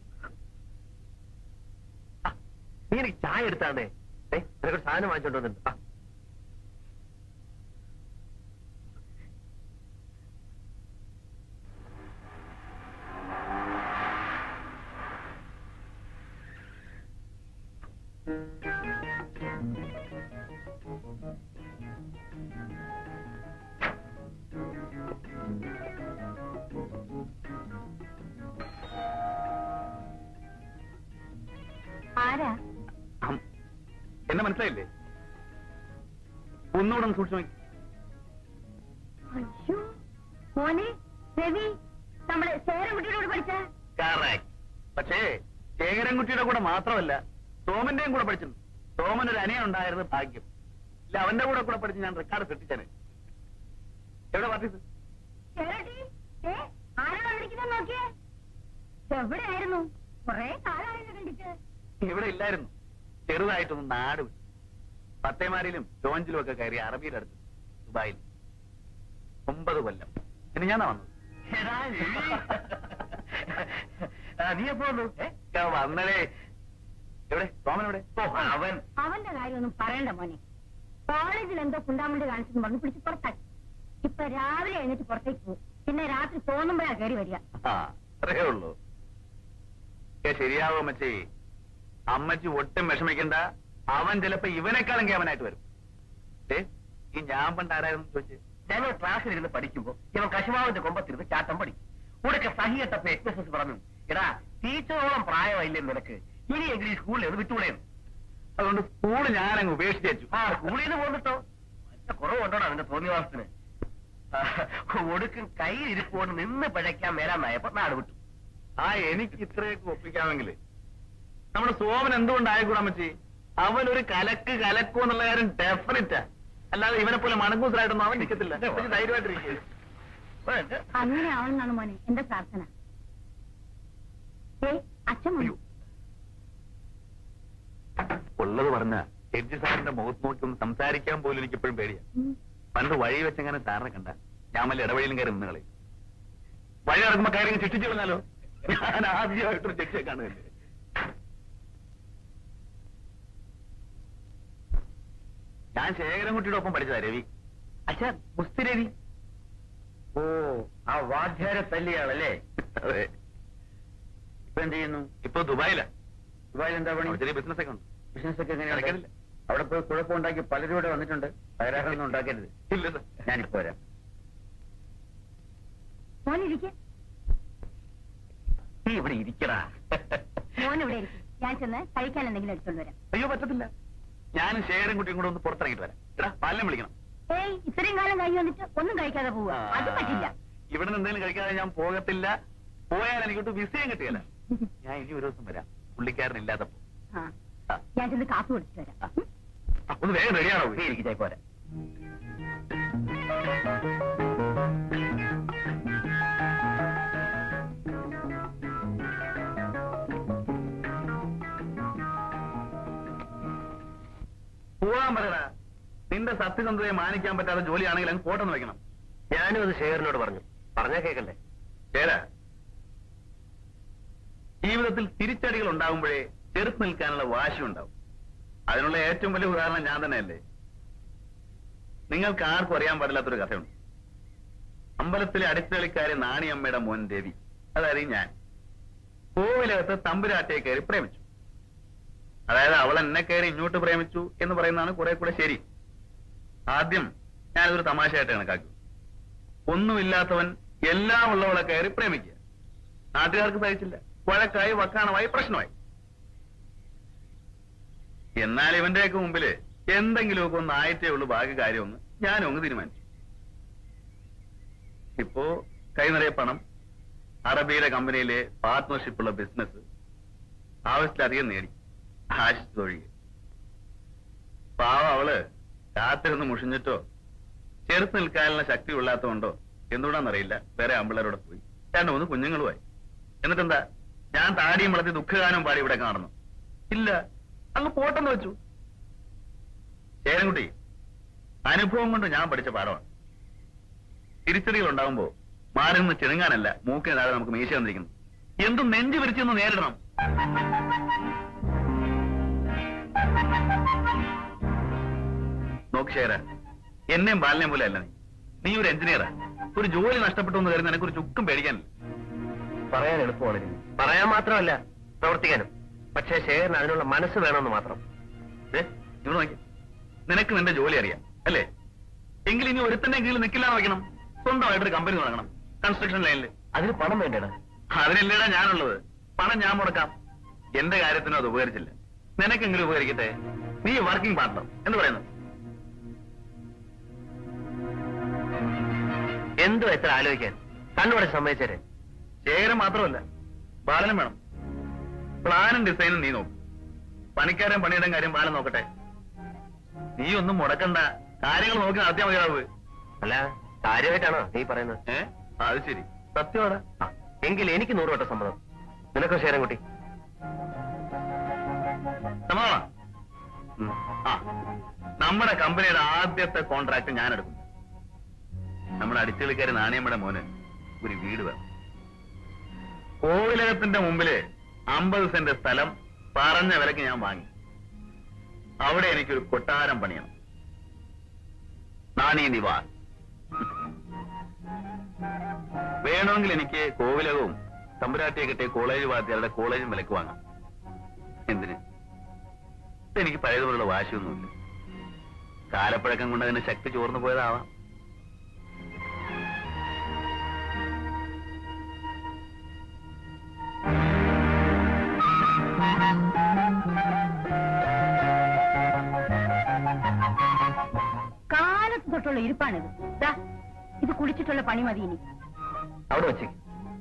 ആ, നീ എനിക്ക് ചായ എടുത്താന്നേ ഏ നിനക്കൊരു സാധനം വാങ്ങിച്ചോണ്ട് വന്നിട്ടുണ്ട് ആ. ആരാ അം. എന്നെ മനസ്സിലായില്ലേ ഒന്നുകൂടെ ഒന്ന് സൂക്ഷിച്ചു നോക്കി അയ്യോ മോനെ രവി നമ്മളെ സേരകുട്ടിയോട് പഠിച്ച പക്ഷേ ശേഖരൻകുട്ടിയുടെ കൂടെ മാത്രമല്ല സോമന്റെയും കൂടെ പഠിച്ചിട്ടുണ്ട് സോമൻ ഒരു അനിയൻ ഉണ്ടായിരുന്നു ഭാഗ്യം ഇല്ല അവന്റെ കൂടെ കൂടെ പഠിച്ച് ഞാൻ റെക്കാർഡ് സൃഷ്ടിച്ചേനെ എവിടെ പാർട്ടീസ് ചേരട്ടി ഏ ആരാ വന്നിരിക്കുന്നത് നോക്കിയേ എവിടെയായിരുന്നു കൊറേ കാലമായിരുന്നു കണ്ടിട്ട് ഇവിടെ ഇല്ലായിരുന്നു ചെറുതായിട്ടൊന്ന് നാട് വിട്ടു പത്തേമാരിലും ലോഞ്ചിലും ഒക്കെ കയറി അറബിയുടെ അടുത്ത് ദുബായിൽ ഒമ്പത് കൊല്ലം പിന്നെ ഞാനാ വന്നത് നീ എപ്പോ വന്നു ഏ? ഞാൻ വന്നടേ എവിടെ സോമൻ എവിടെ ഓ, അവൻ അവന്റെ കാര്യമൊന്നും പറയണ്ട മോനെ കോളേജിൽ എന്തോ കുണ്ടാമണ്ടി കാണിച്ചെന്ന് പറഞ്ഞു പിടിച്ച് പുറത്താക്കി ഇപ്പൊ രാവിലെ എഴുന്നേറ്റ് പുറത്തേക്ക് പോകും പിന്നെ രാത്രി തോന്നുമ്പോഴാ കയറി വരിക ആ അത്രേ ഉള്ളൂ ഏ ശരിയാവോ അമ്മച്ചി അമ്മച്ചി ഒട്ടും വിഷമിക്കണ്ട അവൻ ചിലപ്പോ ഇവനെക്കാളും കേവനായിട്ട് വരും ഏ ഈ ഞാൻ പണ്ട് ആരായിരുന്നു ചോദിച്ചേ ഞങ്ങൾ ക്ലാസ്സിലിരുന്ന് പഠിക്കുമ്പോ ഇവൻ കശുമാവിന്റെ കൊമ്പത്തിരുന്ന് ചാട്ടം പഠിക്കും ഉടക്കെ സഹിയട്ടപ്പോ എസ് എസ് പറഞ്ഞു എടാ ടീച്ചറോളം പ്രായമായില്ലേ നിനക്ക് ഇനിയെങ്കിലും ഈ സ്കൂളിൽ ഒന്ന് വിട്ടുകൂടെയെന്ന് അതുകൊണ്ട് സ്കൂള് ഞാനങ്ങ് ഉപേക്ഷിച്ചു വെച്ചു ആ സ്കൂളിൽ നിന്ന് പോന്നിട്ടോ നല്ല കുറവുണ്ടോടാ നിന്റെ തോന്നിവാസത്തിന് ആ, ഒടുക്കും കയ്യിലിരിപ്പോണ്ട് നിന്ന് പിഴയ്ക്കാൻ മേലാന്നായപ്പോ നാട് വിട്ടു ആ എനിക്ക് ഇത്രയൊക്കെ ഒപ്പിക്കാമെങ്കിൽ നമ്മുടെ സോമൻ എന്തുകൊണ്ടായിക്കൂടാ അമ്മച്ചി അവൻ ഒരു കലക്ക് കലക്കൂ എന്നുള്ള കാര്യം ഡെഫിനറ്റാ അല്ലാതെ ഇവനെ പോലെ മണക്കൂസറായിട്ടൊന്നും അവൻ നിൽക്കത്തില്ല അമ്മച്ചി ധൈര്യമായിട്ടിരിക്കുക അങ്ങനെ ആവണമെന്നാണ് മോനെ എന്റെ പ്രാർത്ഥന ഏ അച്ഛൻ വന്നു ഉള്ളത് പറഞ്ഞ ജഡ്ജി സാറിന്റെ മുഖത്ത് നോക്കി ഒന്ന് സംസാരിക്കാൻ പോലും എനിക്ക് എപ്പോഴും പേടിയാ ഉം. പണ്ട് വഴി വെച്ചെങ്ങനെ സാറിനെ കണ്ട ഞാൻ വല്ല ഇടവഴിയിലും കയറി നിന്ന് കളയും വഴി നടക്കുമ്പോ കയറി ശിക്ഷിച്ചു കളഞ്ഞാലോ ഞാൻ ആദ്യമായിട്ടൊരു ശിക്ഷയെ കാണുകയല്ലേ ഞാൻ ശേഖരൻകുട്ടിയുടെ ഒപ്പം പഠിച്ചതാ രവി അച്ഛാ മുസ്തി രവി ഓ ആ വാദ്യാരെ തല്ലിയാളല്ലേ അതെ ഇപ്പൊ എന്ത് ചെയ്യുന്നു ഇപ്പൊ ദുബായിലാ ദുബായിൽ എന്താ പണി അവിടെ ചെറിയ ബിസിനസ് ഒക്കെ ഉണ്ട് ബിസിനസ് ഒക്കെ എങ്ങനെയാണ് നടക്കുന്നില്ല. അവിടെ പോയി കുഴപ്പമുണ്ടാക്കി പലരും ഇവിടെ വന്നിട്ടുണ്ട് തകരാറൊന്നും ഉണ്ടാക്കരുത് ഇല്ല സർ ഞാനിപ്പോ വരാം മോനിരിക്കെ നീ ഇവിടെ ഇരിക്കടാ മോൻ ഇവിടെ ഇരിക്കും ഞാൻ ചെന്ന് കഴിക്കാൻ എന്തെങ്കിലും എടുത്തോണ്ട് വരാം അയ്യോ പറ്റത്തില്ല ഞാനും ശേഖരൻകുട്ടിയും കൂടെ ഒന്ന് പുറത്തിറങ്ങിട്ട് വരാം എടാ പാലം വിളിക്കണം ഏയ് ഇത്രയും കാലം കഴിഞ്ഞ് വന്നിട്ട് ഒന്നും കഴിക്കാതെ പോവുക അത് പറ്റില്ല ഇവിടെ നിന്ന് എന്തെങ്കിലും കഴിക്കാതെ ഞാൻ പോകത്തില്ല പോയാൽ എനിക്കൊട്ട് വിസയും കിട്ടിയല്ല ഞാൻ ഇനി ഒരു ദിവസം വരാം പുള്ളിക്കാരൻ ഇല്ലാത്തപ്പോ ആ ഞാൻ ചെന്ന് കാപ്പി കൊടുത്തിട്ട് വരാം ഉം. ആ, ഒന്ന് വേഗം റെഡിയാണോ നീ ഇരിക്ക്, ഞാൻ പോരാ പോവാൻ പറയടാ നിന്റെ സത്യസന്ധതയെ മാനിക്കാൻ പറ്റാത്ത ജോലിയാണെങ്കിൽ അങ്ങ് കോട്ടെന്ന് വെക്കണം ഞാനും അത് ശേഖരനോട് പറഞ്ഞു പറഞ്ഞാ കേക്കണ്ടേ ചേരാ ജീവിതത്തിൽ തിരിച്ചടികൾ ഉണ്ടാകുമ്പോഴേ ചെറുത്ത് നിൽക്കാനുള്ള വാശി ഉണ്ടാവും അതിനുള്ള ഏറ്റവും വലിയ ഉദാഹരണം ഞാൻ തന്നെയല്ലേ നിങ്ങൾക്ക് ആർക്കും അറിയാൻ പാടില്ലാത്തൊരു കഥയുണ്ട് അമ്പലത്തിലെ അടിത്തളിക്കാരി നാണിയമ്മയുടെ മോൻ രവി അതായത് ഞാൻ കോവിലകത്ത് തമ്പുരാറ്റയെ കയറി പ്രേമിച്ചു അതായത് അവൾ എന്നെ കയറി ഇങ്ങോട്ട് പ്രേമിച്ചു എന്ന് പറയുന്നതാണ് കുറെ കൂടെ ശരി ആദ്യം ഞാനതൊരു തമാശയായിട്ട് കണക്കാക്കി ഒന്നുമില്ലാത്തവൻ എല്ലാം ഉള്ളവളെ കയറി പ്രേമിക്കുക നാട്ടുകാർക്ക് സഹിച്ചില്ല വഴക്കായി വക്കാണമായി പ്രശ്നമായി എന്നാൽ ഇവന്റെയൊക്കെ മുമ്പില് എന്തെങ്കിലുമൊക്കെ ഒന്ന് ആയിട്ടേ ഉള്ളൂ ബാക്കി കാര്യമൊന്ന് ഞാനും അങ്ങ് തീരുമാനിച്ചു ഇപ്പോ കൈ നിറയെ പണം അറബിയുടെ കമ്പനിയിലെ പാർട്ട്ണർഷിപ്പുള്ള ബിസിനസ് ആവശ്യത്തിലധികം നേടി ആശിച്ചൊഴികെ പാവം അവള് രാത്രി മുഷിഞ്ഞിട്ടോ ചെറുത്ത് നിൽക്കാനുള്ള ശക്തി ഇല്ലാത്തതുകൊണ്ടോ എന്തുകൊണ്ടാന്നറിയില്ല വേറെ ആമ്പിള്ളേരോടെ പോയി രണ്ട് മൂന്ന് കുഞ്ഞുങ്ങളുമായി എന്നിട്ടെന്താ ഞാൻ താടിയും വളർത്തി ദുഃഖഗാനം പാടി ഇവിടെ കാണുന്നു ഇല്ല അങ്ങ് പോട്ടെന്ന് വെച്ചു ചേരൻകുട്ടി അനുഭവം കൊണ്ട് ഞാൻ പഠിച്ച പാഠമാണ് തിരിച്ചടികൾ ഉണ്ടാകുമ്പോ മാറി നിന്ന് ചെണുങ്ങാനല്ല മൂക്കിന് താഴെ നമുക്ക് മീശ വന്നിരിക്കുന്നു എന്തും നെഞ്ചു വിരിച്ചൊന്ന് നേരിടണം നോക്ക് ശേര എന്നെയും ബാലിനെയും പോലെ അല്ല നീ നീ ഒരു എഞ്ചിനീയറാ ഒരു ജോലി നഷ്ടപ്പെട്ടു എന്ന് കരുതി നിനക്ക് ഒരു ചുക്കും പേടിക്കാനില്ല പറയാൻ എളുപ്പമാണ് രവി. പറയാൻ മാത്രമല്ല പ്രവർത്തിക്കാനും പക്ഷേ ശേഖരന് അതിനുള്ള മനസ്സ് വേണമെന്ന് മാത്രം ദേ, ഇവിടെ നോക്കി നിനക്ക് നിന്റെ ജോലി അറിയാം അല്ലേ എങ്കിൽ ഇനി ഒരുത്തന്റെ കീഴിൽ നിൽക്കില്ലാന്ന് വെക്കണം സ്വന്തമായിട്ടൊരു കമ്പനി തുടങ്ങണം കൺസ്ട്രക്ഷൻ ലൈനിൽ അതിന് പണം വേണ്ടടാ അതിനല്ലേടാ ഞാനുള്ളത് പണം ഞാൻ മുടക്കാം എന്റെ കാര്യത്തിനും അത് ഉപകരിച്ചില്ല നിനക്കെങ്കിലും ഉപകരിക്കട്ടെ നീ വർക്കിംഗ് പാർട്ണർ എന്ന് പറയുന്നു എന്തോ എത്ര ആലോചിക്കാൻ കണ്ണോടെ സമ്മതിച്ചേരെ ശേഖരം മാത്രമല്ല ബാലനും വേണം പ്ലാനും ഡിസൈനും നീ നോക്കും പണിക്കാരൻ പണിയുടെ കാര്യം ബാലൻ നോക്കട്ടെ നീ ഒന്നും മുടക്കണ്ട കാര്യങ്ങൾ നോക്കി നടത്തിയാൽ മതിയാവ് അല്ല കാര്യമായിട്ടാണോ നീ പറയുന്നത് ഏ അത് ശരി സത്യമാടാ ആ, എങ്കിൽ എനിക്ക് നൂറ് വട്ടം സമ്മതം നിനക്കോ ശേഖരൻകുട്ടി സമാധാനം ഉം. ആ നമ്മുടെ കമ്പനിയുടെ ആദ്യത്തെ കോൺട്രാക്ട് ഞാൻ എടുക്കും നമ്മുടെ അടിച്ചുകളിക്കാരി നാണയമ്മയുടെ മോന് ഒരു വീട് വേണം കോവിലകത്തിന്റെ മുമ്പില് അമ്പത് സെന്റ് സ്ഥലം പറഞ്ഞ വിലക്ക് ഞാൻ വാങ്ങി അവിടെ എനിക്കൊരു കൊട്ടാരം പണിയണം നാണി നിവാസ് വേണമെങ്കിൽ എനിക്ക് കോവിലകവും തമ്പുരാട്ടിയെ കിട്ടിയ കോളേജ് വാദ്യരുടെ കോളേജും വിലക്ക് വാങ്ങാം എന്തിന് എനിക്ക് പഴയതുപോലുള്ള വാശിയൊന്നുമില്ല കാലപ്പഴക്കം കൊണ്ട് അതിന്റെ ശക്തി ചോർന്നു പോയതാവാം കാലത്ത് തൊട്ടുള്ള ഇരിപ്പാണിത് ദാ, ഇത് കുളിച്ചിട്ടുള്ള പണി മതി ഇനി അവിടെ വെച്ചേക്ക്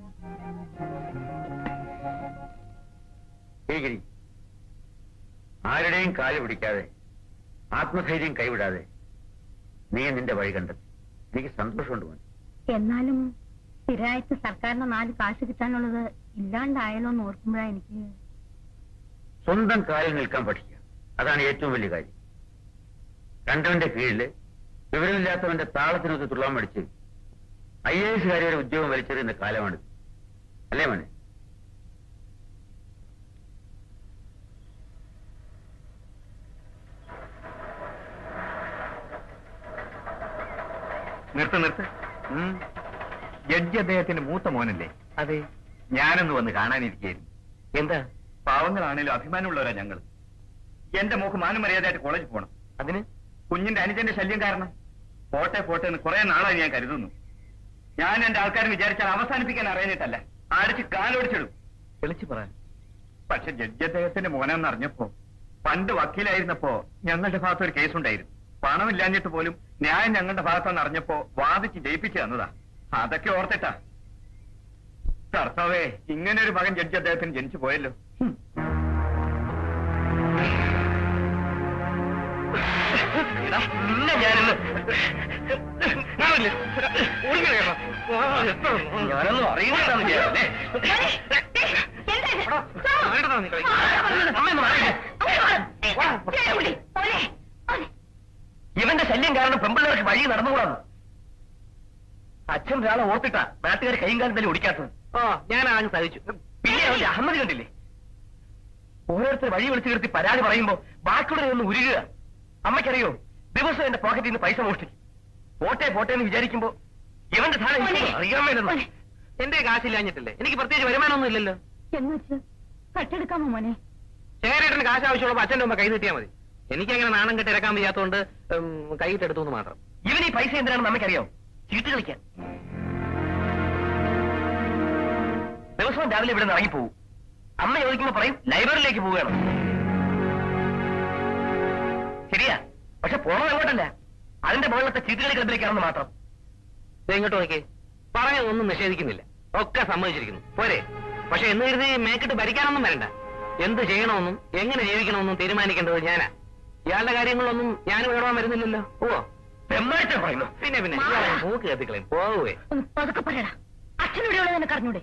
ഭീകരി ആരുടെയും കാല് പിടിക്കാതെ ആത്മധൈര്യം കൈവിടാതെ നീ നിന്റെ വഴി കണ്ടെത്തി എനിക്ക് സന്തോഷമുണ്ട് മോൻ എന്നാലും സ്ഥിരമായിട്ട് സർക്കാരിന് നാല് കാശ് കിട്ടാനുള്ളത് ഇല്ലാണ്ടായാലോ എന്ന് ഓർക്കുമ്പോഴാ എനിക്ക് സ്വന്തം കാലിൽ നിൽക്കാൻ പഠിക്കുക അതാണ് ഏറ്റവും വലിയ കാര്യം കണ്ടവന്റെ കീഴില് വിവരമില്ലാത്തവന്റെ താളത്തിനൊത്ത് തുള്ളാൻ പഠിച്ച് ഐ എ എസുകാരുടെ ഉദ്യോഗം വലിച്ചെറിയുന്ന കാലമാണ് അല്ലേ മോനെ നിർത്ത് നിർത്ത് ജഡ്ജി അദ്ദേഹത്തിന്റെ മൂത്ത മോനല്ലേ അതെ ഞാനൊന്ന് വന്ന് കാണാനിരിക്കുകയായിരുന്നു എന്താ പാവങ്ങളാണേലും അഭിമാനമുള്ളവരാ ഞങ്ങൾ എന്റെ മോക്ക് മാനമര്യാദയായിട്ട് കോളേജിൽ പോകണം അതിന് കുഞ്ഞിന്റെ അനുജന്റെ ശല്യം കാരണം പോട്ടെ പോട്ടെ എന്ന് കുറെ നാളായി ഞാൻ കരുതുന്നു ഞാൻ എന്റെ ആൾക്കാർ വിചാരിച്ചാൽ അവസാനിപ്പിക്കാൻ അറിയാനിട്ടല്ല അടിച്ച് കാലോടിച്ചിടും വിളിച്ചു പറ പക്ഷെ ജഡ്ജി അദ്ദേഹത്തിന്റെ മോനെന്ന് അറിഞ്ഞപ്പോ പണ്ട് വക്കീലായിരുന്നപ്പോ ഞങ്ങളുടെ ഭാഗത്ത് ഒരു കേസുണ്ടായിരുന്നു പണമില്ലാഞ്ഞിട്ട് പോലും ന്യായം ഞങ്ങളുടെ ഭാഗത്തെന്ന് അറിഞ്ഞപ്പോ വാദിച്ച് ജയിപ്പിച്ചു തന്നതാ അതൊക്കെ ഓർത്തിട്ടാ കർത്താവേ ഇങ്ങനെ ഒരു മകൻ ജഡ്ജി അദ്ദേഹത്തിന് ജനിച്ചു പോയല്ലോ ഹും. എടാ, നിന്നെ ഞാനിന്ന് ഞാനൊന്നും അറിയുന്നില്ലെന്ന് വിചാരിച്ചല്ലേ? അമ്മയൊന്ന് മാറിയില്ലേ? ഇവന്റെ ശല്യം കാരണം പെമ്പിള്ളേർക്ക് വഴി നടന്നുകൂടാന്ന് അച്ഛൻ ഒരാളെ ഓർത്തിട്ടാ നാട്ടുകാർ കൈയും കാലം തന്നെ ഓടിക്കാത്തത് ഓ ഞാൻ ആദ്യം സഹിച്ചു പിന്നെ അവന്റെ അഹമ്മദ് കണ്ടില്ലേ ഓരോരുത്തർ വഴി വിളിച്ചു നിർത്തി പരാതി പറയുമ്പോ ബാക്കിയുടെ ഒന്ന് ഉരുകുക അമ്മയ്ക്കറിയോ ദിവസം എന്റെ പോക്കറ്റിൽ നിന്ന് പൈസ മോഷ്ടിക്കും പോട്ടെ പോട്ടെ എന്ന് വിചാരിക്കുമ്പോ ഇവന്റെ ധാരണ എനിക്കൊന്നും അറിയാൻ മേലെന്ന് എന്റെ കാശില്ലാഞ്ഞിട്ടില്ലേ എനിക്ക് പ്രത്യേകിച്ച് വരുമാനമൊന്നും ഇല്ലല്ലോ എന്ന് വെച്ച് കട്ടെടുക്കാമോ മോനെ ശേഖരേട്ടന് കാശ് ആവശ്യമുള്ളപ്പോ അച്ഛന്റെ മുമ്പ് കൈ നീട്ടിയാൽ മതി എനിക്കങ്ങനെ നാണം കെട്ടി ഇറക്കാൻ വയ്യാത്തതുകൊണ്ട് കൈയിട്ടെടുത്തു എന്ന് മാത്രം ഇവൻ ഈ പൈസ എന്തിനാണെന്ന് അമ്മയ്ക്കറിയോ ചീട്ട് കളിക്കാൻ ദിവസവും രാവിലെ ഇവിടെ നിന്ന് ഇറങ്ങിപ്പോവും അമ്മ ചോദിക്കുമ്പോ പറയും ലൈബ്രറിയിലേക്ക് പോവുകയാണ് ശരിയാ പക്ഷെ പോണത് അങ്ങോട്ടല്ല അതിന്റെ മുകളിലത്തെ ചീട്ടുകളി ക്ലബിലേക്കാണെന്ന് മാത്രം ദേ ഇങ്ങോട്ട് നോക്കി പറഞ്ഞതൊന്നും നിഷേധിക്കുന്നില്ല ഒക്കെ സമ്മതിച്ചിരിക്കുന്നു പോരെ പക്ഷെ എന്ന് കരുതി മേക്കിട്ട് ഭരിക്കാനൊന്നും വരണ്ട എന്ത് ചെയ്യണമെന്നും എങ്ങനെ ജീവിക്കണമെന്നും തീരുമാനിക്കേണ്ടത് ഞാനാ ഇയാളുടെ കാര്യങ്ങളൊന്നും ഞാൻ വേണമാൻ വരുന്നില്ലല്ലോ ഓ തെമ്മാഴ്ച പറയുന്നു പിന്നെ പിന്നെ മാറാ. ഇയാളെ മൂക്ക് കത്തിക്കളയും പോവേ ഒന്ന് പതുക്കെ പറയടാ അച്ഛനിവിടെയുള്ളത് നിനക്ക് അറിഞ്ഞൂടെ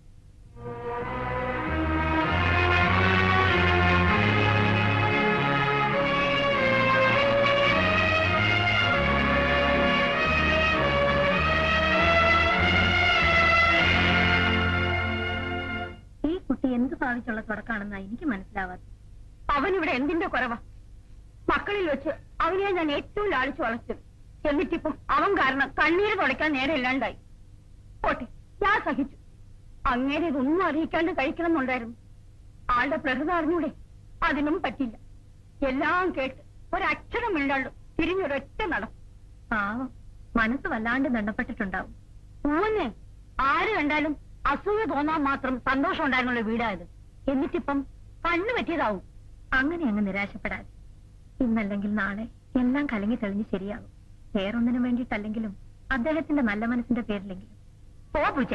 ഈ കുട്ടി എന്ത് ഭാവിച്ചുള്ള തുടക്കാണെന്നാ എനിക്ക് മനസ്സിലാവാതെ അവൻ ഇവിടെ എന്തിന്റെ കുറവാ മക്കളിൽ വെച്ച് അവനെ ഞാൻ ഏറ്റവും ലാളിച്ചു വളർത്തും എന്നിട്ടിപ്പം അവൻ കാരണം കണ്ണീര് തുടയ്ക്കാൻ നേരെ ഇല്ലാണ്ടായി പോട്ടെ ഞാൻ സഹിച്ചു അങ്ങേരെ ഇതൊന്നും അറിയിക്കാണ്ട് കഴിക്കണമെന്നുണ്ടായിരുന്നു ആളുടെ പ്രകൃത അറിഞ്ഞൂടെ അതിനും പറ്റില്ല എല്ലാം കേട്ട് ഒരക്ഷരം ഇല്ലാണ്ട് തിരിഞ്ഞൊരൊറ്റ നട പാവം മനസ്സ് വല്ലാണ്ട് ദണ്ഡപ്പെട്ടിട്ടുണ്ടാവും പൂവന്നെ ആര് കണ്ടാലും അസൂയ തോന്നാൻ മാത്രം സന്തോഷം ഉണ്ടായിരുന്നുള്ള വീടായത് എന്നിട്ടിപ്പം കണ്ണു പറ്റിയതാവും അങ്ങനെ അങ്ങ് നിരാശപ്പെടാതെ ഇന്നല്ലെങ്കിൽ നാളെ എല്ലാം കലങ്ങി തെളിഞ്ഞ് ശരിയാകും വേറൊന്നിനും വേണ്ടിയിട്ടല്ലെങ്കിലും അദ്ദേഹത്തിന്റെ നല്ല മനസ്സിന്റെ പേരിലെങ്കിലും പോ പൂച്ചേ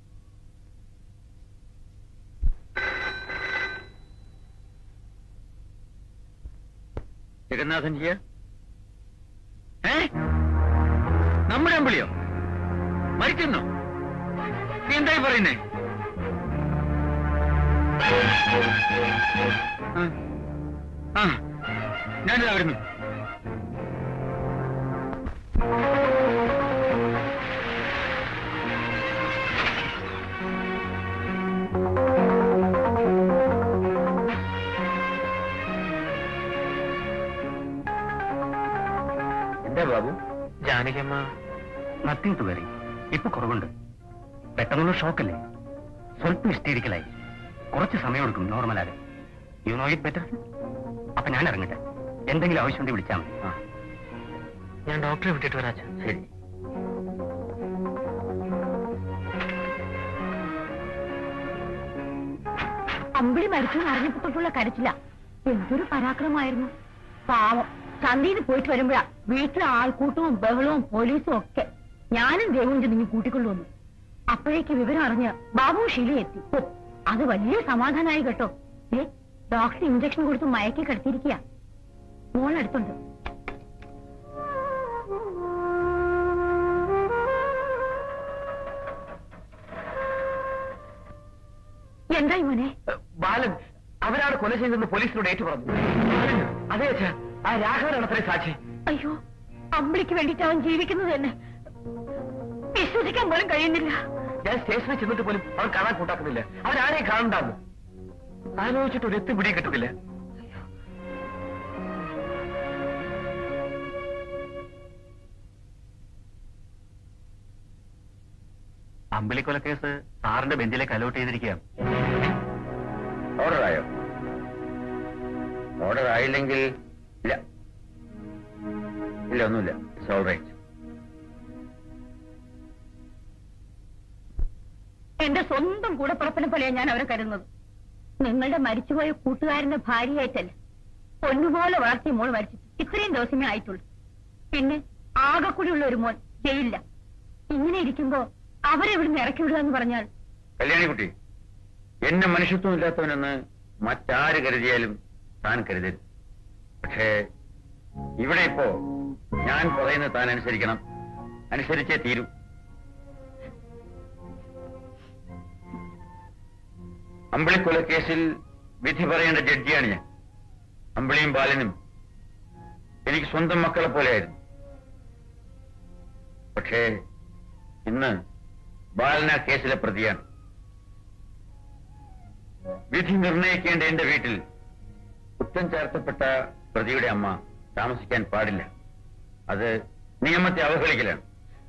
ജഗന്നാഥൻ ജിയ ഏ നമ്മുടെ അമ്പിളിയോ മരിച്ചെന്നോ നീ എന്തായി പറയുന്നേ ആ. ആ ഞാനിതാ വരുന്നു എന്താ ബാബു ജാനകിയമ്മ നത്തിങ് ടു വെറി ഇപ്പൊ കുറവുണ്ട് പെട്ടെന്നുള്ള ഷോക്കല്ലേ സ്വല്പം ഹിസ്റ്റീരിക്കലായി കുറച്ച് സമയം എടുക്കും നോർമലാകാൻ യു നോ ഇറ്റ് ബെറ്റർ അപ്പൊ ഞാൻ ഇറങ്ങട്ടെ എന്തെങ്കിലും ആവശ്യമുണ്ടെങ്കിൽ വിളിച്ചാൽ മതി ആ ഞാൻ ഡോക്ടറെ വിട്ടിട്ട് വരാം അച്ഛാ. ശരി അമ്പിളി മരിച്ചു അറിഞ്ഞപ്പോട്ടുള്ള കരച്ചില്ല എന്തൊരു പരാക്രമമായിരുന്നു പാവം ചന്തയിൽ പോയിട്ട് വരുമ്പോഴാ വീട്ടിലെ ആൾക്കൂട്ടവും ബഹളവും പോലീസും ഒക്കെ ഞാനും ദേവും ചെന്ന് കൂട്ടിക്കൊണ്ടുവന്നു അപ്പോഴേക്ക് വിവരം അറിഞ്ഞ് ബാബു ഷീല എത്തി ഓ, അത് വലിയ സമാധാനമായി കേട്ടോ ഏ ഡോക്ടർ ഇഞ്ചക്ഷൻ കൊടുത്ത് മയക്കി കിടത്തിയിരിക്കുക മോളടുത്തുണ്ട് എന്തായി മോനെ ബാലൻ അവരാണ് കൊല ചെയ്തെന്ന് പോലീസിനോട് ഏറ്റു പറഞ്ഞു അതെ അച്ഛാ ആ രാഘവനാണ് അത്രയും സാക്ഷി അയ്യോ അമ്പിളിക്ക് വേണ്ടിട്ട് അവൻ ജീവിക്കുന്നത് തന്നെ വിശ്വസിക്കാൻ പോലും കഴിയുന്നില്ല ഞാൻ സ്റ്റേഷനിൽ ചെന്നിട്ട് പോലും അവർ കാണാൻ കൂട്ടാക്കുന്നില്ല അവരാരെയും കാണണ്ടാന്ന് ആലോചിച്ചിട്ട് ഒരു എത്തി പിടി കിട്ടുന്നില്ല അമ്പലിക്കൊല കേസ് സാറിന്റെ ബെഞ്ചിലേക്ക് അലോട്ട് ചെയ്തിരിക്കുകയാണ് ഓർഡർ ആയോ ഓർഡർ ആയില്ലെങ്കിൽ ഇല്ല ഇല്ല ഒന്നുമില്ല ഇറ്റ്സ് ഓൾ റൈറ്റ് എന്റെ സ്വന്തം കൂടപ്പുറപ്പിനെ പോലെയാണ് ഞാൻ അവരെ കരുതുന്നത് നിങ്ങളുടെ മരിച്ചുപോയ കൂട്ടുകാരന്റെ ഭാര്യയായിട്ടല്ല പൊന്നുപോലെ വളർത്തിയ മോൾ മരിച്ചിട്ട് ഇത്രയും ദിവസമേ ആയിട്ടുള്ളൂ പിന്നെ ആകെ കൂടിയുള്ള ഒരു മോൻ ജയിലില്ല ഇങ്ങനെ ഇരിക്കുമ്പോ അവരെ ഇവിടുന്ന് ഇറക്കി വിടുക എന്ന് പറഞ്ഞാൽ കല്യാണിക്കുട്ടി എന്നെ മനുഷ്യത്വം ഇല്ലാത്തവനെന്ന് മറ്റാര് കരുതിയാലും താൻ കരുതരുത് പക്ഷേ ഇവിടെ ഇപ്പോ ഞാൻ പറയുന്നത് താൻ അനുസരിക്കണം അനുസരിച്ചേ തീരൂ അമ്പിളിക്കൊല കേസിൽ വിധി പറയേണ്ട ജഡ്ജിയാണ് ഞാൻ അമ്പിളിയും ബാലനും എനിക്ക് സ്വന്തം മക്കളെ പോലെയായിരുന്നു പക്ഷേ ഇന്ന് ബാലന കേസിലെ പ്രതിയാണ് വിധി നിർണയിക്കേണ്ട എന്റെ വീട്ടിൽ കുറ്റം ചേർത്തപ്പെട്ട പ്രതിയുടെ അമ്മ താമസിക്കാൻ പാടില്ല അത് നിയമത്തെ അവഹേളിക്കലാണ്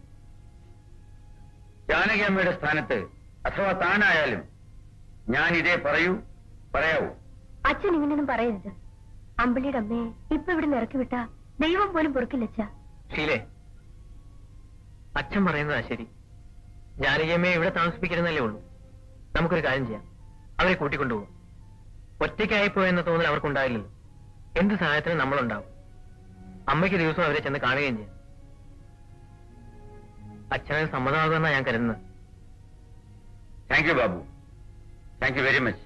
ജാനകി അമ്മയുടെ സ്ഥാനത്ത് അഥവാ താനായാലും ഞാൻ ഇതേ പറയൂ പറയാവൂ അച്ഛൻ ഇങ്ങനെയൊന്നും പറയരുത് അമ്പിളിയുടെ അമ്മയെ ഇപ്പൊ ഇവിടെ ഇറക്കി വിട്ട ദൈവം പോലും പൊറുക്കില്ലച്ചാ ഷീലേ അച്ഛൻ പറയുന്നതാ ശരി ജാനകിയമ്മയെ ഇവിടെ താമസിപ്പിക്കരുന്നല്ലേ ഉള്ളൂ നമുക്കൊരു കാര്യം ചെയ്യാം അവരെ കൂട്ടിക്കൊണ്ടുപോകും ഒറ്റയ്ക്കായിപ്പോയെന്ന തോന്നൽ അവർക്കുണ്ടായില്ലല്ലോ എന്ത് സഹായത്തിനും നമ്മളുണ്ടാവും അമ്മയ്ക്ക് ദിവസം അവരെ ചെന്ന് കാണുകയും ചെയ്യാം അച്ഛന് സമ്മതമാകുമെന്നാണ് ഞാൻ കരുതുന്നത് thank you Babu thank you very much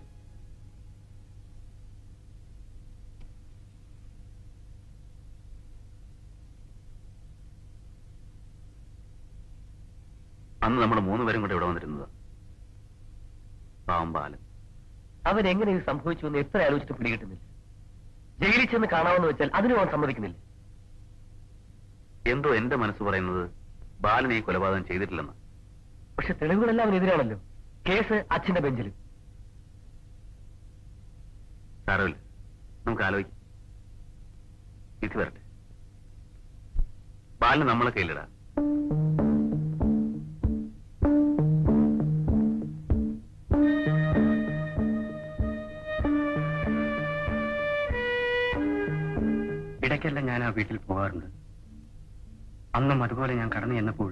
അന്ന് നമ്മൾ മൂന്നുപേരും കൂടെ ഇവിടെ വന്നിരുന്നത് പാമ്പാലൻ അവനെങ്ങനെ ഇത് സംഭവിച്ചു എന്ന് എത്ര ആലോചിച്ചിട്ട് പിടികിട്ടുന്നില്ല ജയിലിൽ ചെന്ന് കാണാമെന്ന് വെച്ചാൽ അതിനും അവൻ സമ്മതിക്കുന്നില്ല എന്തോ എന്റെ മനസ്സ് പറയുന്നത് ബാലൻ ഈ കൊലപാതകം ചെയ്തിട്ടില്ലെന്ന് പക്ഷെ തെളിവുകളെല്ലാം അവനെതിരാണല്ലോ കേസ് അച്ഛന്റെ ബെഞ്ചിൽ സാരമില്ല നമുക്ക് ആലോചിക്കാം വിധി വരട്ടെ ബാലന് നമ്മളെ കയ്യിലിടാ ഇടയ്ക്കെല്ലാം ഞാൻ ആ വീട്ടിൽ പോകാറുണ്ട് അന്നും അതുപോലെ ഞാൻ കടന്നു ചെന്നപ്പോൾ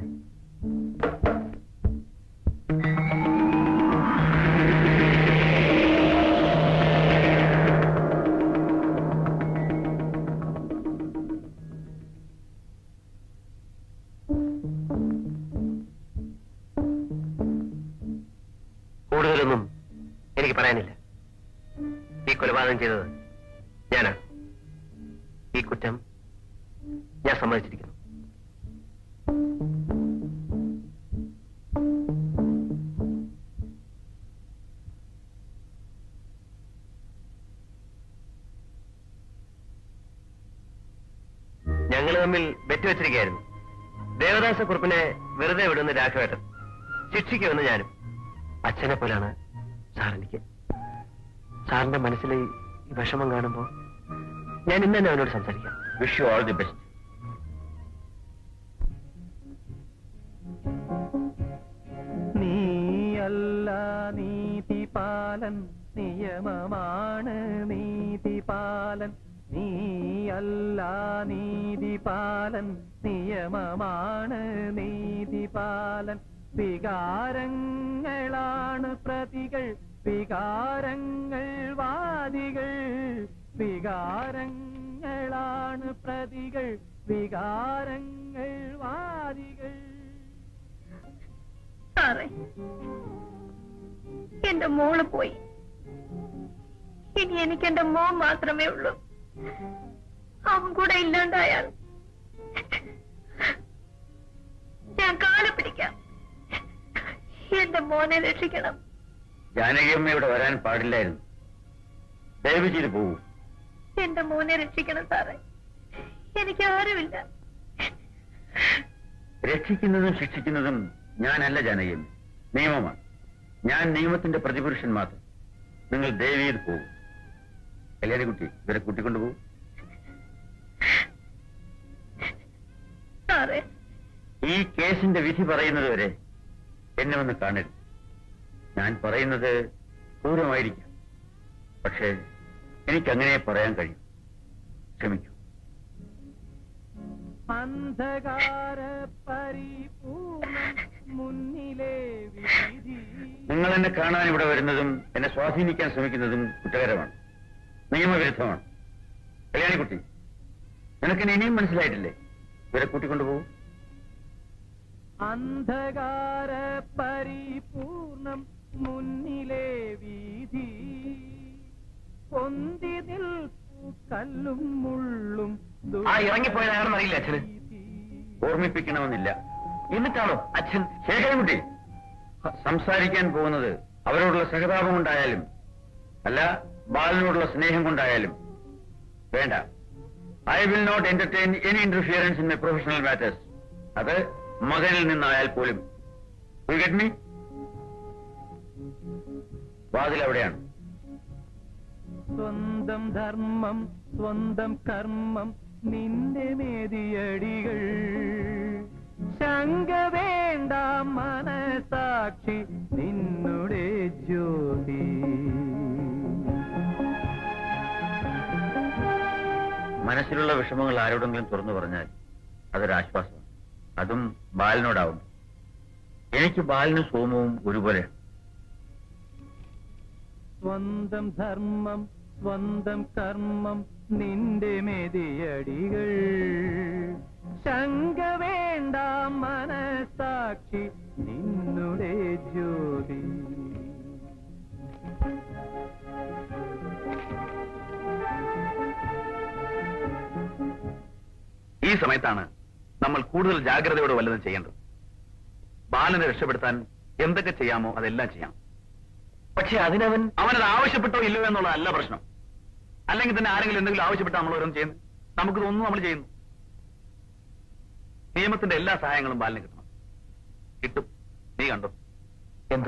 കൂടുതലൊന്നും എനിക്ക് പറയാനില്ല ഈ കൊലപാതകം ചെയ്തത് ഞാനാ ഈ കുറ്റം ഞാൻ സമ്മതിച്ചിരിക്കുന്നു ഞങ്ങൾ തമ്മിൽ ബെറ്റ് വെച്ചിരിക്കുകയായിരുന്നു ദേവദാസ കുറുപ്പിനെ വെറുതെ വിടുന്ന രാഘവേട്ടൻ ശിക്ഷിക്കുമെന്ന് ഞാനും അച്ഛനെ പോലാണ് സാറെനിക്ക് സാറിന്റെ മനസ്സിലെ ഈ വിഷമം കാണുമ്പോൾ ഞാൻ ഇന്ന് തന്നെ അവനോട് സംസാരിക്കാം wish you all the best നീയല്ല നീതിപാലൻ നിയമമാണ് നീതിപാലൻ നീയല്ല നീതിപാലൻ നിയമമാണ് നീതിപാലൻ വികാരങ്ങളാണ് പ്രതികൾ വികാരങ്ങൾ വാദികൾ വികാരങ്ങളാണ് പ്രതികൾ വികാരങ്ങൾ വാദികൾ സാറേ എന്റെ മോള് പോയി ഇനി എനിക്ക് എന്റെ മോൻ മാത്രമേ ഉള്ളൂ അവൻ കൂടെ ഇല്ലാണ്ടായാൽ ഞാൻ കാല പിടിക്കാം എന്റെ മോനെ രക്ഷിക്കണം ജാനകിയമ്മ ഇവിടെ വരാൻ പാടില്ലായിരുന്നു ദയവ് ചെയ്ത് പോകൂ എന്റെ മോനെ രക്ഷിക്കണം സാറേ എനിക്ക് ആരുമില്ല രക്ഷിക്കുന്നതും ശിക്ഷിക്കുന്നതും ഞാനല്ല ജാനകിയും നിയമമാണ് ഞാൻ നിയമത്തിന്റെ പ്രതിപുരുഷൻ മാത്രം നിങ്ങൾ ദേവിയിൽ പോകും കല്യാണിക്കുട്ടി ഇവരെ കൂട്ടിക്കൊണ്ടുപോകും സാറേ ഈ കേസിന്റെ വിധി പറയുന്നത് വരെ എന്നെ ഒന്ന് കാണരുത് ഞാൻ പറയുന്നത് ക്രൂരമായിരിക്കാം പക്ഷേ എനിക്കങ്ങനെ പറയാൻ കഴിയും ക്ഷമിക്കൂ അന്ധകാര പരിപൂർണം മുന്നിലെ വിധി നിങ്ങൾ എന്നെ കാണാൻ ഇവിടെ വരുന്നതും എന്നെ സ്വാധീനിക്കാൻ ശ്രമിക്കുന്നതും കുറ്റകരമാണ് നിയമവിരുദ്ധമാണ് കല്യാണിക്കുട്ടി നിനക്ക് ഇനിയും മനസ്സിലായിട്ടില്ലേ ഇവരെ കൂട്ടിക്കൊണ്ടുപോകും അന്ധകാര പരിപൂർണം മുന്നിലെ വീതി പൊന്തി നിൽപ്പു കല്ലും മുള്ളും ആ ഇറങ്ങിപ്പോയത് ആരാണെന്ന് അറിയില്ല അച്ഛന് ഓർമ്മിപ്പിക്കണമെന്നില്ല എന്നിട്ടാണോ അച്ഛൻ ശേഖരൻകുട്ടി സംസാരിക്കാൻ പോകുന്നത് അവരോടുള്ള സഹതാപം കൊണ്ടായാലും അല്ല ബാലനോടുള്ള സ്നേഹം കൊണ്ടായാലും വേണ്ട I will not entertain any interference in my professional matters അത് മകനിൽ നിന്നായാൽ പോലും യു ഗെറ്റ് മീ വാതിൽ എവിടെയാണ് സ്വന്തം ധർമ്മം സ്വന്തം കർമ്മം നിന്റെ മേതിയടികൾ ശങ്ക വേണ്ട മനസാക്ഷി നിന്നുടെ ജ്യോതി മനസ്സിലുള്ള വിഷമങ്ങൾ ആരോടെങ്കിലും തുറന്നു പറഞ്ഞാൽ അതൊരാശ്വാസമാണ് അതും ബാലനോടാവും എനിക്ക് ബാലനും സോമവും ഒരുപോലെയാണ് സ്വന്തം ധർമ്മം സ്വന്തം കർമ്മം നിന്റെ മെതിയടികൾ ശങ്ക വേണ്ട മനസാക്ഷി നിന്നുടെ ജ്യോതി ഈ സമയത്താണ് നമ്മൾ കൂടുതൽ ജാഗ്രതയോടെ വല്ലതും ചെയ്യേണ്ടത് ബാലനെ രക്ഷപ്പെടുത്താൻ എന്തൊക്കെ ചെയ്യാമോ അതെല്ലാം ചെയ്യാം പക്ഷെ അതിനവൻ അവനത് ആവശ്യപ്പെട്ടോ ഇല്ലയോ എന്നുള്ളതല്ല പ്രശ്നം അല്ലെങ്കിൽ തന്നെ ആരെങ്കിലും എന്തെങ്കിലും ആവശ്യപ്പെട്ടാൽ നമ്മൾ ഓരോന്നും ചെയ്യുന്നു നമുക്ക് തോന്നുന്നു നമ്മൾ ചെയ്യുന്നു നിയമത്തിന്റെ എല്ലാ സഹായങ്ങളും ബാലിന് കിട്ടണം കിട്ടും നീ കണ്ടോ എന്തോ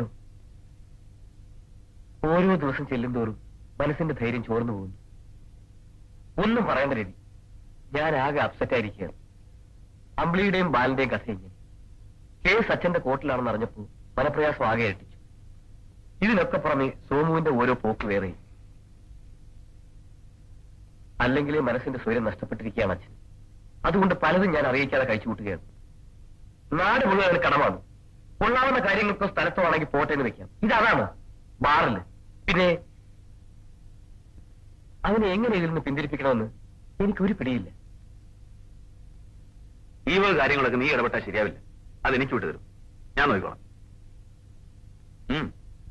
ഓരോ ദിവസം ചെല്ലുന്തോറും മനസ്സിന്റെ ധൈര്യം ചോർന്നു പോകുന്നു ഒന്നും പറയേണ്ട രീതി ഞാൻ ആകെ അപ്സെറ്റ് ആയിരിക്കുകയാണ് അമ്പിളിയുടെയും ബാലന്റെയും കഥ ഇങ്ങനെ കേസ് അച്ഛന്റെ കോർട്ടിലാണെന്ന് അറിഞ്ഞപ്പോ മനപ്രയാസം ആകെ ഇരട്ടിച്ചു ഇതിനൊക്കെ പുറമെ സോമുവിന്റെ ഓരോ പോക്ക് വേറെ അല്ലെങ്കിലേ മനസ്സിന്റെ സ്വയം നഷ്ടപ്പെട്ടിരിക്കുകയാണ് അച്ഛൻ അതുകൊണ്ട് പലതും ഞാൻ അറിയിക്കാതെ കഴിച്ചു കൂട്ടുകയാണ് നാട് മുഴുവൻ അവന് കടമാണ് കൊള്ളാവുന്ന കാര്യങ്ങൾക്കോ സ്ഥലത്തോ ആണെങ്കിൽ പോട്ടെ എന്ന് വെക്കാം ഇതാണ് ബാറില് പിന്നെ അവനെ എങ്ങനെ ഇതിൽ നിന്ന് പിന്തിരിപ്പിക്കണമെന്ന് എനിക്കൊരു പിടിയില്ല ഈ വക കാര്യങ്ങളൊക്കെ നീ ഇടപെട്ടാൽ ശരിയാവില്ല അത് എനിക്ക് വിട്ടു തരും ഞാൻ നോക്കിക്കോളാം ഉം.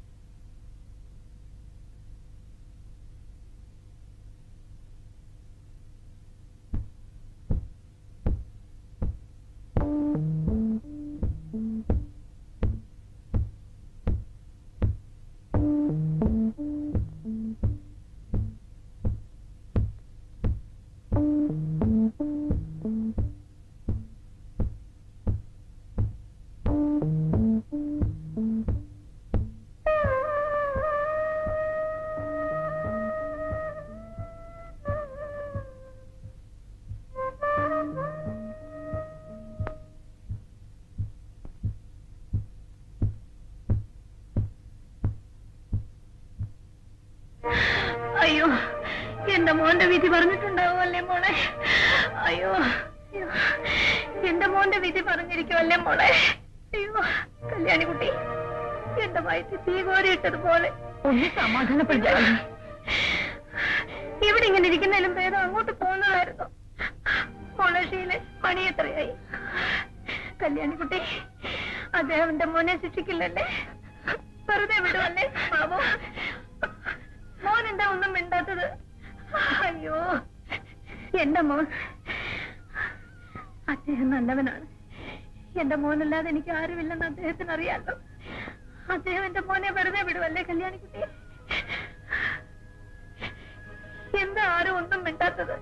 അയ്യോ എന്റെ മോന്റെ വിധി പറഞ്ഞിട്ടുണ്ടാവുമല്ലേ മോളെ അയ്യോ അയ്യോ. എന്റെ മോന്റെ വിധി പറഞ്ഞിരിക്കുമല്ലേ മോളെ അയ്യോ കല്യാണിക്കുട്ടി എന്റെ വയറ്റിൽ തീ കോരിയിട്ടതുപോലെ ഒന്ന് സമാധാനപ്പെടുത്തി ഇവിടെ ഇങ്ങനെ ഇരിക്കുന്നതിലും ഭേദം അങ്ങോട്ട് പോകുന്നതായിരുന്നു മോളെ ഷീലെ മണി എത്രയായി കല്യാണിക്കുട്ടി അദ്ദേഹം എന്റെ മോനെ ശിക്ഷിക്കില്ലല്ലേ വെറുതെ വിടുവല്ലേ ബാബു മോൻ എന്താ ഒന്നും മിണ്ടാത്തത് അയ്യോ എന്റെ മോൻ അദ്ദേഹം നല്ലവനാണ് എന്റെ മോനല്ലാതെ എനിക്ക് ആരുമില്ലെന്ന് അദ്ദേഹത്തിന് അറിയാലോ അദ്ദേഹം എന്റെ മോനെ വെറുതെ വിടുവല്ലേ കല്യാണിക്കുട്ടി എന്താ ആരും ഒന്നും മിണ്ടാത്തത്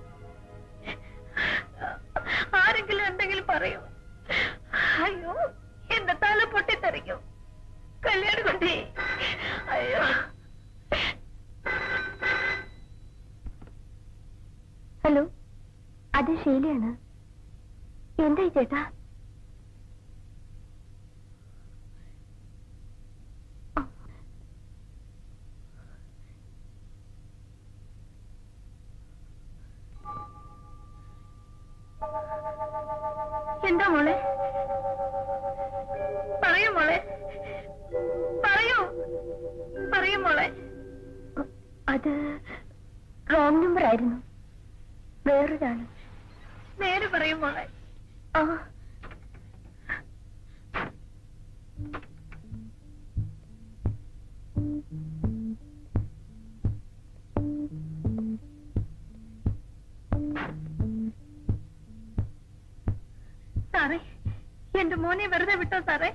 ആരെങ്കിലും എന്തെങ്കിലും പറയൂ അയ്യോ എന്റെ തല വീണാല് പൊട്ടിത്തെറിക്കും കല്യാണക്കുട്ടി അയ്യോ ഹലോ അത് ഷീലയാണ് എന്തായി ചേട്ടാ എന്താ മോളെ പറയൂ മോളെ പറയൂ പറയൂ മോളെ അത് റോങ് നമ്പർ ആയിരുന്നു വേറൊരാള് നേരെ പറയും മോളെ ആ സാറേ എന്റെ മോനെ വെറുതെ വിട്ടോ സാറേ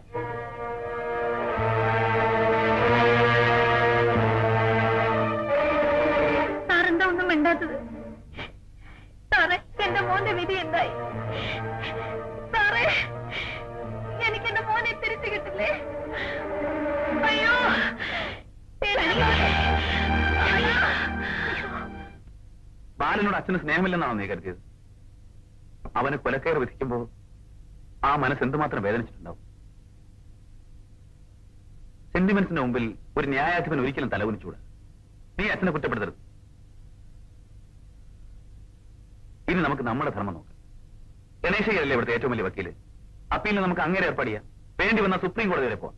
സാറെന്താ ഒന്നും മിണ്ടാത്തത് സാറേ എന്റെ മോന്റെ വിധി എന്തായി സാറേ എനിക്ക് എന്റെ മോനെ തിരിച്ചു കിട്ടില്ലേ അയ്യോ എനിക്ക് അയ്യോ. ബാലനോട് അച്ഛന് സ്നേഹമില്ലെന്നാണോ നീ കരുതിയത് അവന് കൊലക്കയർ വിധിക്കുമ്പോ ആ മനസ്സ് എന്തുമാത്രം വേദനിച്ചിട്ടുണ്ടാവും സെന്റിമെന്റ്സിന് മുമ്പിൽ ഒരു ന്യായാധിപൻ ഒരിക്കലും തലകുനിച്ചൂടാ നീ അച്ഛനെ കുറ്റപ്പെടുത്തരുത് ഇനി നമുക്ക് നമ്മുടെ ധർമ്മം നോക്കാം ഗണേശയ്യല്ലേ ഇവിടുത്തെ ഏറ്റവും വലിയ വക്കീല് അപ്പീലിന് നമുക്ക് അങ്ങനെ ഏർപ്പാട് ചെയ്യാം വേണ്ടി വന്ന സുപ്രീം കോടതി വരെ പോവാം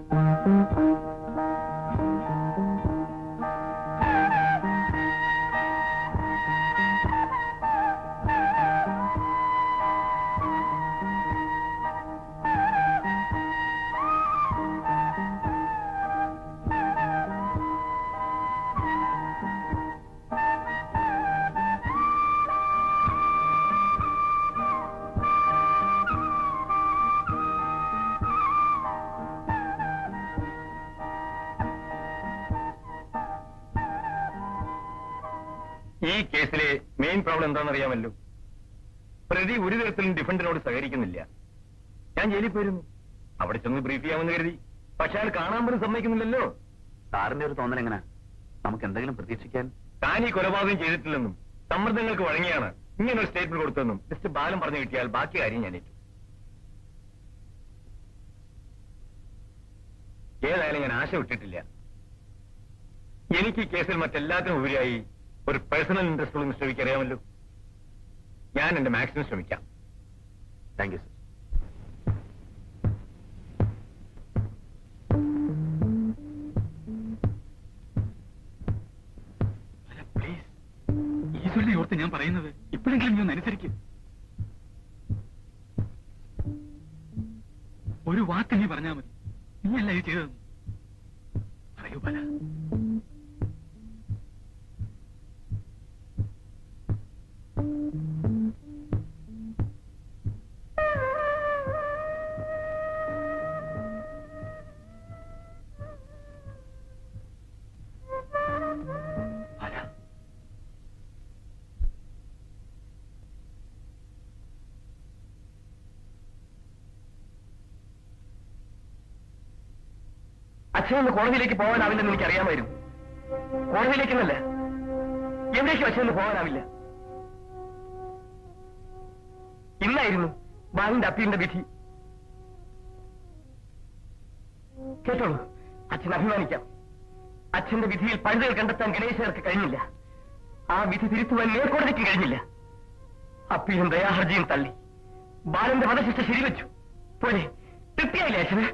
ഈ കേസിലെ മെയിൻ പ്രോബ്ലം എന്താണെന്നറിയാമല്ലോ പ്രതി ഒരു തരത്തിലും ഡിഫൻഡിനോട് സഹകരിക്കുന്നില്ല ഞാൻ ജയിലിൽ പോയിരുന്നു അവിടെ ചെന്ന് ബ്രീഫ് ചെയ്യാമെന്ന് കരുതി പക്ഷെ അയാൾ കാണാൻ പോലും സമ്മതിക്കുന്നില്ലല്ലോ സാറിന്റെ ഒരു തോന്നൽ എങ്ങനെ നമുക്ക് എന്തെങ്കിലും പ്രതീക്ഷിക്കാൻ താൻ ഈ കൊലപാതകം ചെയ്തിട്ടില്ലെന്നും സമ്മർദ്ദങ്ങൾക്ക് വഴങ്ങിയാണ് ഇങ്ങനെ ഒരു സ്റ്റേറ്റ്മെന്റ് കൊടുത്തതെന്നും ജസ്റ്റ് ബാലം പറഞ്ഞു കിട്ടിയാൽ ബാക്കി കാര്യം ഞാൻ ഏറ്റു ഏതായാലും ഞാൻ ആശ വിട്ടിട്ടില്ല എനിക്ക് ഈ കേസിൽ മറ്റെല്ലാത്തിനും ഉപരിയായി ഒരു പേഴ്സണൽ ഇൻട്രസ്റ്റ് ഉള്ള മിസ്റ്റർ അറിയാമല്ലോ ഞാൻ എന്റെ മാക്സിമം ശ്രമിക്കാം താങ്ക് യു സർ പ്ലീസ് ഈശ്വരനെ ഓർത്ത് ഞാൻ പറയുന്നത് ഇപ്പോഴെങ്കിലും നീ ഒന്ന് അനുസരിക്കും ഒരു വാക്ക് നീ പറഞ്ഞാൽ മതി നീയല്ല ഇത് ചെയ്തത് പറയൂ പല പല അച്ഛനൊന്ന് കോടതിയിലേക്ക് പോകാനാവില്ലെന്ന് എനിക്ക് അറിയാമായിരുന്നു കോടതിയിലേക്കെന്നല്ല എവിടേക്കും അച്ഛനൊന്ന് പോകാനാവില്ല ഇന്നായിരുന്നു ബാലിന്റെ അപ്പീലിന്റെ വിധി കേട്ടോളൂ അച്ഛൻ അഭിമാനിക്കാം അച്ഛന്റെ വിധിയിൽ പഴുതുകൾ കണ്ടെത്താൻ ഗണേശർക്ക് കഴിഞ്ഞില്ല ആ വിധി തിരുത്തുവാൻ മേൽക്കോടതിക്ക് കഴിഞ്ഞില്ല അപ്പീലും ദയാഹർജിയും തള്ളി ബാലന്റെ വധശിഷ്ട ശരിവെച്ചു പോലെ തൃപ്തിയായില്ലേ അച്ഛന്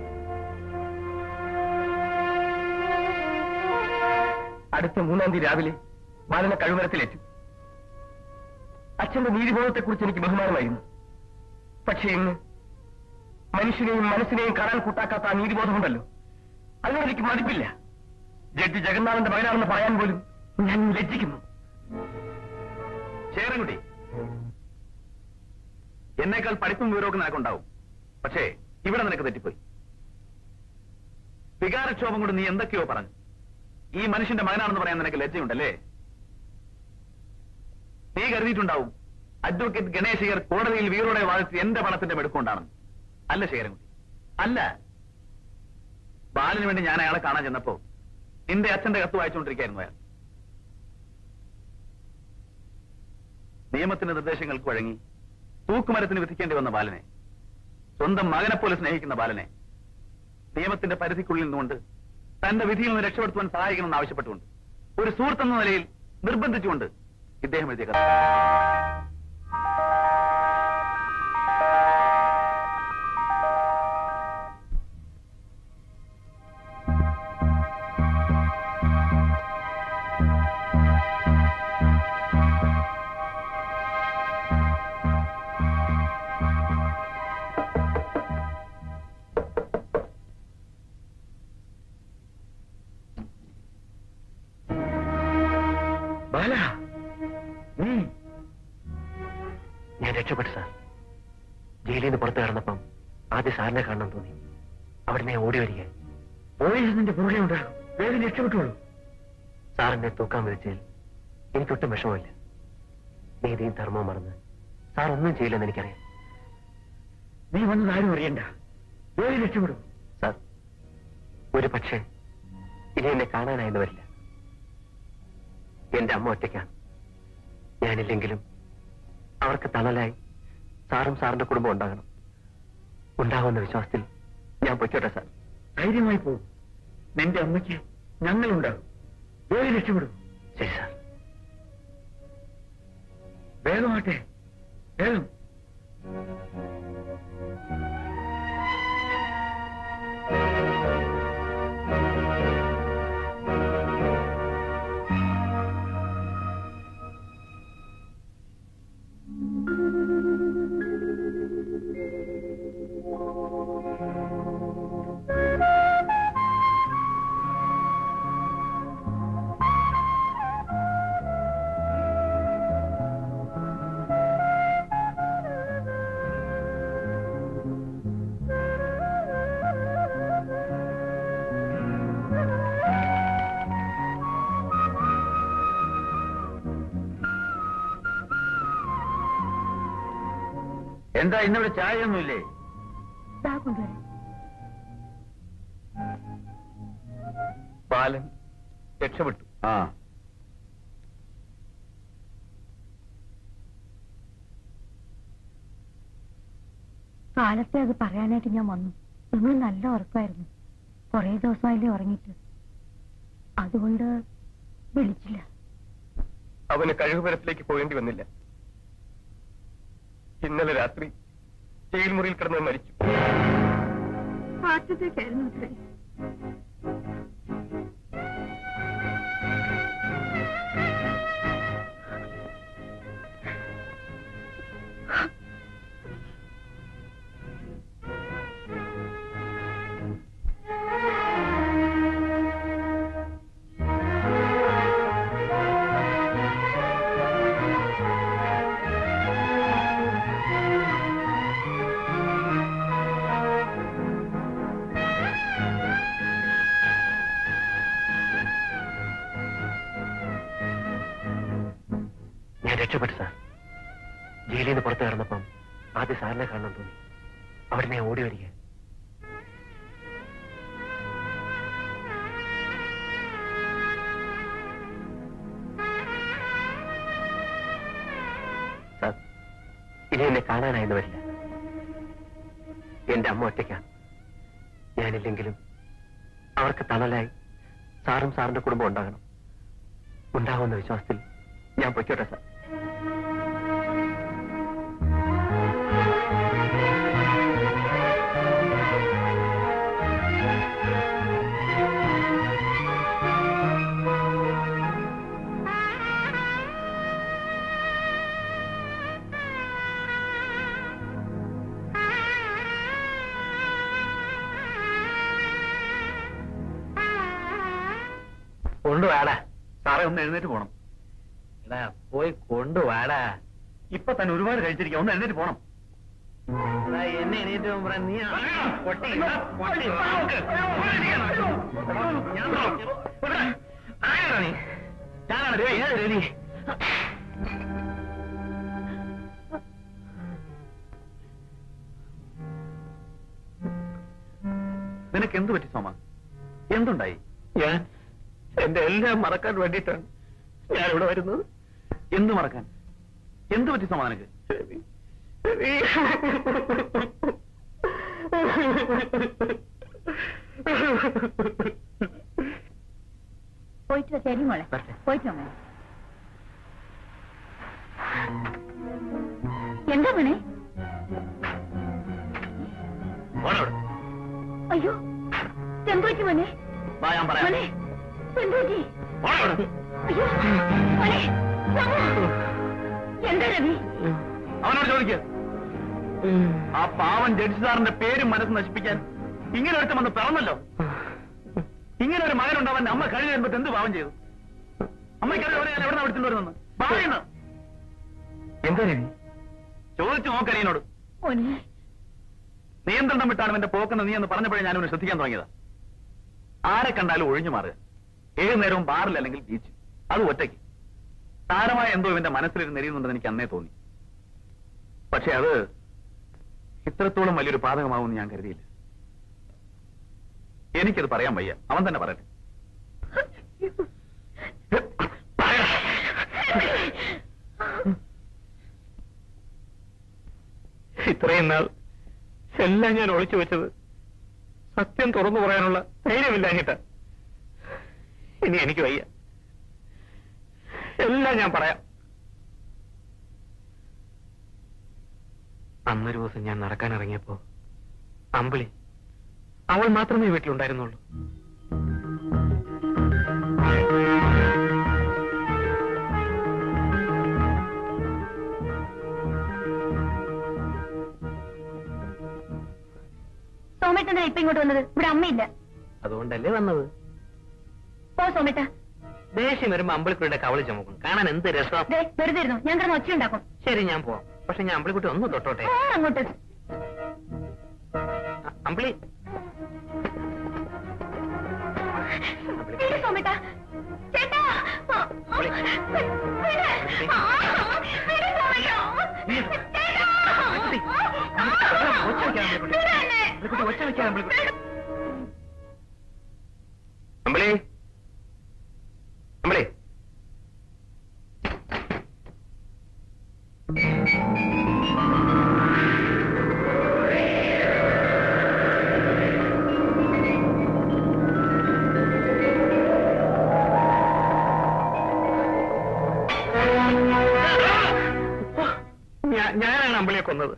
അടുത്ത മൂന്നാം തീയതി രാവിലെ ബാലനെ കഴിവരത്തിലേറ്റു അച്ഛന്റെ നീതിബോധത്തെക്കുറിച്ച് എനിക്ക് ബഹുമാനമായിരുന്നു പക്ഷേ ഇന്ന് മനുഷ്യനെയും മനസ്സിനെയും കാണാൻ കൂട്ടാക്കാത്ത ആ നീതിബോധമുണ്ടല്ലോ അതിനോട് എനിക്ക് മതിപ്പില്ല ജഡ്ജി ജഗന്നാഥന്റെ മകനാണെന്ന് പറയാൻ പോലും ഞാൻ ലജ്ജിക്കുന്നു ശേഖരൻകുട്ടി എന്നേക്കാൾ പഠിപ്പും വിവരമൊക്കെ നിനക്കുണ്ടാവും പക്ഷേ ഇവിടെ നിനക്ക് തെറ്റിപ്പോയി വികാരക്ഷോഭം കൊണ്ട് നീ എന്തൊക്കെയോ പറഞ്ഞു ഈ മനുഷ്യന്റെ മകനാണെന്ന് പറയാൻ നിനക്ക് ലജ്ജയുണ്ടല്ലേ നീ കരുതിയിട്ടുണ്ടാവും അഡ്വക്കേറ്റ് ഗണേശികർ കോടതിയിൽ വീറോടെ വാദിച്ച് എന്റെ പണത്തിന്റെ മെടുക്കൊണ്ടാണെന്ന് അല്ല ശേഖരൻകുട്ടി അല്ല ബാലിന് വേണ്ടി ഞാൻ അയാളെ കാണാൻ ചെന്നപ്പോ നിന്റെ അച്ഛന്റെ കത്ത് വായിച്ചുകൊണ്ടിരിക്കുകയായിരുന്നു അയാൾ നിയമത്തിന്റെ നിർദ്ദേശങ്ങൾക്ക് വഴങ്ങി തൂക്കുമരത്തിന് വിധിക്കേണ്ടി വന്ന ബാലനെ സ്വന്തം മകനെ പോലെ സ്നേഹിക്കുന്ന ബാലനെ നിയമത്തിന്റെ പരിധിക്കുള്ളിൽ നിന്നുകൊണ്ട് തന്റെ വിധിയിൽ നിന്ന് രക്ഷപ്പെടുത്തുവാൻ സഹായിക്കണമെന്ന് ആവശ്യപ്പെട്ടുകൊണ്ട് ഒരു സുഹൃത്തെന്ന നിലയിൽ നിർബന്ധിച്ചുകൊണ്ട് ഇദ്ദേഹം എഴുതിയ കത്ത് ബാല നീ ഞാൻ രക്ഷപ്പെട്ടു സാർ ജയിലിൽ നിന്ന് പുറത്തു കടന്നപ്പം ആദ്യം സാറിനെ കാണണം തോന്നി അവിടെ ഞാൻ ഓടി വരിക പോലീസ് നിന്റെ പുറകെ ഉണ്ടാകും വേഗം രക്ഷപ്പെട്ടോളൂ സാറിനെ തൂക്കാൻ വിളിച്ചതിൽ എനിക്കൊട്ടും വിഷമമില്ല നീതിയും ധർമ്മവും മറന്ന് സാർ ഒന്നും ചെയ്യില്ലെന്ന് എനിക്കറിയാം നീ വന്നത് ആരും അറിയണ്ട വേഗം രക്ഷപ്പെടും സാർ ഒരു പക്ഷേ ഇനി എന്നെ കാണാനായെന്ന് വരില്ല എന്റെ അമ്മ ഒറ്റയ്ക്കാണ് ഞാനില്ലെങ്കിലും അവർക്ക് തണലായി സാറും സാറിന്റെ കുടുംബം ഉണ്ടാകണം ഉണ്ടാകുമെന്ന വിശ്വാസത്തിൽ ഞാൻ പൊയ്ക്കോട്ടെ സാർ ധൈര്യമായി പോകും നിന്റെ അമ്മയ്ക്ക് ഞങ്ങളുണ്ടാകും വേഗം രക്ഷപ്പെടും ശരി സാർ വേഗമാട്ടെ വേഗം എന്താ ഇന്നിവിടെ ചായയൊന്നുമില്ലേ ദാ കൊണ്ടുവരാം ബാലൻ രക്ഷപ്പെട്ടു ആ കാലത്തെ അത് പറയാനായിട്ട് ഞാൻ വന്നു നിങ്ങൾ നല്ല ഉറക്കമായിരുന്നു കുറേ ദിവസമായില്ലേ ഉറങ്ങിയിട്ട് അതുകൊണ്ട് വിളിച്ചില്ല അവന് കഴിവുപരത്തിലേക്ക് പോകേണ്ടി വന്നില്ല ഇന്നലെ രാത്രി ജയിൽ മുറിയിൽ കിടന്ന് മരിച്ചു ഹാർട്ട് അറ്റാക്ക് ആയിരുന്നു അത്രേ ഞാൻ രക്ഷപ്പെട്ടു സാർ ജയിലിൽ നിന്ന് പുറത്തു കടന്നപ്പം ആദ്യം സാറിനെ കാണണം തോന്നി അവിടെ ഞാൻ ഓടി വരിക സാർ ഇനി എന്നെ കാണാനായെന്ന് വരില്ല എന്റെ അമ്മ ഒറ്റയ്ക്കാണ് ഞാനില്ലെങ്കിലും അവർക്ക് തണലായി സാറും സാറിന്റെ കുടുംബം ഉണ്ടാകണം ഉണ്ടാകുമെന്ന വിശ്വാസത്തിൽ ഞാൻ പൊയ്ക്കോട്ടെ സാർ കൊണ്ടുവാടാ സാറേ ഒന്ന് എഴുന്നേറ്റ് പോണം എടാ പോയി കൊണ്ടുവാടാ ഇപ്പൊ തന്നെ ഒരുപാട് കഴിച്ചിരിക്കാം ഒന്ന് എഴുന്നേറ്റ് പോണം എടാ, എന്നെ എണീറ്റ് പോകുമ്പോ നീ ആ- പൊട്ടി, പൊട്ടി. ആരാടാ നീ ഞാനാണ് രവി ഏത് രവി എന്തുണ്ടായി ഞാൻ എന്റെ എല്ലാം മറക്കാൻ വേണ്ടിയിട്ടാണ് ഞാൻ ഇവിടെ വരുന്നത് എന്ത് മറക്കാൻ എന്ത് പറ്റി സമാനക്ക് പോയിട്ട് വാ, ശരി മോളെ വരട്ടെ. പോയിട്ട് വാ മോളെ എന്താ മോനെ പോണവിടെ അയ്യോ എന്തുപറ്റി മോനെ വാ ഞാൻ പറയാം മോനെ എന്തുപറ്റി പോണവിടെ അയ്യോ മോനെ രാമു. എന്താ രവി അവനോട് ചോദിക്കുക ആ പാവൻ ജഡ്ജി സാറിന്റെ പേരും മനസ്സ് നശിപ്പിക്കാൻ ഇങ്ങനെ ഒരുത്തം വന്ന് പിറന്നല്ലോ ഇങ്ങനെ ഒരു മകനുണ്ടാവാൻ അമ്മ കഴിഞ്ഞ വരുമ്പോ എന്ത് പാവം ചെയ്തു അമ്മയ്ക്കറിയാം അവനെ ഞാൻ എവിടെ നിന്ന് വിളിച്ചിട്ട് വരുന്നത് പറയുന്നു എന്താ രവി ചോദിച്ചു നോക്കരിയനോട് മോനെ നിയന്ത്രണം വിട്ടാണ് എന്റെ പോക്കെന്ന് നീ എന്ന് പറഞ്ഞപ്പോഴേ ഞാനവനെ ശ്രദ്ധിക്കാൻ തുടങ്ങിയതാ ആരെ കണ്ടാലും ഒഴിഞ്ഞു മാറുക ഏത് നേരവും ബാറിൽ അല്ലെങ്കിൽ ബീച്ച് അത് ഒറ്റയ്ക്ക് താരമായ എന്തോ ഇവന്റെ മനസ്സിലിരുന്ന് എരിയുന്നുണ്ടെന്ന് എനിക്ക് അന്നേ തോന്നി പക്ഷെ അത് ഇത്രത്തോളം വലിയൊരു പാതകമാവുമെന്ന് ഞാൻ കരുതിയില്ല എനിക്കത് പറയാൻ വയ്യ അവൻ തന്നെ പറയട്ടെ ഇത്രയും നാൾ എല്ലാം ഞാൻ ഒളിച്ചു വെച്ചത് സത്യം തുറന്നു പറയാനുള്ള ധൈര്യമില്ലാഞ്ഞിട്ട ഇനി എനിക്ക് വയ്യ എല്ലാം ഞാൻ പറയാം അന്നൊരു ദിവസം ഞാൻ നടക്കാൻ ഇറങ്ങിയപ്പോ അമ്പിളി അവൾ മാത്രമേ വീട്ടിലുണ്ടായിരുന്നുള്ളൂ സോമേട്ടനെ ഇപ്പൊ ഇങ്ങോട്ട് വന്നത് ഇവിടെ അമ്മയില്ല അതുകൊണ്ടല്ലേ വന്നത് പോ സോമേട്ട ദേഷ്യം വരുമ്പോ അമ്പിളിക്കുട്ടിയുടെ കവളി ചുമക്കും കാണാൻ എന്ത് രസം ദേ, വെറുതെ ഇരുന്നു ഞാൻ കിടന്ന് ഒച്ച ഉണ്ടാക്കും ശരി ഞാൻ പോവാം പക്ഷെ ഞാൻ അമ്പിളിക്കുട്ടി ഒന്ന് തൊട്ടോട്ടെ പോ അങ്ങോട്ട് അ- അമ്പിളി വീട് സോമേട്ട ചേട്ടാ ആ, ആ, വിളി. വീട്. ആ, വീട് സോമേട്ടാ. ചേട്ടാ. അമ്പിളി. ഒച്ച വെക്കാൻ അമ്പിളിക്കുട്ടി. വീട് തന്നെ. അമ്പിളിക്കുട്ടി, ഒച്ച വെക്കാൻ അമ്പിളിക്കുട്ടി. അമ്പിളി അമ്പിളി ഞാ- ഞാനാണ് അമ്പിളിയെ കൊന്നത്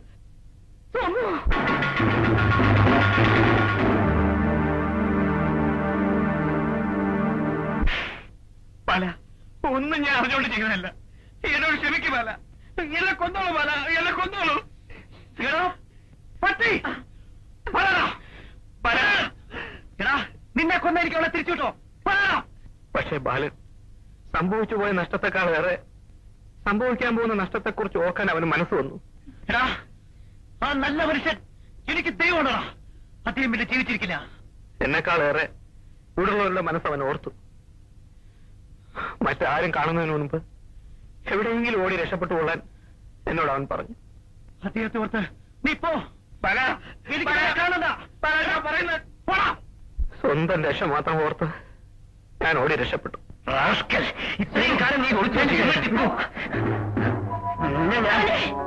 പല ഒന്നും ഞാൻ അറിഞ്ഞുകൊണ്ട് ചെയ്യുന്നതല്ല എന്നോട് ക്ഷമിക്കും പല എന്നെ കൊന്നോളൂ പല എന്നെ കൊന്നോളൂ എടോ, പട്ടി പറയടാ. പല. എടാ, നിന്നെ കൊന്ന എനിക്ക് അവളെ തിരിച്ചുവിട്ടോ പക്ഷേ ബാലൻ സംഭവിച്ചു പോയ നഷ്ടത്തെക്കാൾ ഏറെ സംഭവിക്കാൻ പോകുന്ന നഷ്ടത്തെക്കുറിച്ച് ഓർക്കാൻ അവന് മനസ്സ് വന്നു എടാ ആ നല്ല മനുഷ്യൻ എനിക്ക് ദൈവമുണ്ടടാ അദ്ദേഹം പിന്നെ ജീവിച്ചിരിക്കില്ല എന്നെക്കാളേറെ ഇവിടെയുള്ളവരുടെ മനസ്സ് അവൻ ഓർത്തു മറ്റാരും കാണുന്നതിന് മുൻപ് എവിടെയെങ്കിലും ഓടി രക്ഷപ്പെട്ടു കൊള്ളാൻ എന്നോട് അവൻ പറഞ്ഞു അദ്ദേഹത്തെ ഓർത്ത് നീ പോ പല എനിക്ക് നിന്നെ കാണണ്ട പറയുന്നത് സ്വന്തം രക്ഷ മാത്രം ഓർത്ത് ഞാൻ ഓടി രക്ഷപ്പെട്ടു ഇത്രയും കാലം നീ ഒളിച്ചു വെച്ചിരുന്നിട്ട് മോനെ.